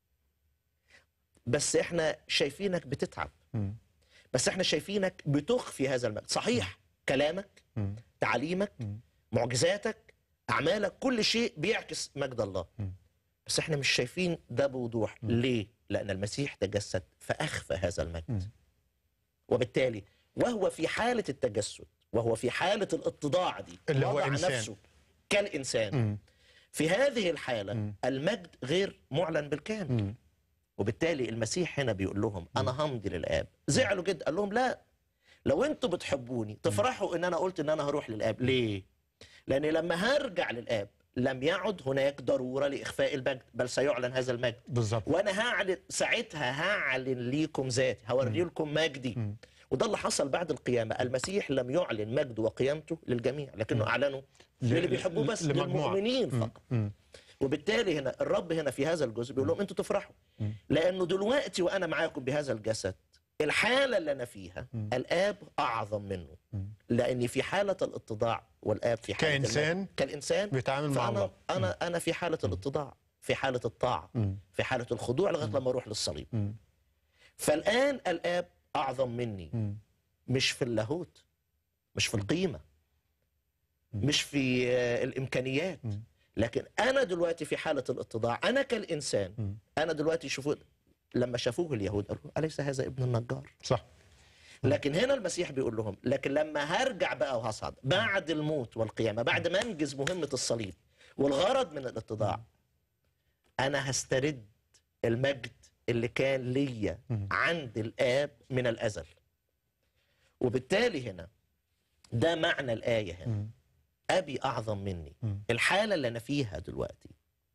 [SPEAKER 3] بس إحنا شايفينك بتتعب
[SPEAKER 2] مم.
[SPEAKER 3] بس إحنا شايفينك بتخفي هذا المجد صحيح كلامك
[SPEAKER 2] مم.
[SPEAKER 3] تعليمك
[SPEAKER 2] مم.
[SPEAKER 3] معجزاتك أعمالك كل شيء بيعكس مجد الله
[SPEAKER 2] مم.
[SPEAKER 3] بس إحنا مش شايفين ده بوضوح ليه؟ لأن المسيح تجسد فأخفى هذا المجد
[SPEAKER 2] مم.
[SPEAKER 3] وبالتالي وهو في حالة التجسد وهو في حالة الاتضاع دي
[SPEAKER 2] اللي هو
[SPEAKER 3] وضع
[SPEAKER 2] إنسان.
[SPEAKER 3] نفسه كالإنسان
[SPEAKER 2] مم.
[SPEAKER 3] في هذه الحالة
[SPEAKER 2] مم.
[SPEAKER 3] المجد غير معلن بالكامل
[SPEAKER 2] مم.
[SPEAKER 3] وبالتالي المسيح هنا بيقول لهم أنا همضي للآب زعلوا جدا قال لهم لا لو انتوا بتحبوني تفرحوا ان انا قلت ان انا هروح للآب ليه؟ لأن لما هرجع للآب لم يعد هناك ضرورة لإخفاء المجد بل سيعلن هذا المجد
[SPEAKER 2] بالظبط
[SPEAKER 3] وانا هعلن ساعتها هعلن ليكم ذاتي هوري لكم مجدي
[SPEAKER 2] مم.
[SPEAKER 3] وده اللي حصل بعد القيامه المسيح لم يعلن مجده وقيامته للجميع لكنه اعلنه
[SPEAKER 2] ل-
[SPEAKER 3] للي بيحبوه بس
[SPEAKER 2] ل- لمجموعة.
[SPEAKER 3] للمؤمنين
[SPEAKER 2] مم.
[SPEAKER 3] فقط
[SPEAKER 2] مم.
[SPEAKER 3] وبالتالي هنا الرب هنا في هذا الجزء بيقول لهم انتوا تفرحوا
[SPEAKER 2] مم.
[SPEAKER 3] لانه دلوقتي وانا معاكم بهذا الجسد الحاله اللي انا فيها
[SPEAKER 2] مم.
[SPEAKER 3] الاب اعظم منه
[SPEAKER 2] مم.
[SPEAKER 3] لاني في حاله الاتضاع والاب في حاله
[SPEAKER 2] كإنسان
[SPEAKER 3] المجد. كالانسان
[SPEAKER 2] بيتعامل مع
[SPEAKER 3] فانا
[SPEAKER 2] الله
[SPEAKER 3] انا انا في حاله الاتضاع في حاله الطاعه
[SPEAKER 2] مم.
[SPEAKER 3] في حاله الخضوع لغايه لما اروح للصليب
[SPEAKER 2] مم.
[SPEAKER 3] فالان الاب اعظم مني
[SPEAKER 2] مم.
[SPEAKER 3] مش في اللاهوت مش في القيمه مش في آه، الامكانيات
[SPEAKER 2] مم.
[SPEAKER 3] لكن انا دلوقتي في حاله الاتضاع انا كالانسان
[SPEAKER 2] مم.
[SPEAKER 3] انا دلوقتي شوفوا لما شافوه اليهود قالوا اليس هذا ابن النجار
[SPEAKER 2] صح
[SPEAKER 3] لكن هنا المسيح بيقول لهم لكن لما هرجع بقى وهصعد بعد الموت والقيامه بعد ما انجز مهمه الصليب والغرض من الاتضاع انا هسترد المجد اللي كان ليا
[SPEAKER 2] مم.
[SPEAKER 3] عند الاب من الازل وبالتالي هنا ده معنى الايه هنا
[SPEAKER 2] مم.
[SPEAKER 3] ابي اعظم مني
[SPEAKER 2] مم.
[SPEAKER 3] الحاله اللي انا فيها دلوقتي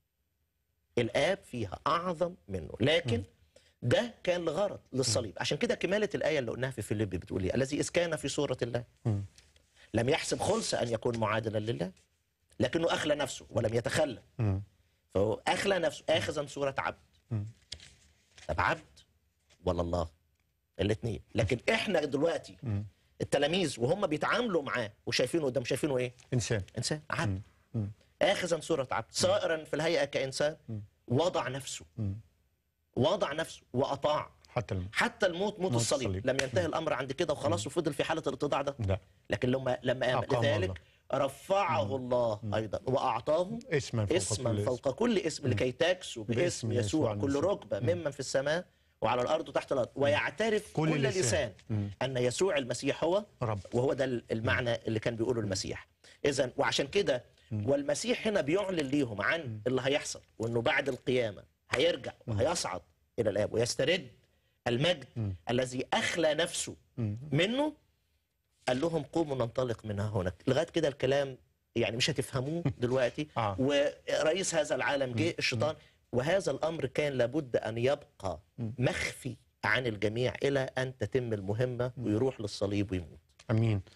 [SPEAKER 3] الاب فيها اعظم منه لكن ده كان لغرض للصليب عشان كده كماله الايه اللي قلناها في فيليب بتقول ايه الذي اذ كان في صوره الله
[SPEAKER 2] مم.
[SPEAKER 3] لم يحسب خلص ان يكون معادلا لله لكنه اخلى نفسه ولم يتخلى
[SPEAKER 2] مم.
[SPEAKER 3] فهو اخلى نفسه اخذا صوره عبد
[SPEAKER 2] مم.
[SPEAKER 3] طب عبد ولا الله الاثنين لكن احنا دلوقتي
[SPEAKER 2] مم.
[SPEAKER 3] التلاميذ وهم بيتعاملوا معاه وشايفينه قدام شايفينه ايه
[SPEAKER 2] إنسان
[SPEAKER 3] انسان عبد
[SPEAKER 2] مم.
[SPEAKER 3] اخذا صوره عبد صائرا في الهيئه كانسان
[SPEAKER 2] مم.
[SPEAKER 3] وضع نفسه
[SPEAKER 2] مم.
[SPEAKER 3] وضع نفسه واطاع
[SPEAKER 2] حتى الم...
[SPEAKER 3] حتى الموت موت
[SPEAKER 2] موت
[SPEAKER 3] الصليب
[SPEAKER 2] الصليب.
[SPEAKER 3] لم ينتهي الامر عند كده وخلاص وفضل في حاله الاتضاع ده
[SPEAKER 2] لا
[SPEAKER 3] لكن لما لما قام
[SPEAKER 2] أقام
[SPEAKER 3] لذلك رفعه الله ايضا واعطاه
[SPEAKER 2] اسما فوق
[SPEAKER 3] اسما
[SPEAKER 2] كل اسم.
[SPEAKER 3] فوق كل اسم لكي تكسو
[SPEAKER 2] باسم
[SPEAKER 3] باسم
[SPEAKER 2] يسوع
[SPEAKER 3] يسوع كل
[SPEAKER 2] المسيح.
[SPEAKER 3] ركبه ممن في السماء وعلى الارض وتحت الارض ويعترف
[SPEAKER 2] كل
[SPEAKER 3] كل
[SPEAKER 2] لسان.
[SPEAKER 3] لسان
[SPEAKER 2] مم.
[SPEAKER 3] ان يسوع المسيح هو
[SPEAKER 2] رب
[SPEAKER 3] وهو ده المعنى اللي كان بيقوله المسيح اذا وعشان كده والمسيح هنا بيعلن ليهم عن اللي هيحصل وانه بعد القيامه هيرجع وهيصعد الى الاب ويسترد المجد الذي اخلى نفسه
[SPEAKER 2] مم.
[SPEAKER 3] منه قال لهم قوموا ننطلق من ها هنا لغايه كده الكلام يعني مش هتفهموه دلوقتي
[SPEAKER 2] آه.
[SPEAKER 3] ورئيس هذا العالم جه الشيطان وهذا الامر كان لابد ان يبقى مخفي عن الجميع الى ان تتم المهمه ويروح للصليب ويموت
[SPEAKER 2] امين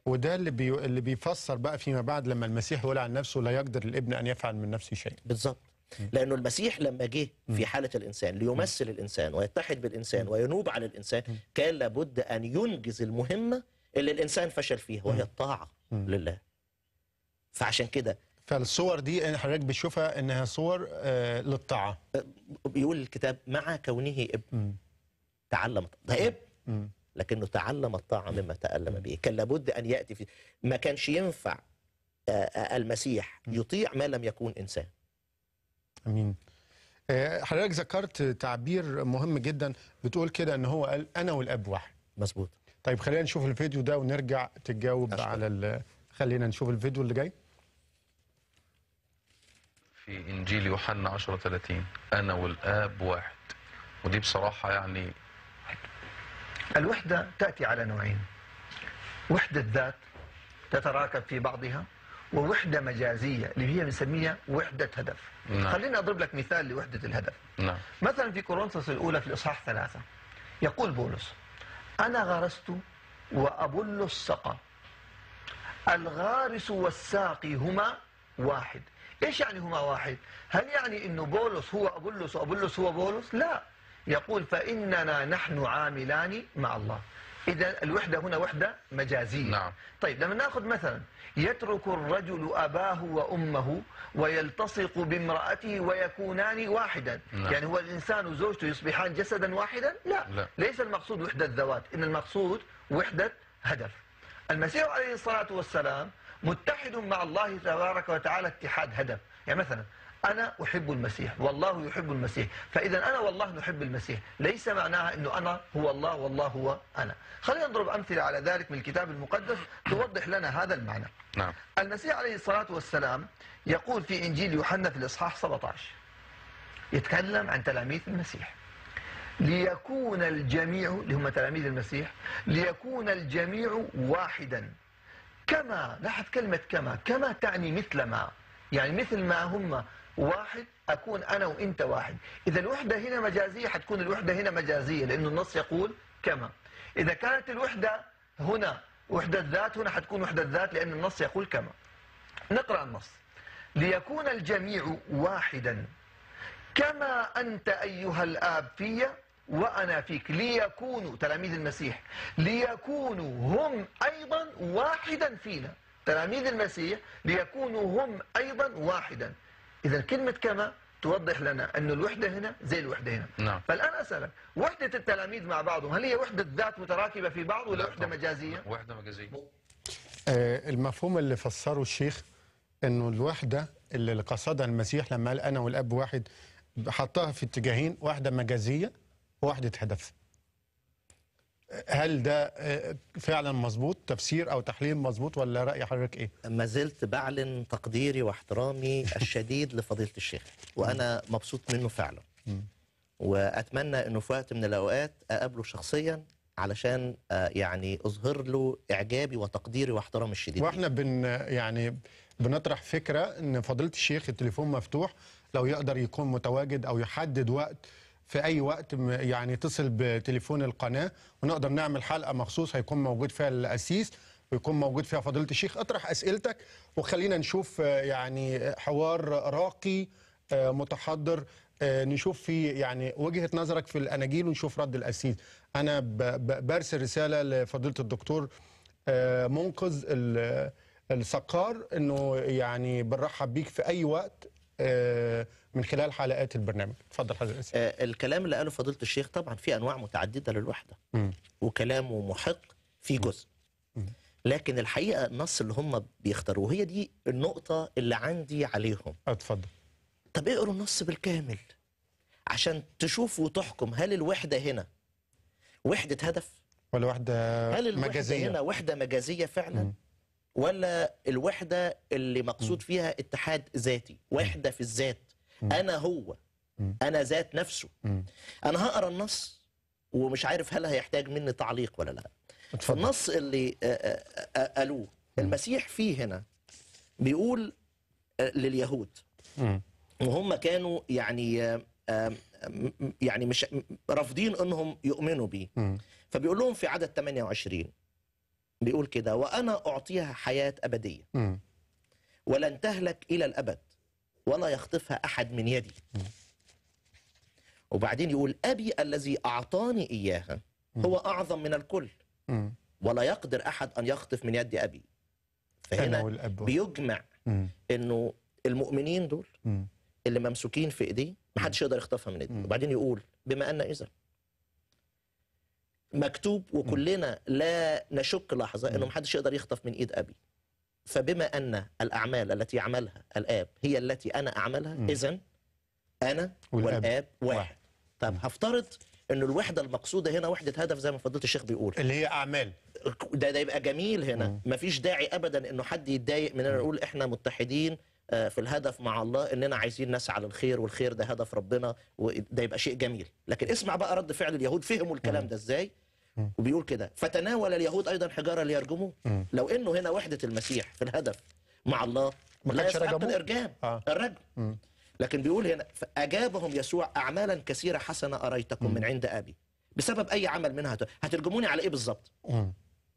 [SPEAKER 2] وده اللي بي... اللي بيفسر بقى فيما بعد لما المسيح يقول عن نفسه لا يقدر الابن ان يفعل من نفسه شيء
[SPEAKER 3] بالظبط لانه المسيح لما جه في حاله الانسان ليمثل الانسان ويتحد بالانسان وينوب على الانسان كان لابد ان ينجز المهمه اللي الانسان فشل فيها وهي الطاعه لله فعشان كده
[SPEAKER 2] فالصور دي إن حضرتك بتشوفها انها صور آه للطاعه
[SPEAKER 3] بيقول الكتاب مع كونه ابن تعلم ده ابن لكنه تعلم الطاعه مما تالم به كان لابد ان ياتي في ما كانش ينفع آه، آه، المسيح يطيع ما لم يكون انسان
[SPEAKER 2] امين آه، حضرتك ذكرت تعبير مهم جدا بتقول كده ان هو قال انا والاب واحد
[SPEAKER 3] مظبوط
[SPEAKER 2] طيب خلينا نشوف الفيديو ده ونرجع تجاوب
[SPEAKER 3] أشكرك.
[SPEAKER 2] على ال... خلينا نشوف الفيديو اللي جاي
[SPEAKER 5] في انجيل يوحنا 10 30 انا والاب واحد ودي بصراحه يعني
[SPEAKER 4] الوحدة تأتي على نوعين وحدة ذات تتراكب في بعضها ووحدة مجازية اللي هي بنسميها وحدة هدف
[SPEAKER 5] نعم.
[SPEAKER 4] خليني أضرب لك مثال لوحدة الهدف
[SPEAKER 5] نعم
[SPEAKER 4] مثلا في كورنثوس الأولى في الإصحاح ثلاثة يقول بولس أنا غرست وأبل السقى الغارس والساقي هما واحد إيش يعني هما واحد هل يعني أنه بولس هو أبولس وأبولس هو بولس لا يقول فإننا نحن عاملان مع الله إذا الوحدة هنا وحدة مجازية
[SPEAKER 5] نعم.
[SPEAKER 4] طيب لما ناخذ مثلا يترك الرجل أباه وأمه ويلتصق بامرأته ويكونان واحدا
[SPEAKER 5] نعم.
[SPEAKER 4] يعني هو الإنسان وزوجته يصبحان جسدا واحدا لا,
[SPEAKER 5] لا.
[SPEAKER 4] ليس المقصود وحدة ذوات إن المقصود وحدة هدف المسيح عليه الصلاة والسلام متحد مع الله تبارك وتعالى اتحاد هدف يعني مثلا أنا أحب المسيح والله يحب المسيح فإذا أنا والله نحب المسيح ليس معناها أنه أنا هو الله والله هو أنا خلينا نضرب أمثلة على ذلك من الكتاب المقدس توضح لنا هذا المعنى
[SPEAKER 5] نعم
[SPEAKER 4] المسيح عليه الصلاة والسلام يقول في إنجيل يوحنا في الإصحاح 17 يتكلم عن تلاميذ المسيح ليكون الجميع اللي هم تلاميذ المسيح ليكون الجميع واحدا كما لاحظ كلمة كما كما تعني مثل ما يعني مثل ما هم واحد أكون أنا وإنت واحد إذا الوحدة هنا مجازية حتكون الوحدة هنا مجازية لأنه النص يقول كما إذا كانت الوحدة هنا وحدة ذات هنا حتكون وحدة ذات لأن النص يقول كما نقرأ النص ليكون الجميع واحدا كما أنت أيها الآب في وأنا فيك ليكونوا تلاميذ المسيح ليكونوا هم أيضا واحدا فينا تلاميذ المسيح ليكونوا هم أيضا واحدا إذا كلمة كما توضح لنا أن الوحدة هنا زي الوحدة هنا
[SPEAKER 5] نعم.
[SPEAKER 4] فالآن أسألك وحدة التلاميذ مع بعضهم هل هي وحدة ذات متراكبة في بعض ولا
[SPEAKER 5] لا
[SPEAKER 4] وحدة
[SPEAKER 5] طبعاً.
[SPEAKER 4] مجازية؟
[SPEAKER 5] وحده مجازيه
[SPEAKER 2] آه، المفهوم اللي فسره الشيخ انه الوحده اللي قصدها المسيح لما قال انا والاب واحد حطها في اتجاهين واحده مجازيه وواحده هدف هل ده آه، فعلا مظبوط تفسير او تحليل مظبوط ولا راي حضرتك ايه
[SPEAKER 3] ما زلت بعلن تقديري واحترامي الشديد لفضيلة الشيخ وأنا مبسوط منه فعلا وأتمنى أنه في وقت من الأوقات أقابله شخصيا علشان آه، يعني أظهر له إعجابي وتقديري واحترامي الشديد ليه.
[SPEAKER 2] واحنا بن يعني بنطرح فكره ان فضيله الشيخ التليفون مفتوح لو يقدر يكون متواجد او يحدد وقت في اي وقت م- يعني يتصل بتليفون القناه ونقدر نعمل حلقه مخصوص هيكون موجود فيها الاسيس ويكون موجود فيها فضيله الشيخ اطرح اسئلتك وخلينا نشوف آه، يعني حوار راقي آه، متحضر آه، نشوف في يعني وجهه نظرك في الاناجيل ونشوف رد الاسيس انا ب- ب- برسل رساله لفضيله الدكتور آه، منقذ ال- السقار انه يعني بنرحب بيك في اي وقت آه، من خلال حلقات البرنامج اتفضل حضرتك الأسيس.
[SPEAKER 3] آه، الكلام اللي قاله فضيلة الشيخ طبعا في أنواع متعددة للوحدة
[SPEAKER 2] مم.
[SPEAKER 3] وكلامه محق في جزء لكن الحقيقة النص اللي هم بيختاروه هي دي النقطة اللي عندي عليهم
[SPEAKER 2] اتفضل
[SPEAKER 3] طب اقروا النص بالكامل عشان تشوفوا وتحكم هل الوحدة هنا وحدة هدف
[SPEAKER 2] ولا واحده
[SPEAKER 3] هل الوحدة
[SPEAKER 2] مجازيه
[SPEAKER 3] هنا وحدة مجازية فعلا
[SPEAKER 2] مم.
[SPEAKER 3] ولا الوحدة اللي مقصود فيها اتحاد ذاتي وحدة في الذات أنا هو
[SPEAKER 2] مم.
[SPEAKER 3] أنا ذات نفسه
[SPEAKER 2] مم.
[SPEAKER 3] أنا هقرا النص ومش عارف هل هيحتاج مني تعليق ولا لا في
[SPEAKER 2] اتفضل
[SPEAKER 3] النص اللي آه، آه، آه، قالوه المسيح فيه هنا بيقول آه، لليهود
[SPEAKER 2] مم.
[SPEAKER 3] وهم كانوا يعني آه، آه، م- م- يعني مش م- رافضين انهم يؤمنوا بيه
[SPEAKER 2] مم.
[SPEAKER 3] فبيقول لهم في عدد 28 بيقول كده وأنا أعطيها حياة أبدية
[SPEAKER 2] مم.
[SPEAKER 3] ولن تهلك إلى الأبد ولا يخطفها أحد من يدي وبعدين يقول أبي الذي أعطاني إياها هو أعظم من الكل
[SPEAKER 2] مم.
[SPEAKER 3] ولا يقدر أحد أن يخطف من يد أبي
[SPEAKER 2] أنا
[SPEAKER 3] فهنا
[SPEAKER 2] والأب
[SPEAKER 3] بيجمع
[SPEAKER 2] مم.
[SPEAKER 3] إنه المؤمنين دول
[SPEAKER 2] مم.
[SPEAKER 3] اللي ممسوكين في ايديه محدش يقدر يخطفها من ايديه
[SPEAKER 2] مم.
[SPEAKER 3] وبعدين يقول بما ان اذا مكتوب وكلنا لا نشك لحظه انه محدش يقدر يخطف من ايد ابي فبما ان الاعمال التي يعملها الاب هي التي انا اعملها
[SPEAKER 2] مم.
[SPEAKER 3] اذا انا
[SPEAKER 2] والأب
[SPEAKER 3] والاب واحد,
[SPEAKER 2] واحد.
[SPEAKER 3] طب هفترض انه الوحده المقصوده هنا وحده هدف زي ما فضيله الشيخ بيقول
[SPEAKER 2] اللي هي اعمال
[SPEAKER 3] ده ده يبقى جميل هنا
[SPEAKER 2] مم.
[SPEAKER 3] مفيش داعي ابدا انه حد يتضايق مننا نقول احنا متحدين آه، في الهدف مع الله اننا عايزين نسعى للخير والخير ده هدف ربنا وده يبقى شيء جميل لكن اسمع بقى رد فعل اليهود فهموا الكلام ده ازاي
[SPEAKER 2] مم.
[SPEAKER 3] وبيقول كده فتناول اليهود ايضا حجاره ليرجموه
[SPEAKER 2] مم.
[SPEAKER 3] لو انه هنا وحده المسيح في الهدف مع الله
[SPEAKER 2] ما
[SPEAKER 3] لا
[SPEAKER 2] كانش
[SPEAKER 3] يستحق
[SPEAKER 2] رجموه.
[SPEAKER 3] الارجام
[SPEAKER 2] آه.
[SPEAKER 3] الرجم
[SPEAKER 2] مم.
[SPEAKER 3] لكن بيقول هنا فاجابهم يسوع اعمالا كثيره حسنه اريتكم من عند ابي بسبب اي عمل منها هت- هترجموني على ايه بالظبط
[SPEAKER 2] مم.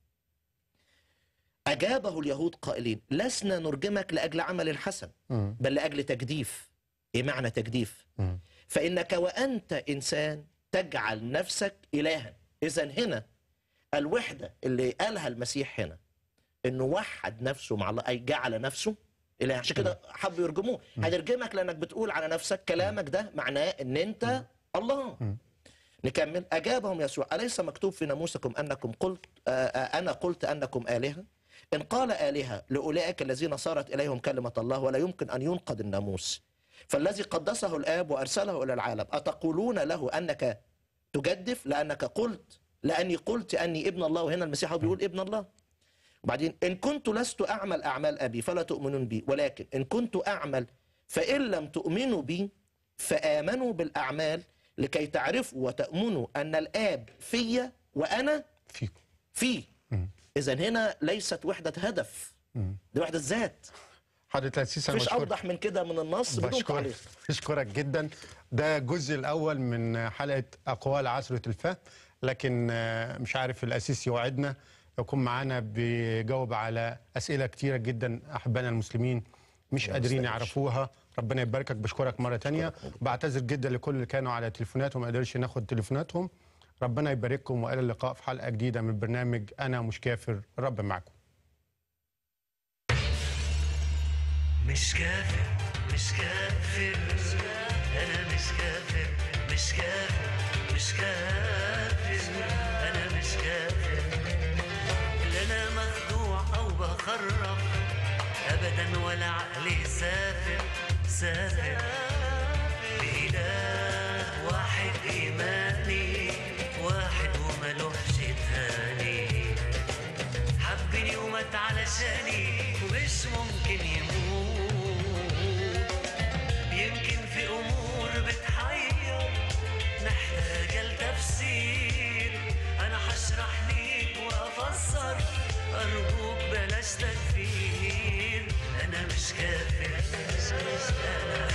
[SPEAKER 3] أجابه اليهود قائلين لسنا نرجمك لأجل عمل حسن
[SPEAKER 2] مم.
[SPEAKER 3] بل لأجل تجديف إيه معنى تجديف؟
[SPEAKER 2] مم.
[SPEAKER 3] فإنك وأنت إنسان تجعل نفسك إلها إذا هنا الوحدة اللي قالها المسيح هنا إنه وحد نفسه مع الله أي جعل نفسه إله عشان كده حبوا يرجموه هنرجمك لأنك بتقول على نفسك كلامك ده معناه إن أنت الله نكمل أجابهم يسوع أليس مكتوب في ناموسكم أنكم قلت آه، آه، أنا قلت أنكم آلهة إن قال آلهة لأولئك الذين صارت إليهم كلمة الله ولا يمكن أن ينقض الناموس فالذي قدسه الآب وأرسله إلى العالم أتقولون له أنك تجدف لأنك قلت لأني قلت أني ابن الله وهنا المسيح هو بيقول ابن الله وبعدين إن كنت لست أعمل أعمال أبي فلا تؤمنون بي ولكن إن كنت أعمل فإن لم تؤمنوا بي فآمنوا بالأعمال لكي تعرفوا وتأمنوا أن الآب في وأنا
[SPEAKER 2] فيكم
[SPEAKER 3] فيه
[SPEAKER 2] مم.
[SPEAKER 3] إذا هنا ليست وحدة هدف
[SPEAKER 2] مم.
[SPEAKER 3] دي وحدة ذات
[SPEAKER 2] حضرة الأسيس أنا
[SPEAKER 3] مفيش
[SPEAKER 2] بشكرك
[SPEAKER 3] أوضح من كده من النص بدون
[SPEAKER 2] بشكرك
[SPEAKER 3] تعليق
[SPEAKER 2] بشكرك جدا ده الجزء الأول من حلقة أقوال عصرة الفهم لكن آه، مش عارف الأسيس يوعدنا يكون معانا بيجاوب على أسئلة كتيرة جدا أحبائنا المسلمين مش قادرين يعرفوها ربنا يباركك بشكرك مرة تانية بعتذر جدا لكل اللي كانوا على تليفوناتهم ما قدرش ناخد تليفوناتهم ربنا يبارككم وإلى اللقاء في حلقة جديدة من برنامج أنا مش كافر رب معكم
[SPEAKER 9] مش كافر مش كافر انا مش كافر مش كافر مش كافر انا مش كافر لا انا مخدوع او بخرف ابدا ولا عقلي سافر سافر بإله واحد ايماني واحد وملوحش تاني حبني ومات علشاني ومش ممكن يموت يمكن في امور بتحير محتاجة لتفسير انا هشرح ليك وافسر ارجوك بلاش تكفير انا مش كافر انا